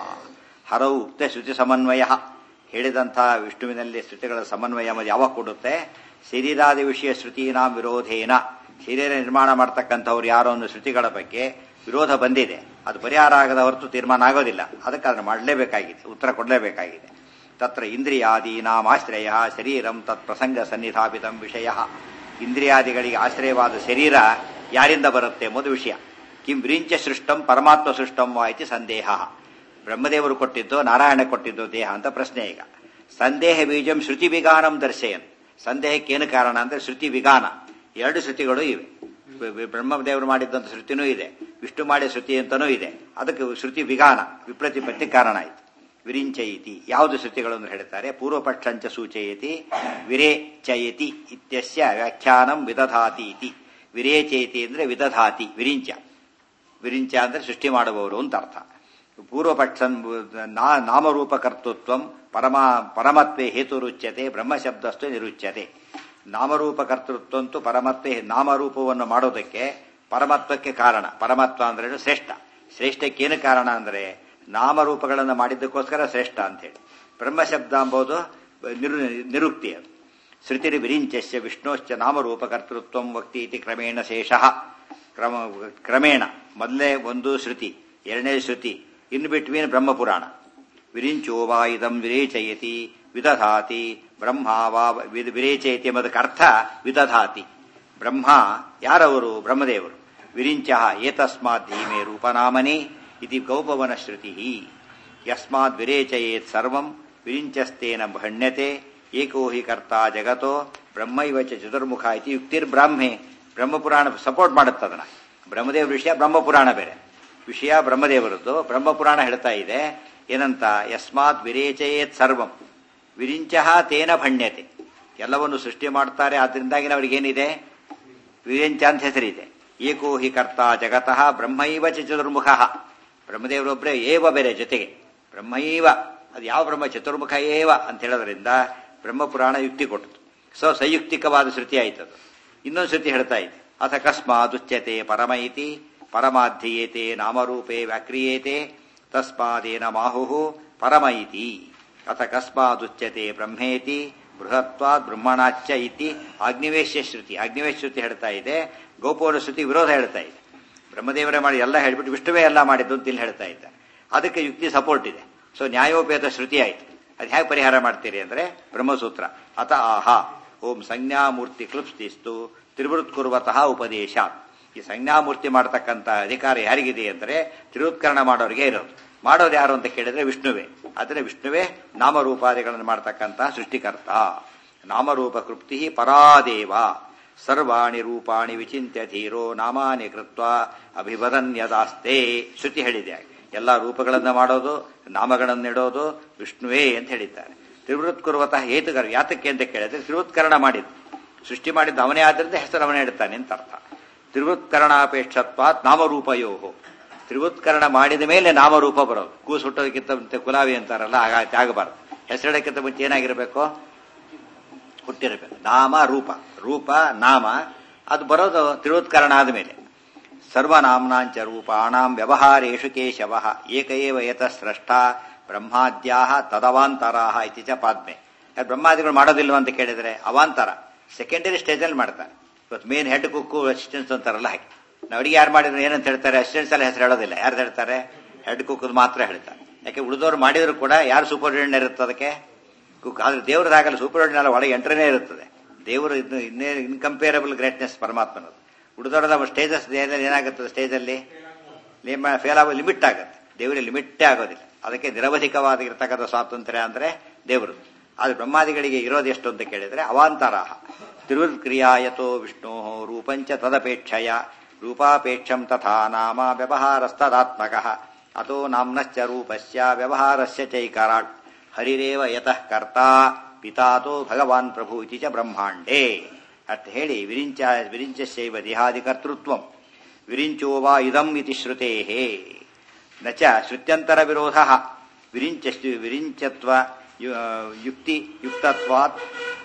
ಹರೌ ಉಕ್ತ ಶ್ರುತಿ ಸಮನ್ವಯ ಹೇಳಿದಂಥ ವಿಷ್ಣುವಿನಲ್ಲಿ ಶ್ರುತಿಗಳ ಸಮನ್ವಯ ಮತ್ತು ಯಾವಾಗ ಕೊಡುತ್ತೆ ಶರೀರಾದಿ ವಿಷಯ ಶ್ರುತೀನಾಂ ವಿರೋಧೇನ ಶರೀರ ನಿರ್ಮಾಣ ಮಾಡ್ತಕ್ಕಂಥವ್ರು ಯಾರೋ ಒಂದು ಶ್ರುತಿಗಳ ಬಗ್ಗೆ ವಿರೋಧ ಬಂದಿದೆ ಅದು ಪರಿಹಾರ ಆಗದ ಹೊರತು ತೀರ್ಮಾನ ಆಗೋದಿಲ್ಲ ಅದಕ್ಕೆ ಅದನ್ನು ಮಾಡಲೇಬೇಕಾಗಿದೆ ಉತ್ತರ ಕೊಡಲೇಬೇಕಾಗಿದೆ ತತ್ರ ಇಂದ್ರಿಯಾದೀನಾಮಾಶ್ರಯ ಶರೀರಂ ತತ್ ಪ್ರಸಂಗ ಸನ್ನಿಧಾಪಿತ ವಿಷಯ ಇಂದ್ರಿಯಾದಿಗಳಿಗೆ ಆಶ್ರಯವಾದ ಶರೀರ ಯಾರಿಂದ ಬರುತ್ತೆ ಎಂಬುದು ವಿಷಯ ಕಿಂ ವಿರಿಂಚ ಸೃಷ್ಟಂ ಪರಮಾತ್ಮ ಸೃಷ್ಟಂ ವಾಯಿತಿ ಸಂದೇಹ ಬ್ರಹ್ಮದೇವರು ಕೊಟ್ಟಿದ್ದು ನಾರಾಯಣ ಕೊಟ್ಟಿದ್ದು ದೇಹ ಅಂತ ಪ್ರಶ್ನೆ ಈಗ ಸಂದೇಹ ಬೀಜಂ ಶ್ರುತಿ ವಿಗಾನಂ ದರ್ಶಯನ್ ಸಂದೇಹಕ್ಕೇನು ಕಾರಣ ಅಂದ್ರೆ ಶ್ರುತಿ ವಿಗಾನ ಎರಡು ಶ್ರುತಿಗಳು ಇವೆ ಬ್ರಹ್ಮದೇವರು ಮಾಡಿದ್ದಂತ ಶ್ರುತಿನೂ ಇದೆ ವಿಷ್ಣು ಮಾಡಿದ ಶ್ರುತಿ ಅಂತನೂ ಇದೆ ಅದಕ್ಕೆ ಶ್ರುತಿ ವಿಗಾನ ವಿಪ್ರತಿಪತ್ತಿ ಕಾರಣ ಆಯಿತು ವಿರಿಂಚಯಿತಿ ಯಾವುದು ಶ್ರುತಿಗಳನ್ನು ಹೇಳ್ತಾರೆ ಪೂರ್ವಪಕ್ಷಂಚ ಸೂಚಯತಿ ವಿರೇಚಯತಿ ಇತ್ಯಸ್ಯ ವ್ಯಾಖ್ಯಾನಂ ವಿದಧಾತಿ ಇತಿ ವಿರೇಚಯತಿ ಅಂದ್ರೆ ವಿದಧಾತಿ ವಿರಿಂಚ ವಿರಿಂಚ ಅಂದ್ರೆ ಸೃಷ್ಟಿ ಮಾಡುವವರು ಅಂತ ಅರ್ಥ ಪೂರ್ವಪಕ್ಷ ನಾಮರೂಪಕರ್ತೃತ್ವ ಪರಮ ಪರಮತ್ವೇ ಹೇತುರುಚ್ಯತೆ ಬ್ರಹ್ಮಶಬ್ದಸ್ತು ನಿರುಚ್ಯತೆ ನಾಮರೂಪಕರ್ತೃತ್ವಂತೂ ಪರಮತ್ವೇ ನಾಮರೂಪವನ್ನು ಮಾಡೋದಕ್ಕೆ ಪರಮತ್ವಕ್ಕೆ ಕಾರಣ ಪರಮತ್ವ ಅಂದ್ರೆ ಶ್ರೇಷ್ಠ ಶ್ರೇಷ್ಠಕ್ಕೇನು ಕಾರಣ ಅಂದ್ರೆ ನಾಮರೂಪಗಳನ್ನು ಮಾಡಿದ್ದಕ್ಕೋಸ್ಕರ ಶ್ರೇಷ್ಠ ಅಂತೇಳಿ ಬ್ರಹ್ಮಶಬ್ದ ಎಂಬುದು ನಿರು ನಿರುಕ್ತಿ ಅದು ಶ್ರುತಿರಿ ವಿರಿಂಚಸ್ಯ ವಿಷ್ಣೋಶ್ಚ ನಾಮರೂಪಕರ್ತೃತ್ವ ವಕ್ತಿ ಇತಿ ಕ್ರಮೇಣ ಶೇಷ ಕ್ರಮ ಕ್ರಮೇಣ ಮೊದಲೇ ಒಂದು ಶ್ರುತಿ ಎರಡನೇ ಶ್ರುತಿ ಇನ್ ಬಿಟ್ವೀನ್ ಬ್ರಹ್ಮಪುರಾಣ ವಿರಿಂಚೋ ವಾ ಇದಂ ವಿರೇಚಯತಿ ವಿದಧಾತಿ ಬ್ರಹ್ಮ ವಾ ವಿರೇಚಯತಿ ಎಂಬುದಕ್ಕೆ ಅರ್ಥ ವಿದಧಾತಿ ಬ್ರಹ್ಮ ಯಾರವರು ಬ್ರಹ್ಮದೇವರು ವಿರಿಂಚ ಏತಸ್ಮಾತ್ ಧೀಮೆ ರೂಪನಾಮನೇ ಇತಿ ಗೌಪವನ ಶ್ರುತಿ ಯಸ್ಮಾತ್ ವಿರೇಚಯೇತ್ ಸರ್ವಂ ವಿರಿಂಚಸ್ತೇನ ಭಣ್ಯತೆ ಏಕೋ ಹಿ ಕರ್ತ ಜಗತೋ ಬ್ರಹ್ಮೈವ ಚ ಚತುರ್ಮುಖ ಇತಿ ಯುಕ್ತಿರ್ಬ್ರಾಹ್ಮೆ ಬ್ರಹ್ಮಪುರಾಣ ಸಪೋರ್ಟ್ ಮಾಡುತ್ತೆ ಅದನ್ನ ಬ್ರಹ್ಮದೇವ್ರ ವಿಷಯ ಬ್ರಹ್ಮಪುರಾಣ ಬೇರೆ ವಿಷಯ ಬ್ರಹ್ಮದೇವರದ್ದು ಬ್ರಹ್ಮಪುರಾಣ ಹೇಳ್ತಾ ಇದೆ ಏನಂತ ಯಸ್ಮಾತ್ ವಿರೇಚಯೇತ್ ಸರ್ವಂ ವಿರಿಂಚ ತೇನ ಭಣ್ಯತೆ ಎಲ್ಲವನ್ನು ಸೃಷ್ಟಿ ಮಾಡ್ತಾರೆ ಆದ್ರಿಂದಾಗಿ ಅವ್ರಿಗೇನಿದೆ ವಿರಿಂಚ ಅಂತ ಹೆಸರಿದೆ ಏಕೋ ಹಿ ಕರ್ತ ಜಗತಃ ಬ್ರಹ್ಮೈವ ಚ ಚತುರ್ಮುಖ ಬ್ರಹ್ಮದೇವರೊಬ್ಬರೇ ಏವ ಬೇರೆ ಜೊತೆಗೆ ಬ್ರಹ್ಮೈವ ಅದು ಯಾವ ಬ್ರಹ್ಮ ಚತುರ್ಮುಖ ಏವ ಅಂತ ಹೇಳೋದ್ರಿಂದ ಬ್ರಹ್ಮಪುರಾಣ ಯುಕ್ತಿ ಕೊಟ್ಟಿತು ಸೊ ಸಂಯುಕ್ತಿಕವಾದ ಶ್ರುತಿ ಆಯ್ತದು ಇನ್ನೊಂದು ಶ್ರುತಿ ಹೇಳ್ತಾ ಇದೆ ಅಥ ಕಸ್ಮಾದುಚ್ಯತೆ ಪರಮ ಇತಿ ಪರಮಾಧ್ಯಯೇತೆ ನಾಮರೂಪೇ ವ್ಯಾಕ್ರಿಯೇತೆ ತಸ್ಮಾದೇನ ಮಾಹು ಪರಮ ಇತಿ ಅಥ ಕಸ್ಮಾದುಚ್ಯತೆ ಬ್ರಹ್ಮೇತಿ ಬೃಹತ್ವಾದ್ ಬ್ರಹ್ಮಣಾಚ್ಚ ಇತಿ ಆಗ್ನಿವೇಶ್ಯ ಶ್ರುತಿ ಆಗ್ನಿವೇಶ ಶ್ರುತಿ ಹೇಳ್ತಾ ಇದೆ ಗೋಪೋರ ಶ್ರುತಿ ವಿರೋಧ ಹೇಳ್ತಾ ಇದೆ ಬ್ರಹ್ಮದೇವರೇ ಮಾಡಿ ಎಲ್ಲ ಹೇಳ್ಬಿಟ್ಟು ವಿಷ್ಣುವೇ ಎಲ್ಲ ಮಾಡಿದ್ದು ಅಂತ ಇಲ್ಲಿ ಹೇಳ್ತಾ ಇದ್ದಾರೆ ಅದಕ್ಕೆ ಯುಕ್ತಿ ಸಪೋರ್ಟ್ ಇದೆ ಸೊ ನ್ಯಾಯೋಪೇತ ಶ್ರುತಿ ಆಯ್ತು ಅದು ಹೇಗೆ ಪರಿಹಾರ ಮಾಡ್ತೀರಿ ಅಂದ್ರೆ ಬ್ರಹ್ಮಸೂತ್ರ ಅತ ಆಹಾ ಓಂ ಸಂಜ್ಞಾಮೂರ್ತಿ ಕ್ಲುಪ್ಸ್ತಿಸ್ತು ತ್ರಿವೃತ್ಕುರ್ವತಃ ಉಪದೇಶ ಈ ಸಂಜ್ಞಾಮೂರ್ತಿ ಮಾಡತಕ್ಕಂಥ ಅಧಿಕಾರ ಯಾರಿಗಿದೆ ಅಂದರೆ ತ್ರಿವೃತ್ಕರಣ ಮಾಡೋರಿಗೆ ಇರೋದು ಮಾಡೋದು ಯಾರು ಅಂತ ಕೇಳಿದ್ರೆ ವಿಷ್ಣುವೇ ಆದರೆ ವಿಷ್ಣುವೇ ನಾಮರೂಪಾದಿಗಳನ್ನು ಮಾಡತಕ್ಕಂಥ ಸೃಷ್ಟಿಕರ್ತ ನಾಮರೂಪ ಕೃಪ್ತಿ ಪರಾದೇವ ಸರ್ವಾಣಿ ರೂಪಾಣಿ ವಿಚಿಂತ್ಯ ಧೀರೋ ನಾಮಾನಿ ಕೃತ್ವ ಅಭಿವದನ್ಯದಾಸ್ತೆ ಶ್ರುತಿ ಹೇಳಿದೆ ಎಲ್ಲ ರೂಪಗಳನ್ನು ಮಾಡೋದು ನಾಮಗಳನ್ನಿಡೋದು ವಿಷ್ಣುವೇ ಅಂತ ಹೇಳಿದ್ದಾರೆ ತ್ರಿವೃತ್ಕುರ್ವತಃ ಹೇತುಕರ ಯಾತಕ್ಕೆ ಅಂತ ಕೇಳಿದ್ರೆ ತ್ರಿವೃತ್ಕರಣ ಮಾಡಿದ್ದು ಸೃಷ್ಟಿ ಮಾಡಿದ್ದು ಅವನೇ ಆದ್ರಿಂದ ಹೆಸರು ಅವನೇ ಇಡ್ತಾನೆ ಅಂತ ಅರ್ಥ ತ್ರಿವೃತ್ಕರಣಾಪೇಕ್ಷತ್ವಾತ್ ನಾಮರೂಪಯೋಹೋ ತ್ರಿವೃತ್ಕರಣ ಮಾಡಿದ ಮೇಲೆ ನಾಮರೂಪ ಬರೋದು ಕೂಸು ಹುಟ್ಟೋದಕ್ಕಿಂತ ಮುಂಚೆ ಕುಲಾವಿ ಅಂತಾರಲ್ಲ ಹಾಗಾಗಿ ಆಗಬಾರ್ದು ಹೆಸರಿಡಕ್ಕಿಂತ ಮುಂಚೆ ಏನಾಗಿರಬೇಕು ಹುಟ್ಟಿರಬೇಕು ನಾಮ ರೂಪ ರೂಪ ನಾಮ ಅದು ಬರೋದು ತ್ರಿವೃತ್ಕರಣ ಆದಮೇಲೆ ಸರ್ವನಾಮ್ನಾಂಚ ರೂಪಾಣಾಂ ವ್ಯವಹಾರೇಷು ಕೇಶವ ಏಕಏವ ಯತ ಸ್ರಷ್ಟ ಬ್ರಹ್ಮಾದ್ಯಾ ತದವಾಂತರಾ ಇತಿ ಚ ಪಾದ್ಮೆ ಯಾಕೆ ಬ್ರಹ್ಮಾದಿಗಳು ಮಾಡೋದಿಲ್ವ ಅಂತ ಕೇಳಿದ್ರೆ ಅವಾಂತರ ಸೆಕೆಂಡರಿ ಸ್ಟೇಜಲ್ಲಿ ಮಾಡ್ತಾರೆ ಇವತ್ತು ಮೇನ್ ಹೆಡ್ ಕುಕ್ಕು ಅಸಿಸ್ಟೆನ್ಸ್ ಅಂತಾರಲ್ಲ ಹಾಗೆ ನಾವು ಅಡಿಗೆ ಯಾರು ಮಾಡಿದ್ರು ಏನಂತ ಹೇಳ್ತಾರೆ ಅಸಿಸ್ಟೆನ್ಸ್ ಎಲ್ಲ ಹೆಸರು ಹೇಳೋದಿಲ್ಲ ಯಾರು ಹೇಳ್ತಾರೆ ಹೆಡ್ ಕುಕ್ಕದು ಮಾತ್ರ ಹೇಳ್ತಾರೆ ಯಾಕೆ ಉಳಿದವ್ರು ಮಾಡಿದ್ರು ಕೂಡ ಯಾರು ಸೂಪರ್ಡಿನೆಂಟ್ ಇರುತ್ತೆ ಅದಕ್ಕೆ ಕುಕ್ ಆದ್ರೆ ದೇವ್ರದಾಗಲ್ಲ ಸೂಪರ್ಡಿನೆಂಟ್ ಅಲ್ಲ ಒಳಗೆ ಎಂಟ್ರನೇ ಇರುತ್ತದೆ ದೇವರು ಇನ್ನು ಇನ್ನೇ ಇನ್ಕಂಪೇರಬಲ್ ಗ್ರೇಟ್ನೆಸ್ ಪರಮಾತ್ಮನದು ಉಳಿದವರದ ಸ್ಟೇಜಸ್ ಏನಾಗುತ್ತದೆ ಸ್ಟೇಜಲ್ಲಿ ಫೇಲ್ ಆಗೋ ಲಿಮಿಟ್ ಆಗುತ್ತೆ ದೇವರಿಗೆ ಲಿಮಿಟ್ಟೇ ಆಗೋದಿಲ್ಲ ಅದಕ್ಕೆ ನಿರವಧಿಕವಾಗಿರ್ತಕ್ಕಂಥ ಸ್ವಾತಂತ್ರ್ಯ ಅಂದ್ರೆ ದೇವರು ಆದ್ರೆ ಬ್ರಹ್ಮಾದಿಗಳಿಗೆ ಇರೋದು ಎಷ್ಟು ಅಂತ ಕೇಳಿದ್ರೆ ಅವಾಂತರ ತಿರುಕ್ರಿಯಾಯತೋ ವಿಷ್ಣೋ ರೂಪಂಚ ತದಪೇಕ್ಷಯ ರೂಪಾಪೇಕ್ಷಂ ತಥಾ ನಾಮ ವ್ಯವಹಾರಸ್ತದಾತ್ಮಕ ಅಥೋ ನಾಮ್ನಶ್ಚ ರೂಪಸ್ಯ ವ್ಯವಹಾರಸ್ಯ ಚೈಕರಾಟ್ ಹರಿರೇವ ಯತಃ ಕರ್ತಾ ಪಿತಾತೋ ಭಗವಾನ್ ಪ್ರಭು ಇತಿ ಚ ಬ್ರಹ್ಮಾಂಡೇ ಅಂತ ಹೇಳಿ ವಿರಿಂಚ ವಿರಿಂಚಸ್ಯೈವ ದೇಹಾದಿ ಕರ್ತೃತ್ವಂ ವಿರಿಂಚೋ ವಾ ಇದಂ ಇತಿ ಶ್ರುತೇಹೇ ನ ಚ ಶ್ರುತ್ಯಂತರ ವಿರೋಧ ವಿರಿಂಚ ವಿರಿಂಚತ್ವ ಯು- ಯುಕ್ತಿ ಯುಕ್ತತ್ವಾತ್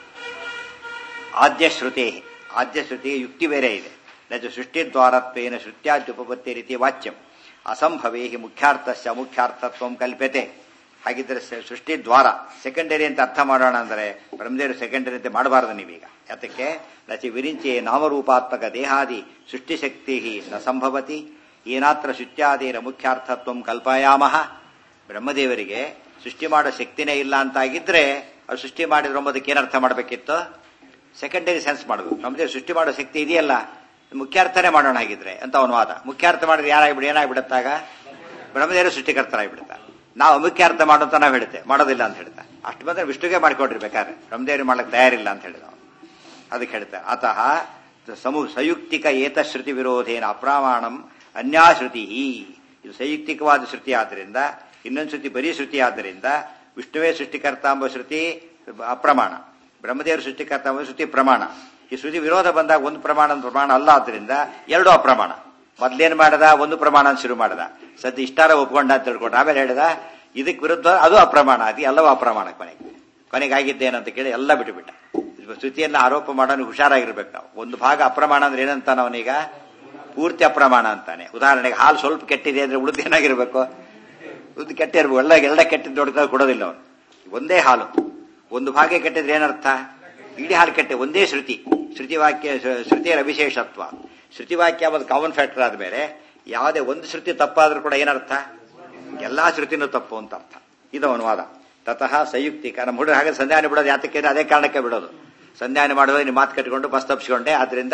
ಆದ್ಯಶ್ರುತೆ ಆದ್ಯಶ್ರುತಿ ಯುಕ್ತಿ ಬೇರೆ ಇದೆ ನಚ ಸೃಷ್ಟಿದ್ವಾರತ್ವೇನ ಶ್ರುತ್ಯಾದ್ಯುಪಪತ್ತಿ ರೀತಿ ವಾಚ್ಯಂ ಅಸಂಭವೇ ಹಿ ಮುಖ್ಯಾರ್ಥಸ್ಯ ಮುಖ್ಯಾರ್ಥತ್ವಂ ಕಲ್ಪ್ಯತೆ ಹಾಗಿದ್ರೆ ಸ- ಸೃಷ್ಟಿ ದ್ವಾರ ಸೆಕೆಂಡರಿ ಅಂತ ಅರ್ಥ ಮಾಡೋಣ ಅಂದ್ರೆ ಬ್ರಹ್ಮದೇವರು ಸೆಕೆಂಡರಿ ಅಂತ ಮಾಡಬಾರದು ನೀವೀಗ ಯಾತಕ್ಕೆ ನಚಿ ವಿರಿಂಚೆ ನಾಮರೂಪಾತ್ಮಕ ದೇಹಾದಿ ಸೃಷ್ಟಿಶಕ್ತಿ ನ ಸಂಭವತಿ ಏನಾತ್ರ ಶುತ್ಯಾದೇರ ಮುಖ್ಯಾರ್ಥತ್ವಂ ಕಲ್ಪಯಾಮಹ ಬ್ರಹ್ಮದೇವರಿಗೆ ಸೃಷ್ಟಿ ಮಾಡೋ ಶಕ್ತಿನೇ ಇಲ್ಲ ಅಂತಾಗಿದ್ರೆ ಅವ್ರು ಸೃಷ್ಟಿ ಮಾಡಿದ್ರು ಎಂಬುದಕ್ಕೆ ಏನರ್ಥ ಮಾಡಬೇಕಿತ್ತು ಸೆಕೆಂಡರಿ ಸೆನ್ಸ್ ಮಾಡಬೇಕು ನಮ್ಮದೇ ಸೃಷ್ಟಿ ಮಾಡೋ ಶಕ್ತಿ ಇದೆಯಲ್ಲ ಮುಖ್ಯಾರ್ಥನೇ ಮಾಡೋಣ ಹಾಗಿದ್ರೆ ಅಂತ ಅವನ ವಾದ ಮುಖ್ಯಾರ್ಥ ಮಾಡಿದ್ರೆ ಯಾರಾಗ್ಬಿಡಿ ಏನಾಗ್ಬಿಡುತ್ತಾಗ ಬ್ರಹ್ಮದೇವರು ಸೃಷ್ಟಿಕರ್ತರಾಗ್ಬಿಡುತ್ತಾರೆ ನಾವು ಮುಖ್ಯಾರ್ಥ ಮಾಡೋ ಅಂತ ನಾವು ಹೇಳ್ತೇವೆ ಮಾಡೋದಿಲ್ಲ ಅಂತ ಹೇಳ್ತಾ ಅಷ್ಟು ಬಂದ್ರೆ ವಿಷ್ಣುಗೆ ಮಾಡ್ಕೊಡ್ರಿಬೇಕಾದ್ರೆ ಬ್ರಹ್ಮದೇವರು ಮಾಡ್ಲಿಕ್ಕೆ ತಯಾರಿಲ್ಲ ಅಂತ ಹೇಳಿದ ಅವನು ಅದಕ್ಕೆ ಹೇಳ್ತಾರೆ ಅತಃ ಸಮು ಸಂಯುಕ್ತಿಕ ಏತಶ್ರುತಿ ವಿರೋಧೇನ ಅಪ್ರಾಮಾಣಂ ಅನ್ಯಾಶ್ರುತಿ ಇದು ಸಂಯುಕ್ತಿಕವಾದ ಶ್ರುತಿ ಆದ್ದರಿಂದ ಇನ್ನೊಂದು ಶ್ರುತಿ ಬರೀ ಶ್ರುತಿ ಆದ್ದರಿಂದ ವಿಷ್ಣುವೇ ಸೃಷ್ಟಿಕರ್ತ ಎಂಬ ಶ್ರುತಿ ಅಪ್ರಮಾಣ ಬ್ರಹ್ಮದೇವರು ಸೃಷ್ಟಿಕರ್ತ ಎಂಬ ಶ್ರುತಿ ಪ್ರಮಾಣ ಈ ಶ್ರುತಿ ವಿರೋಧ ಬಂದಾಗ ಒಂದು ಪ್ರಮಾಣ ಒಂದು ಪ್ರಮಾಣ ಅಲ್ಲ ಆದ್ದರಿಂದ ಎರಡು ಅಪ್ರಮಾಣ ಮೊದ್ಲೇನ್ ಮಾಡದ ಒಂದು ಪ್ರಮಾಣ ಅಂತ ಶುರು ಮಾಡದ ಸದ್ಯ ಇಷ್ಟಾರ ಒಪ್ಕೊಂಡ ಅಂತ ತಿಳ್ಕೊಂಡ್ರೆ ಆಮೇಲೆ ಹೇಳಿದ ಇದಕ್ಕೆ ವಿರುದ್ಧ ಅದು ಅಪ್ರಮಾಣ ಅದು ಎಲ್ಲವೂ ಅಪ್ರಮಾಣ ಕೊನೆಗೆ ಕೊನೆಗೆ ಆಗಿದ್ದೇನಂತ ಕೇಳಿ ಎಲ್ಲ ಬಿಟ್ಟುಬಿಟ್ಟ ಶ್ರುತಿಯನ್ನ ಆರೋಪ ಮಾಡೋನು ಹುಷಾರಾಗಿರ್ಬೇಕು ನಾವು ಒಂದು ಭಾಗ ಅಪ್ರಮಾಣ ಅಂದ್ರೆ ಏನಂತಾನ ಅವನೀಗ ಪೂರ್ತಿ ಅಪ್ರಮಾಣ ಅಂತಾನೆ ಉದಾಹರಣೆಗೆ ಹಾಲು ಸ್ವಲ್ಪ ಕೆಟ್ಟಿದೆ ಅಂದ್ರೆ ಉಳಿದು ಏನಾಗಿರ್ಬೇಕು ಉಳಿದು ಕೆಟ್ಟಿರ್ಬೇಕು ಎಲ್ಲ ಎಲ್ಲ ಕೆಟ್ಟಿದ್ದು ನೋಡ್ತಾ ಕೊಡೋದಿಲ್ಲ ಅವನು ಒಂದೇ ಹಾಲು ಒಂದು ಭಾಗ ಕೆಟ್ಟಿದ್ರೆ ಏನರ್ಥ ಇಡೀ ಹಾಲು ಕೆಟ್ಟೆ ಒಂದೇ ಶ್ರುತಿ ಶ್ರುತಿ ವಾಕ್ಯ ಶ್ರುತಿಯರ ವಿಶೇಷತ್ವ ಶ್ರುತಿ ವಾಕ್ಯ ಒಂದು ಕಾಮನ್ ಫ್ಯಾಕ್ಟರ್ ಆದ್ಮೇಲೆ ಯಾವುದೇ ಒಂದು ಶ್ರುತಿ ತಪ್ಪಾದ್ರೂ ಕೂಡ ಏನರ್ಥ ಎಲ್ಲಾ ಶ್ರುತಿನೂ ತಪ್ಪು ಅಂತ ಅರ್ಥ ಇದು ಅವನ ವಾದ ತತಃ ಸಂಯುಕ್ತಿಕ ನಮ್ಮ ಹುಡುಗ ಹಾಗೆ ಸಂಧ್ಯಾನ ಬಿಡೋದು ಯಾತಕ್ಕೆ ಅಂದ್ರೆ ಅದೇ ಕಾರಣಕ್ಕೆ ಬಿಡೋದು ಸಂಧ್ಯಾನ ಮಾಡುವಾಗ ನೀವು ಮಾತು ಕಟ್ಕೊಂಡು ಬಸ್ ತಪ್ಪಿಸ್ಕೊಂಡೆ ಆದ್ರಿಂದ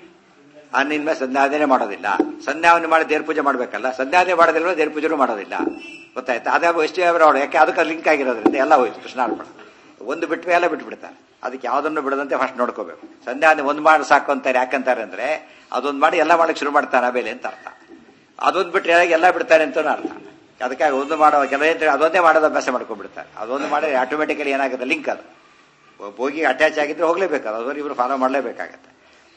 ನಿನ್ಮೇಲೆ ಸಂಧ್ಯಾದನೆ ಮಾಡೋದಿಲ್ಲ ಸಂಧ್ಯಾವನೆ ಮಾಡಿ ದೇವ್ರ ಪೂಜೆ ಮಾಡ್ಬೇಕಲ್ಲ ಸಂಧ್ಯಾವನೆ ಮಾಡೋದಿಲ್ಲ ದೇವ್ರ ಪೂಜೆನೂ ಮಾಡೋದಿಲ್ಲ ಗೊತ್ತಾಯ್ತಾ ಅದೇ ಎಷ್ಟು ಅವ್ರು ಯಾಕೆ ಅದಕ್ಕೆ ಲಿಂಕ್ ಆಗಿರೋದ್ರಿಂದ ಎಲ್ಲ ಹೋಯ್ತು ಕೃಷ್ಣಾರ್ಪಣ ಒಂದು ಬಿಟ್ಟು ಎಲ್ಲ ಬಿಟ್ಬಿಡ್ತಾರೆ ಅದಕ್ಕೆ ಯಾವ್ದನ್ನು ಬಿಡದಂತೆ ಫಸ್ಟ್ ನೋಡ್ಕೋಬೇಕು ಸಂಧ್ಯಾವನೆ ಒಂದು ಮಾಡಿ ಸಾಕು ಅಂತಾರೆ ಯಾಕಂತಾರೆ ಅಂದ್ರೆ ಅದೊಂದು ಮಾಡಿ ಎಲ್ಲ ಮಾಡಕ್ಕೆ ಶುರು ಮಾಡ್ತಾನೆ ಆಮೇಲೆ ಅಂತ ಅರ್ಥ ಅದೊಂದು ಬಿಟ್ಟರೆ ಎಲ್ಲ ಬಿಡ್ತಾರೆ ಅಂತ ಅರ್ಥ ಅದಕ್ಕಾಗಿ ಒಂದು ಮಾಡೋ ಕೆಲವು ಅದೊಂದೇ ಮಾಡೋದು ಅಭ್ಯಾಸ ಮಾಡ್ಕೊಂಡ್ಬಿಡ್ತಾರೆ ಅದೊಂದು ಮಾಡಿದ್ರೆ ಆಟೋಮೆಟಿಕಲಿ ಏನಾಗುತ್ತೆ ಲಿಂಕ್ ಅದು ಹೋಗಿ ಅಟ್ಯಾಚ್ ಆಗಿದ್ರೆ ಹೋಗ್ಲೇಬೇಕು ಅದು ಅದನ್ನು ಇವರು ಫಾಲೋ ಮಾಡಲೇಬೇಕಾಗತ್ತೆ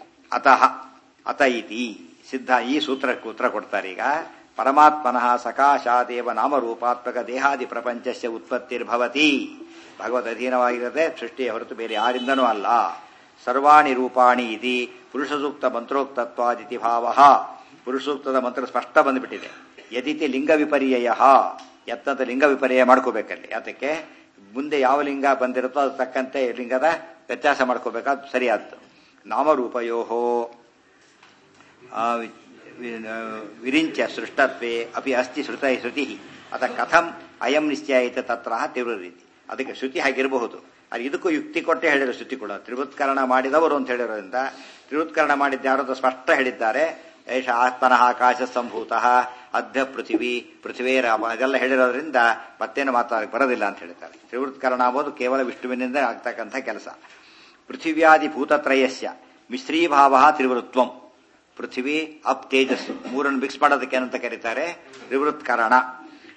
ಅತಃ ಅತ ಇತಿ ಸಿದ್ಧ ಈ ಸೂತ್ರಕ್ಕೆ ಉತ್ತರ ಕೊಡ್ತಾರೆ ಈಗ ಪರಮಾತ್ಮನಃ ಸಕಾಶಾದೇವ ನಾಮರೂಪಾತ್ಮಕ ದೇಹಾದಿ ಪ್ರಪಂಚಸ್ಯ ಉತ್ಪತ್ತಿರ್ಭವತಿ ಭಗವದ್ ಅಧೀನವಾಗಿರದೆ ಸೃಷ್ಟಿಯ ಹೊರತು ಬೇರೆ ಯಾರಿಂದನೂ ಅಲ್ಲ ಸರ್ವಾಣಿ ರೂಪಾಣಿ ಇತಿ ಪುರುಷ ಸೂಕ್ತ ಮಂತ್ರೋಕ್ತತ್ವಾದಿತಿ ಭಾವ ಪುರುಷ ಸೂಕ್ತದ ಮಂತ್ರ ಸ್ಪಷ್ಟ ಬಂದ್ಬಿಟ್ಟಿದೆ ಯದಿತಿ ಲಿಂಗ ವಿಪರ್ಯಯ ಎತ್ತಂತ ಲಿಂಗ ವಿಪರ್ಯಯ ಮಾಡ್ಕೋಬೇಕಲ್ಲಿ ಯಾತಕ್ಕೆ ಮುಂದೆ ಯಾವ ಲಿಂಗ ಬಂದಿರುತ್ತೋ ಅದು ತಕ್ಕಂತೆ ಲಿಂಗದ ವ್ಯತ್ಯಾಸ ಮಾಡ್ಕೋಬೇಕಾದ್ ಸರಿಯಾದ್ದು ನಾಮರೂಪಯೋಹೋ ಆ, ವಿ- ವಿ- ವಿರಿಂಚ ಸೃಷ್ಟತ್ವೇ ಅಪಿ ಅಸ್ತಿ ಶ್ರುತ ಶ್ರುತಿ ಅತ ಕಥಂ ಅಯಂ ನಿಶ್ಚಯಿತ ತತ್ರ ತೀವ್ರ ರೀತಿ ಅದಕ್ಕೆ ಶ್ರುತಿ ಹಾಗಿರಬಹುದು ಅದು ಇದಕ್ಕೂ ಯುಕ್ತಿ ಕೊಟ್ಟೆ ಹೇಳಿರೋ ಶ್ರುತಿ ಕೂಡ ತ್ರಿವೃತ್ಕರಣ ಮಾಡಿದವರು ಅಂತ ಹೇಳಿರೋದ್ರಿಂದ ತ್ರಿವೃತ್ಕರಣ ಮಾಡಿದ್ದ ಯಾರು ಅಂತ ಸ್ಪಷ್ಟ ಹೇಳಿದ್ದಾರೆ ಏಷ ಆತ್ಮನಃ ಆಕಾಶ ಸಂಭೂತ ಅಧ್ಯ ಪೃಥಿವಿ ಪೃಥ್ವೇ ರಾಮ ಅದೆಲ್ಲ ಹೇಳಿರೋದ್ರಿಂದ ಮತ್ತೇನು ಮಾತಾಡಕ್ಕೆ ಬರೋದಿಲ್ಲ ಅಂತ ಹೇಳ್ತಾರೆ ತ್ರಿವೃತ್ಕರಣ ಆಗೋದು ಕೇವಲ ವಿಷ್ಣುವಿನಿಂದ ಆಗ್ತಕ್ಕಂಥ ಕೆಲಸ ಪೃಥಿವ್ಯಾದಿ ಭೂತತ್ರಯಸ್ಯ ಮಿಶ್ರೀಭಾವ ತ್ರಿವೃತ್ವಂ ಪೃಥ್ವಿ ಅಪ್ ತೇಜಸ್ ಮೂರನ್ನು ಮಿಕ್ಸ್ ಮಾಡೋದಕ್ಕೆ ಏನಂತ ಕರೀತಾರೆ ತ್ರಿವೃತ್ಕರಣ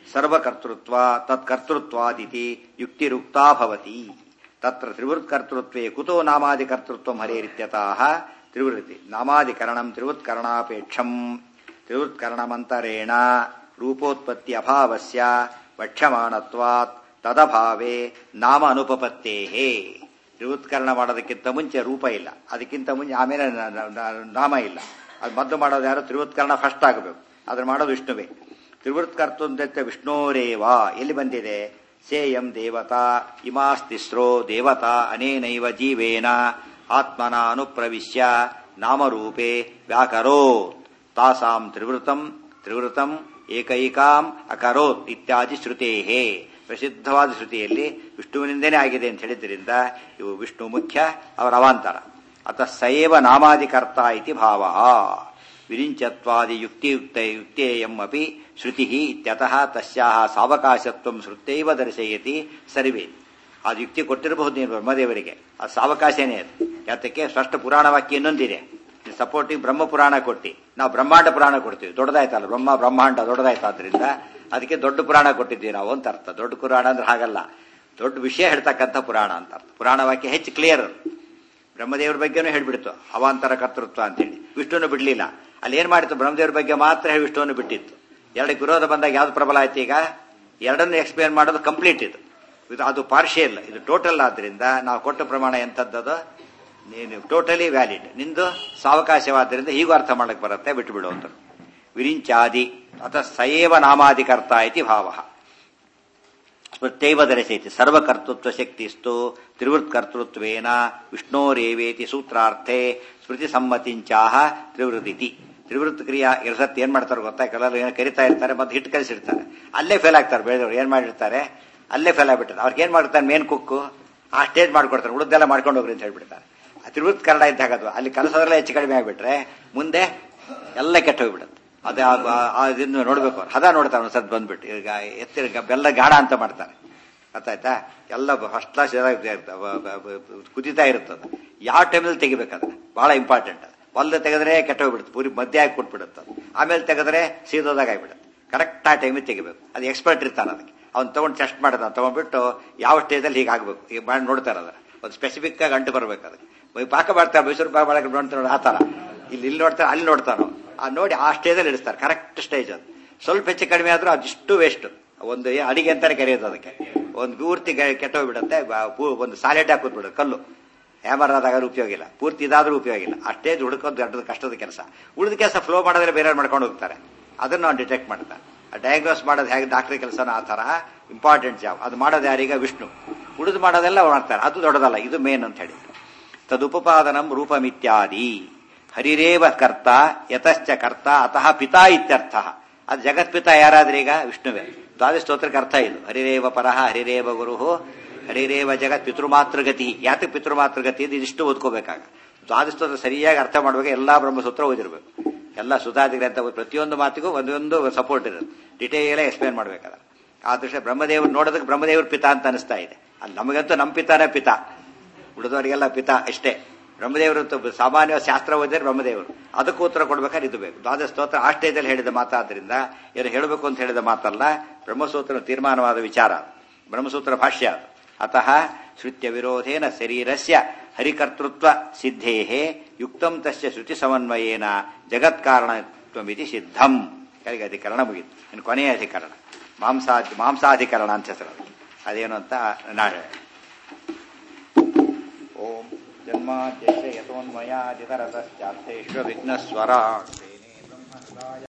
ಸರ್ವಕರ್ತೃತ್ವ ತತ್ಕರ್ತೃತ್ವಾದಿತಿ ಯುಕ್ತಿರುಕ್ತಾ ಭವತಿ ತತ್ರ ತ್ರಿವೃತ್ಕರ್ತೃತ್ವೇ ಕುತೋ ನಾಮಾದಿಕರ್ತೃತ್ವ ಹರೇರಿತ್ಯತಃ ತ್ರಿವೃತ್ತಿ ನಾಮಾದಿಕರಣಂ ತ್ರಿವೃತ್ಕರಣಾಪೇಕ್ಷಂ ತ್ರಿವೃತ್ಕರಣಮಂತರೇಣ ರೂಪೋತ್ಪತ್ತಿ ಅಭಾವಸ್ಯ ವಕ್ಷ್ಯಮಾಣತ್ವಾತ್ ತದಭಾವೇ ನಾಮ ಅನುಪಪತ್ತೇಹೇ ತ್ರಿವೃತ್ಕರಣ ಮಾಡೋದಕ್ಕಿಂತ ಮುಂಚೆ ರೂಪ ಇಲ್ಲ ಅದಕ್ಕಿಂತ ಮುಂಚೆ ಆಮೇಲೆ ನ- ನ- ನ- ನಾಮ ಇಲ್ಲ ಅದು ಮದ್ದು ಮಾಡೋದು ಯಾರು ತ್ರಿವೃತ್ಕರಣ ಫಸ್ಟ್ ಆಗಬೇಕು ಅದನ್ನ ಮಾಡೋದು ವಿಷ್ಣುವೇ ತ್ರಿವೃತ್ಕರ್ತುಂದತ್ತ ವಿಷ್ಣೋರೇವ ಎಲ್ಲಿ ಬಂದಿದೆ ಸೇಯಂ ದೇವತಾ ಇಮಾಸ್ತಿಸ್ರೋ ದೇವತಾ ಅನೇನೈವ ಜೀವೇನ ಆತ್ಮನ ಅನುಪ್ರವಿಶ್ಯ ನಾಮರೂಪೇ ವ್ಯಾಕರೋತ್ ತಾಸಾಂ ತ್ರಿವೃತಂ ತ್ರಿವೃತಂ ಏಕೈಕಾಂ ಅಕರೋತ್ ಇತ್ಯಾದಿ ಶ್ರುತೇಹೇ ಪ್ರಸಿದ್ಧವಾದ ಶ್ರುತಿಯಲ್ಲಿ ವಿಷ್ಣುವಿನಿಂದನೇ ಆಗಿದೆ ಅಂತ ಹೇಳಿದ್ರಿಂದ ಇವು ವಿಷ್ಣು ಮುಖ್ಯ ಅವರ ಅವಾಂತರ ಅತಃ ಸಯೇವ ನಾಮಾದಿಕರ್ತ ಇತಿ ಭಾವ ವಿರಿಂಚತ್ವಾದಿ ಯುಕ್ತಿಯುಕ್ತ ಯುಕ್ತೇಯಂ ಅಪಿ ಶ್ರುತಿ ಇತ್ಯತಃ ತಸ್ಯಾಹ ಸಾವಕಾಶತ್ವಂ ಶ್ರುತೈವ ದರ್ಶಯತಿ ಸರ್ವೇ ಅದು ಯುಕ್ತಿ ಕೊಟ್ಟಿರಬಹುದು ನೀವು ಬ್ರಹ್ಮದೇವರಿಗೆ ಅದು ಸಾವಕಾಶನೇ ಅದು ಯಾತಕ್ಕೆ ಸ್ಪಷ್ಟ ಪುರಾಣ ವಾಕ್ಯ ಇನ್ನೊಂದಿದೆ ಸಪೋರ್ಟಿವ್ ಬ್ರಹ್ಮ ಪುರಾಣ ಕೊಟ್ಟು ನಾವು ಬ್ರಹ್ಮಾಂಡ ಪುರಾಣ ಕೊಡ್ತೀವಿ ದೊಡ್ಡದಾಯ್ತಲ್ಲ ಬ್ರಹ್ಮ ಬ್ರಹ್ಮಾಂಡ ದೊಡ್ಡದಾಯ್ತಾದ್ರಿಂದ ಅದಕ್ಕೆ ದೊಡ್ಡ ಪುರಾಣ ಕೊಟ್ಟಿದ್ದೀವಿ ನಾವು ಅಂತ ಅರ್ಥ ದೊಡ್ಡ ಪುರಾಣ ಅಂದ್ರೆ ಹಾಗಲ್ಲ ದೊಡ್ಡ ವಿಷಯ ಹೇಳ್ತಕ್ಕಂಥ ಪುರಾಣ ಅಂತ ಅರ್ಥ ಪುರಾಣ ವಾಕ್ಯ ಹೆಚ್ಚು ಕ್ಲಿಯರ್ ಬ್ರಹ್ಮದೇವ್ರ ಬಗ್ಗೆನೂ ಹೇಳ್ಬಿಡ್ತು ಅವಾಂತರ ಕರ್ತೃತ್ವ ಅಂತೇಳಿ ವಿಷ್ಣುವನ್ನು ಬಿಡ್ಲಿಲ್ಲ ಅಲ್ಲಿ ಏನ್ ಮಾಡಿತ್ತು ಬ್ರಹ್ಮದೇವ್ರ ಬಗ್ಗೆ ಮಾತ್ರ ಹೇಳಿ ವಿಷ್ಣುವನ್ನು ಬಿಟ್ಟಿತ್ತು ಎರಡಕ್ಕೆ ವಿರೋಧ ಬಂದಾಗ ಯಾವ್ದು ಪ್ರಬಲ ಆಯ್ತು ಈಗ ಎರಡನ್ನು ಎಕ್ಸ್ಪ್ಲೇನ್ ಮಾಡೋದು ಕಂಪ್ಲೀಟ್ ಇದು ಇದು ಅದು ಪಾರ್ಷಿಯಲ್ ಇದು ಟೋಟಲ್ ಆದ್ರಿಂದ ನಾವು ಕೊಟ್ಟ ಪ್ರಮಾಣ ಎಂಥದ್ದದು ನೀನು ಟೋಟಲಿ ವ್ಯಾಲಿಡ್ ನಿಂದು ಸಾವಕಾಶವಾದ್ದರಿಂದ ಹೀಗೂ ಅರ್ಥ ಮಾಡಕ್ ಬರುತ್ತೆ ಬಿಟ್ಟು ಬಿಡು ಅಂತ ವಿರಿಂಚಾದಿ ಅಥ ಸಯೇವ ನಾಮಾದಿಕರ್ತ ಇತಿ ಭಾವ ಸ್ಮೃತ್ಯೈವ ದರ್ಶಯತಿ ಸರ್ವಕರ್ತೃತ್ವ ಶಕ್ತಿಸ್ತು ತ್ರಿವೃತ್ಕರ್ತೃತ್ವೇನ ವಿಷ್ಣೋರೇವೇತಿ ಸೂತ್ರಾರ್ಥೆ ಸ್ಮೃತಿ ಸಮ್ಮತಿಂಚಾಹ ತ್ರಿವೃದಿತಿ ತ್ರಿವೃತ್ ಕ್ರಿಯಾ ಇರಸತ್ ಏನ್ ಮಾಡ್ತಾರೆ ಗೊತ್ತಾ ಕೆಲವರು ಏನೋ ಕರಿತಾ ಇರ್ತಾರೆ ಮತ್ತೆ ಹಿಟ್ಟು ಕಲಿಸಿರ್ತಾರೆ ಅಲ್ಲೇ ಫೇಲ್ ಆಗ್ತಾರೆ ಬೆಳೆದವ್ರು ಏನ್ ಮಾಡಿರ್ತಾರೆ ಅಲ್ಲೇ ಫೇಲ್ ಆಗ್ಬಿಟ್ಟಾರೆ ಅವ್ರಿಗೆ ಏನ್ ಮಾಡ್ತಾರೆ ಮೇನ್ ಕುಕ್ಕು ಆ ಸ್ಟೇಜ್ ಮಾಡ್ಕೊಡ್ತಾರೆ ಉಳಿದೆಲ್ಲ ಮಾಡ್ಕೊಂಡು ಹೋಗ್ರಿ ಅಂತ ಹೇಳ್ಬಿಡ್ತಾರೆ ಆ ತ್ರಿವೃತ್ ಕನ್ನಡ ಇದ್ದಾಗ ಅದು ಅಲ್ಲಿ ಕಲಸೋದ್ರೆಲ್ಲ ಹೆಚ್ಚು ಕಡಿಮೆ ಆಗ್ಬಿಟ್ರೆ ಮುಂದೆ ಎಲ್ಲ ಕೆಟ್ಟ ಹೋಗ್ಬಿಡುತ್ತೆ ಅದೇ ಅದನ್ನು ನೋಡ್ಬೇಕು ಅವ್ರು ಹದ ನೋಡ್ತಾರೆ ಒಂದ್ಸತ್ ಬಂದ್ಬಿಟ್ಟು ಈಗ ಎತ್ತಿರ ಬೆಲ್ಲ ಗಾಢ ಅಂತ ಮಾಡ್ತಾರೆ ಗೊತ್ತಾಯ್ತಾ ಎಲ್ಲ ಫಸ್ಟ್ ಕ್ಲಾಸ್ ಕುದಿತಾ ಇರುತ್ತದೆ ಯಾವ ಟೈಮಲ್ಲಿ ತೆಗಿಬೇಕದನ್ನ ಬಹಳ ಇಂಪಾರ್ಟೆಂಟ್ ಒಲ್ದ ತೆಗೆದ್ರೆ ಕೆಟ್ಟ ಹೋಗ್ಬಿಡುತ್ತೆ ಪೂರಿ ಮಧ್ಯ ಹಾಕಿ ಕೊಟ್ಬಿಡುತ್ತೆ ಅದು. ಆಮೇಲೆ ತೆಗೆದ್ರೆ ಸೀದೋದಾಗ ಆಗ್ಬಿಡುತ್ತೆ ಕರೆಕ್ಟ್ ಆ ಟೈಮಿಗೆ ತೆಗಿಬೇಕು ಅದು ಎಕ್ಸ್ಪರ್ಟ್ ಇರ್ತಾನೆ ಅದಕ್ಕೆ ಅವ್ನು ತಗೊಂಡು ಟೆಸ್ಟ್ ಮಾಡೋದು ತಗೊಂಡ್ಬಿಟ್ಟು ಯಾವ ಸ್ಟೇಜಲ್ಲಿ ಹೀಗೆ ಆಗ್ಬೇಕು ಈಗ ಮಾಡಿ ನೋಡ್ತಾರೆ ಅದನ್ನ ಒಂದು ಸ್ಪೆಸಿಫಿಕ್ ಆಗಿ ಅಂಟು ಬರ್ಬೇಕು ಅದಕ್ಕೆ ಈ ಪಾಕ ಮಾಡ್ತಾರೆ ಮೈಸೂರು ಪಾಕ ಮಾಡಕ್ಕೆ ನೋಡ್ತಾರೆ ನೋಡಿ ಆ ಥರ ಇಲ್ಲಿ ಇಲ್ಲಿ ನೋಡ್ತಾರೆ ಅಲ್ಲಿ ನೋಡ್ತಾರೋ ಆ ನೋಡಿ ಆ ಸ್ಟೇಜಲ್ಲಿ ಇಡಿಸ್ತಾರೆ ಕರೆಕ್ಟ್ ಸ್ಟೇಜ್ ಅದು ಸ್ವಲ್ಪ ಹೆಚ್ಚು ಕಡಿಮೆ ಆದ್ರೂ ಅದಿಷ್ಟು ವೇಸ್ಟ್ ಒಂದು ಏ- ಅಡಿಗೆ ಅಂತಾನೆ ಕರೆಯೋದು ಅದಕ್ಕೆ ಒಂದು ಪೂರ್ತಿ ಗೆ- ಕೆಟ್ಟೋಗ್ಬಿಡುತ್ತೆ ಬ- ಪೂ- ಒಂದು ಸಾಲೆಡ್ ಹಾಕುದ್ಬಿಡುತ್ತೆ ಕಲ್ಲು ಹ್ಯಾಮರ್ ಆದಾಗ ಉಪಯೋಗ ಇಲ್ಲ ಪೂರ್ತಿ ಇದಾದ್ರೂ ಉಪಯೋಗ ಇಲ್ಲ ಆ ಸ್ಟೇಜ್ ಹುಡುಕೋದು ದೊಡ್ಡದ ಕಷ್ಟದ ಕೆಲಸ ಉಳಿದ ಕೆಲಸ ಫ್ಲೋ ಮಾಡಿದ್ರೆ ಬೇರೆ ಮಾಡ್ಕೊಂಡು ಹೋಗ್ತಾರೆ ಅದನ್ನ ನಾವು ಡಿಟೆಕ್ಟ್ ಮಾಡ್ತಾರೆ ಡಯಾಗ್ನೋಸ್ ಮಾಡೋದು ಹೇಗೆ ಡಾಕ್ಟರ್ ಕೆಲಸನ ಆ ತರ ಇಂಪಾರ್ಟೆಂಟ್ ಜಾಬ್ ಅದು ಮಾಡೋದು ಯಾರೀಗ ವಿಷ್ಣು ಉಳಿದು ಮಾಡೋದೆಲ್ಲ ಅವ್ರು ಮಾಡ್ತಾರೆ ಅದು ದೊಡ್ಡದಲ್ಲ ಇದು ಮೇನ್ ಅಂತ ಹೇಳಿ ತದುಪಪಾದನಂ ರೂಪಮಿತ್ಯಾದಿ ಹರಿರೇವ ಕರ್ತ ಯತಶ್ಚ ಕರ್ತ ಅತಃ ಪಿತಾ ಇತ್ಯರ್ಥ ಅದು ಜಗತ್ಪಿತ ಯಾರಾದ್ರೂ ಈಗ ವಿಷ್ಣುವೇ ದ್ವಾದಶ ಸ್ತೋತ್ರಕ್ಕೆ ಅರ್ಥ ಇದು ಹರಿರೇವ ಪರಹ ಹರಿರೇವ ಗುರು ಹರಿರೇವ ಜಗತ್ ಪಿತೃಮಾತೃಗತಿ ಯಾತಕ್ಕೆ ಪಿತೃಮಾತೃಗತಿ ಇದು ಇದಿಷ್ಟು ಓದ್ಕೋಬೇಕಾಗ ದ್ವಾದಶ ಸ್ತೋತ್ರ ಸರಿಯಾಗಿ ಅರ್ಥ ಮಾಡುವಾಗ ಎಲ್ಲಾ ಬ್ರಹ್ಮಸೂತ್ರ ಓದಿರ್ಬೇಕು ಎಲ್ಲ ಸುಧಾದಿಗಳು ಅಂತ ಪ್ರತಿಯೊಂದು ಮಾತಿಗೂ ಒಂದೊಂದು ಸಪೋರ್ಟ್ ಇರುತ್ತೆ ಡಿಟೇಲ್ ಎಕ್ಸ್ಪ್ಲೇನ್ ಮಾಡ್ಬೇಕಾದ್ರೆ ಆ ದೃಶ್ಯ ಬ್ರಹ್ಮದೇವರು ನೋಡೋದಕ್ಕೆ ಬ್ರಹ್ಮದೇವ್ರ ಪಿತಾ ಅಂತ ಅನಿಸ್ತಾ ಇದೆ ಅಲ್ಲಿ ನಮಗಂತೂ ನಮ್ಮ ಪಿತಾನೇ ಪಿತಾ ಉಳಿದವರಿಗೆಲ್ಲ ಪಿತಾ ಅಷ್ಟೇ ಬ್ರಹ್ಮದೇವರು ತ- ಸಾಮಾನ್ಯ ಶಾಸ್ತ್ರ ಓದಿದ್ರೆ ಬ್ರಹ್ಮದೇವರು ಅದಕ್ಕೂ ಉತ್ತರ ಕೊಡ್ಬೇಕಾದ್ರೆ ಇದು ಬೇಕು ದ್ವಾದಶ ಸ್ತೋತ್ರ ಆ ಸ್ಟೇಜಲ್ಲಿ ಹೇಳಿದ ಮಾತಾದ್ರಿಂದ ಏನು ಹೇಳಬೇಕು ಅಂತ ಹೇಳಿದ ಮಾತಲ್ಲ ಬ್ರಹ್ಮಸೂತ್ರ ತೀರ್ಮಾನವಾದ ವಿಚಾರ ಬ್ರಹ್ಮಸೂತ್ರ ಭಾಷ್ಯ ಅದು ಅತಃ ಶ್ರುತ್ಯ ವಿರೋಧೇನ ಶರೀರಸ್ಯ ಹರಿಕರ್ತೃತ್ವ ಸಿದ್ಧೇ ಯುಕ್ತಂ ತಸ್ಯ ಶ್ರುತಿ ಸಮನ್ವಯೇನ ಜಗತ್ಕಾರಣತ್ವಮಿತಿ ಸಿದ್ಧಂ ಕೆಳಗೆ ಅಧಿಕರಣ ಮುಗಿತು ಇನ್ನು ಕೊನೆಯ ಅಧಿಕರಣ ಮಾಂಸಾ ಮಾಂಸಾಧಿಕರಣ ಅಂತ ಹೆಸರು ಅದು. ಅದೇನು ಅಂತ ನಾಳೆ ಓಂ ಜನ್ಮಾದ್ಯಸ್ಯ ಯತೋನ್ಮಯಾದಿತರತಶ್ಚಾರ್ಥೇಶ್ವ ವಿಘ್ನಸ್ವರ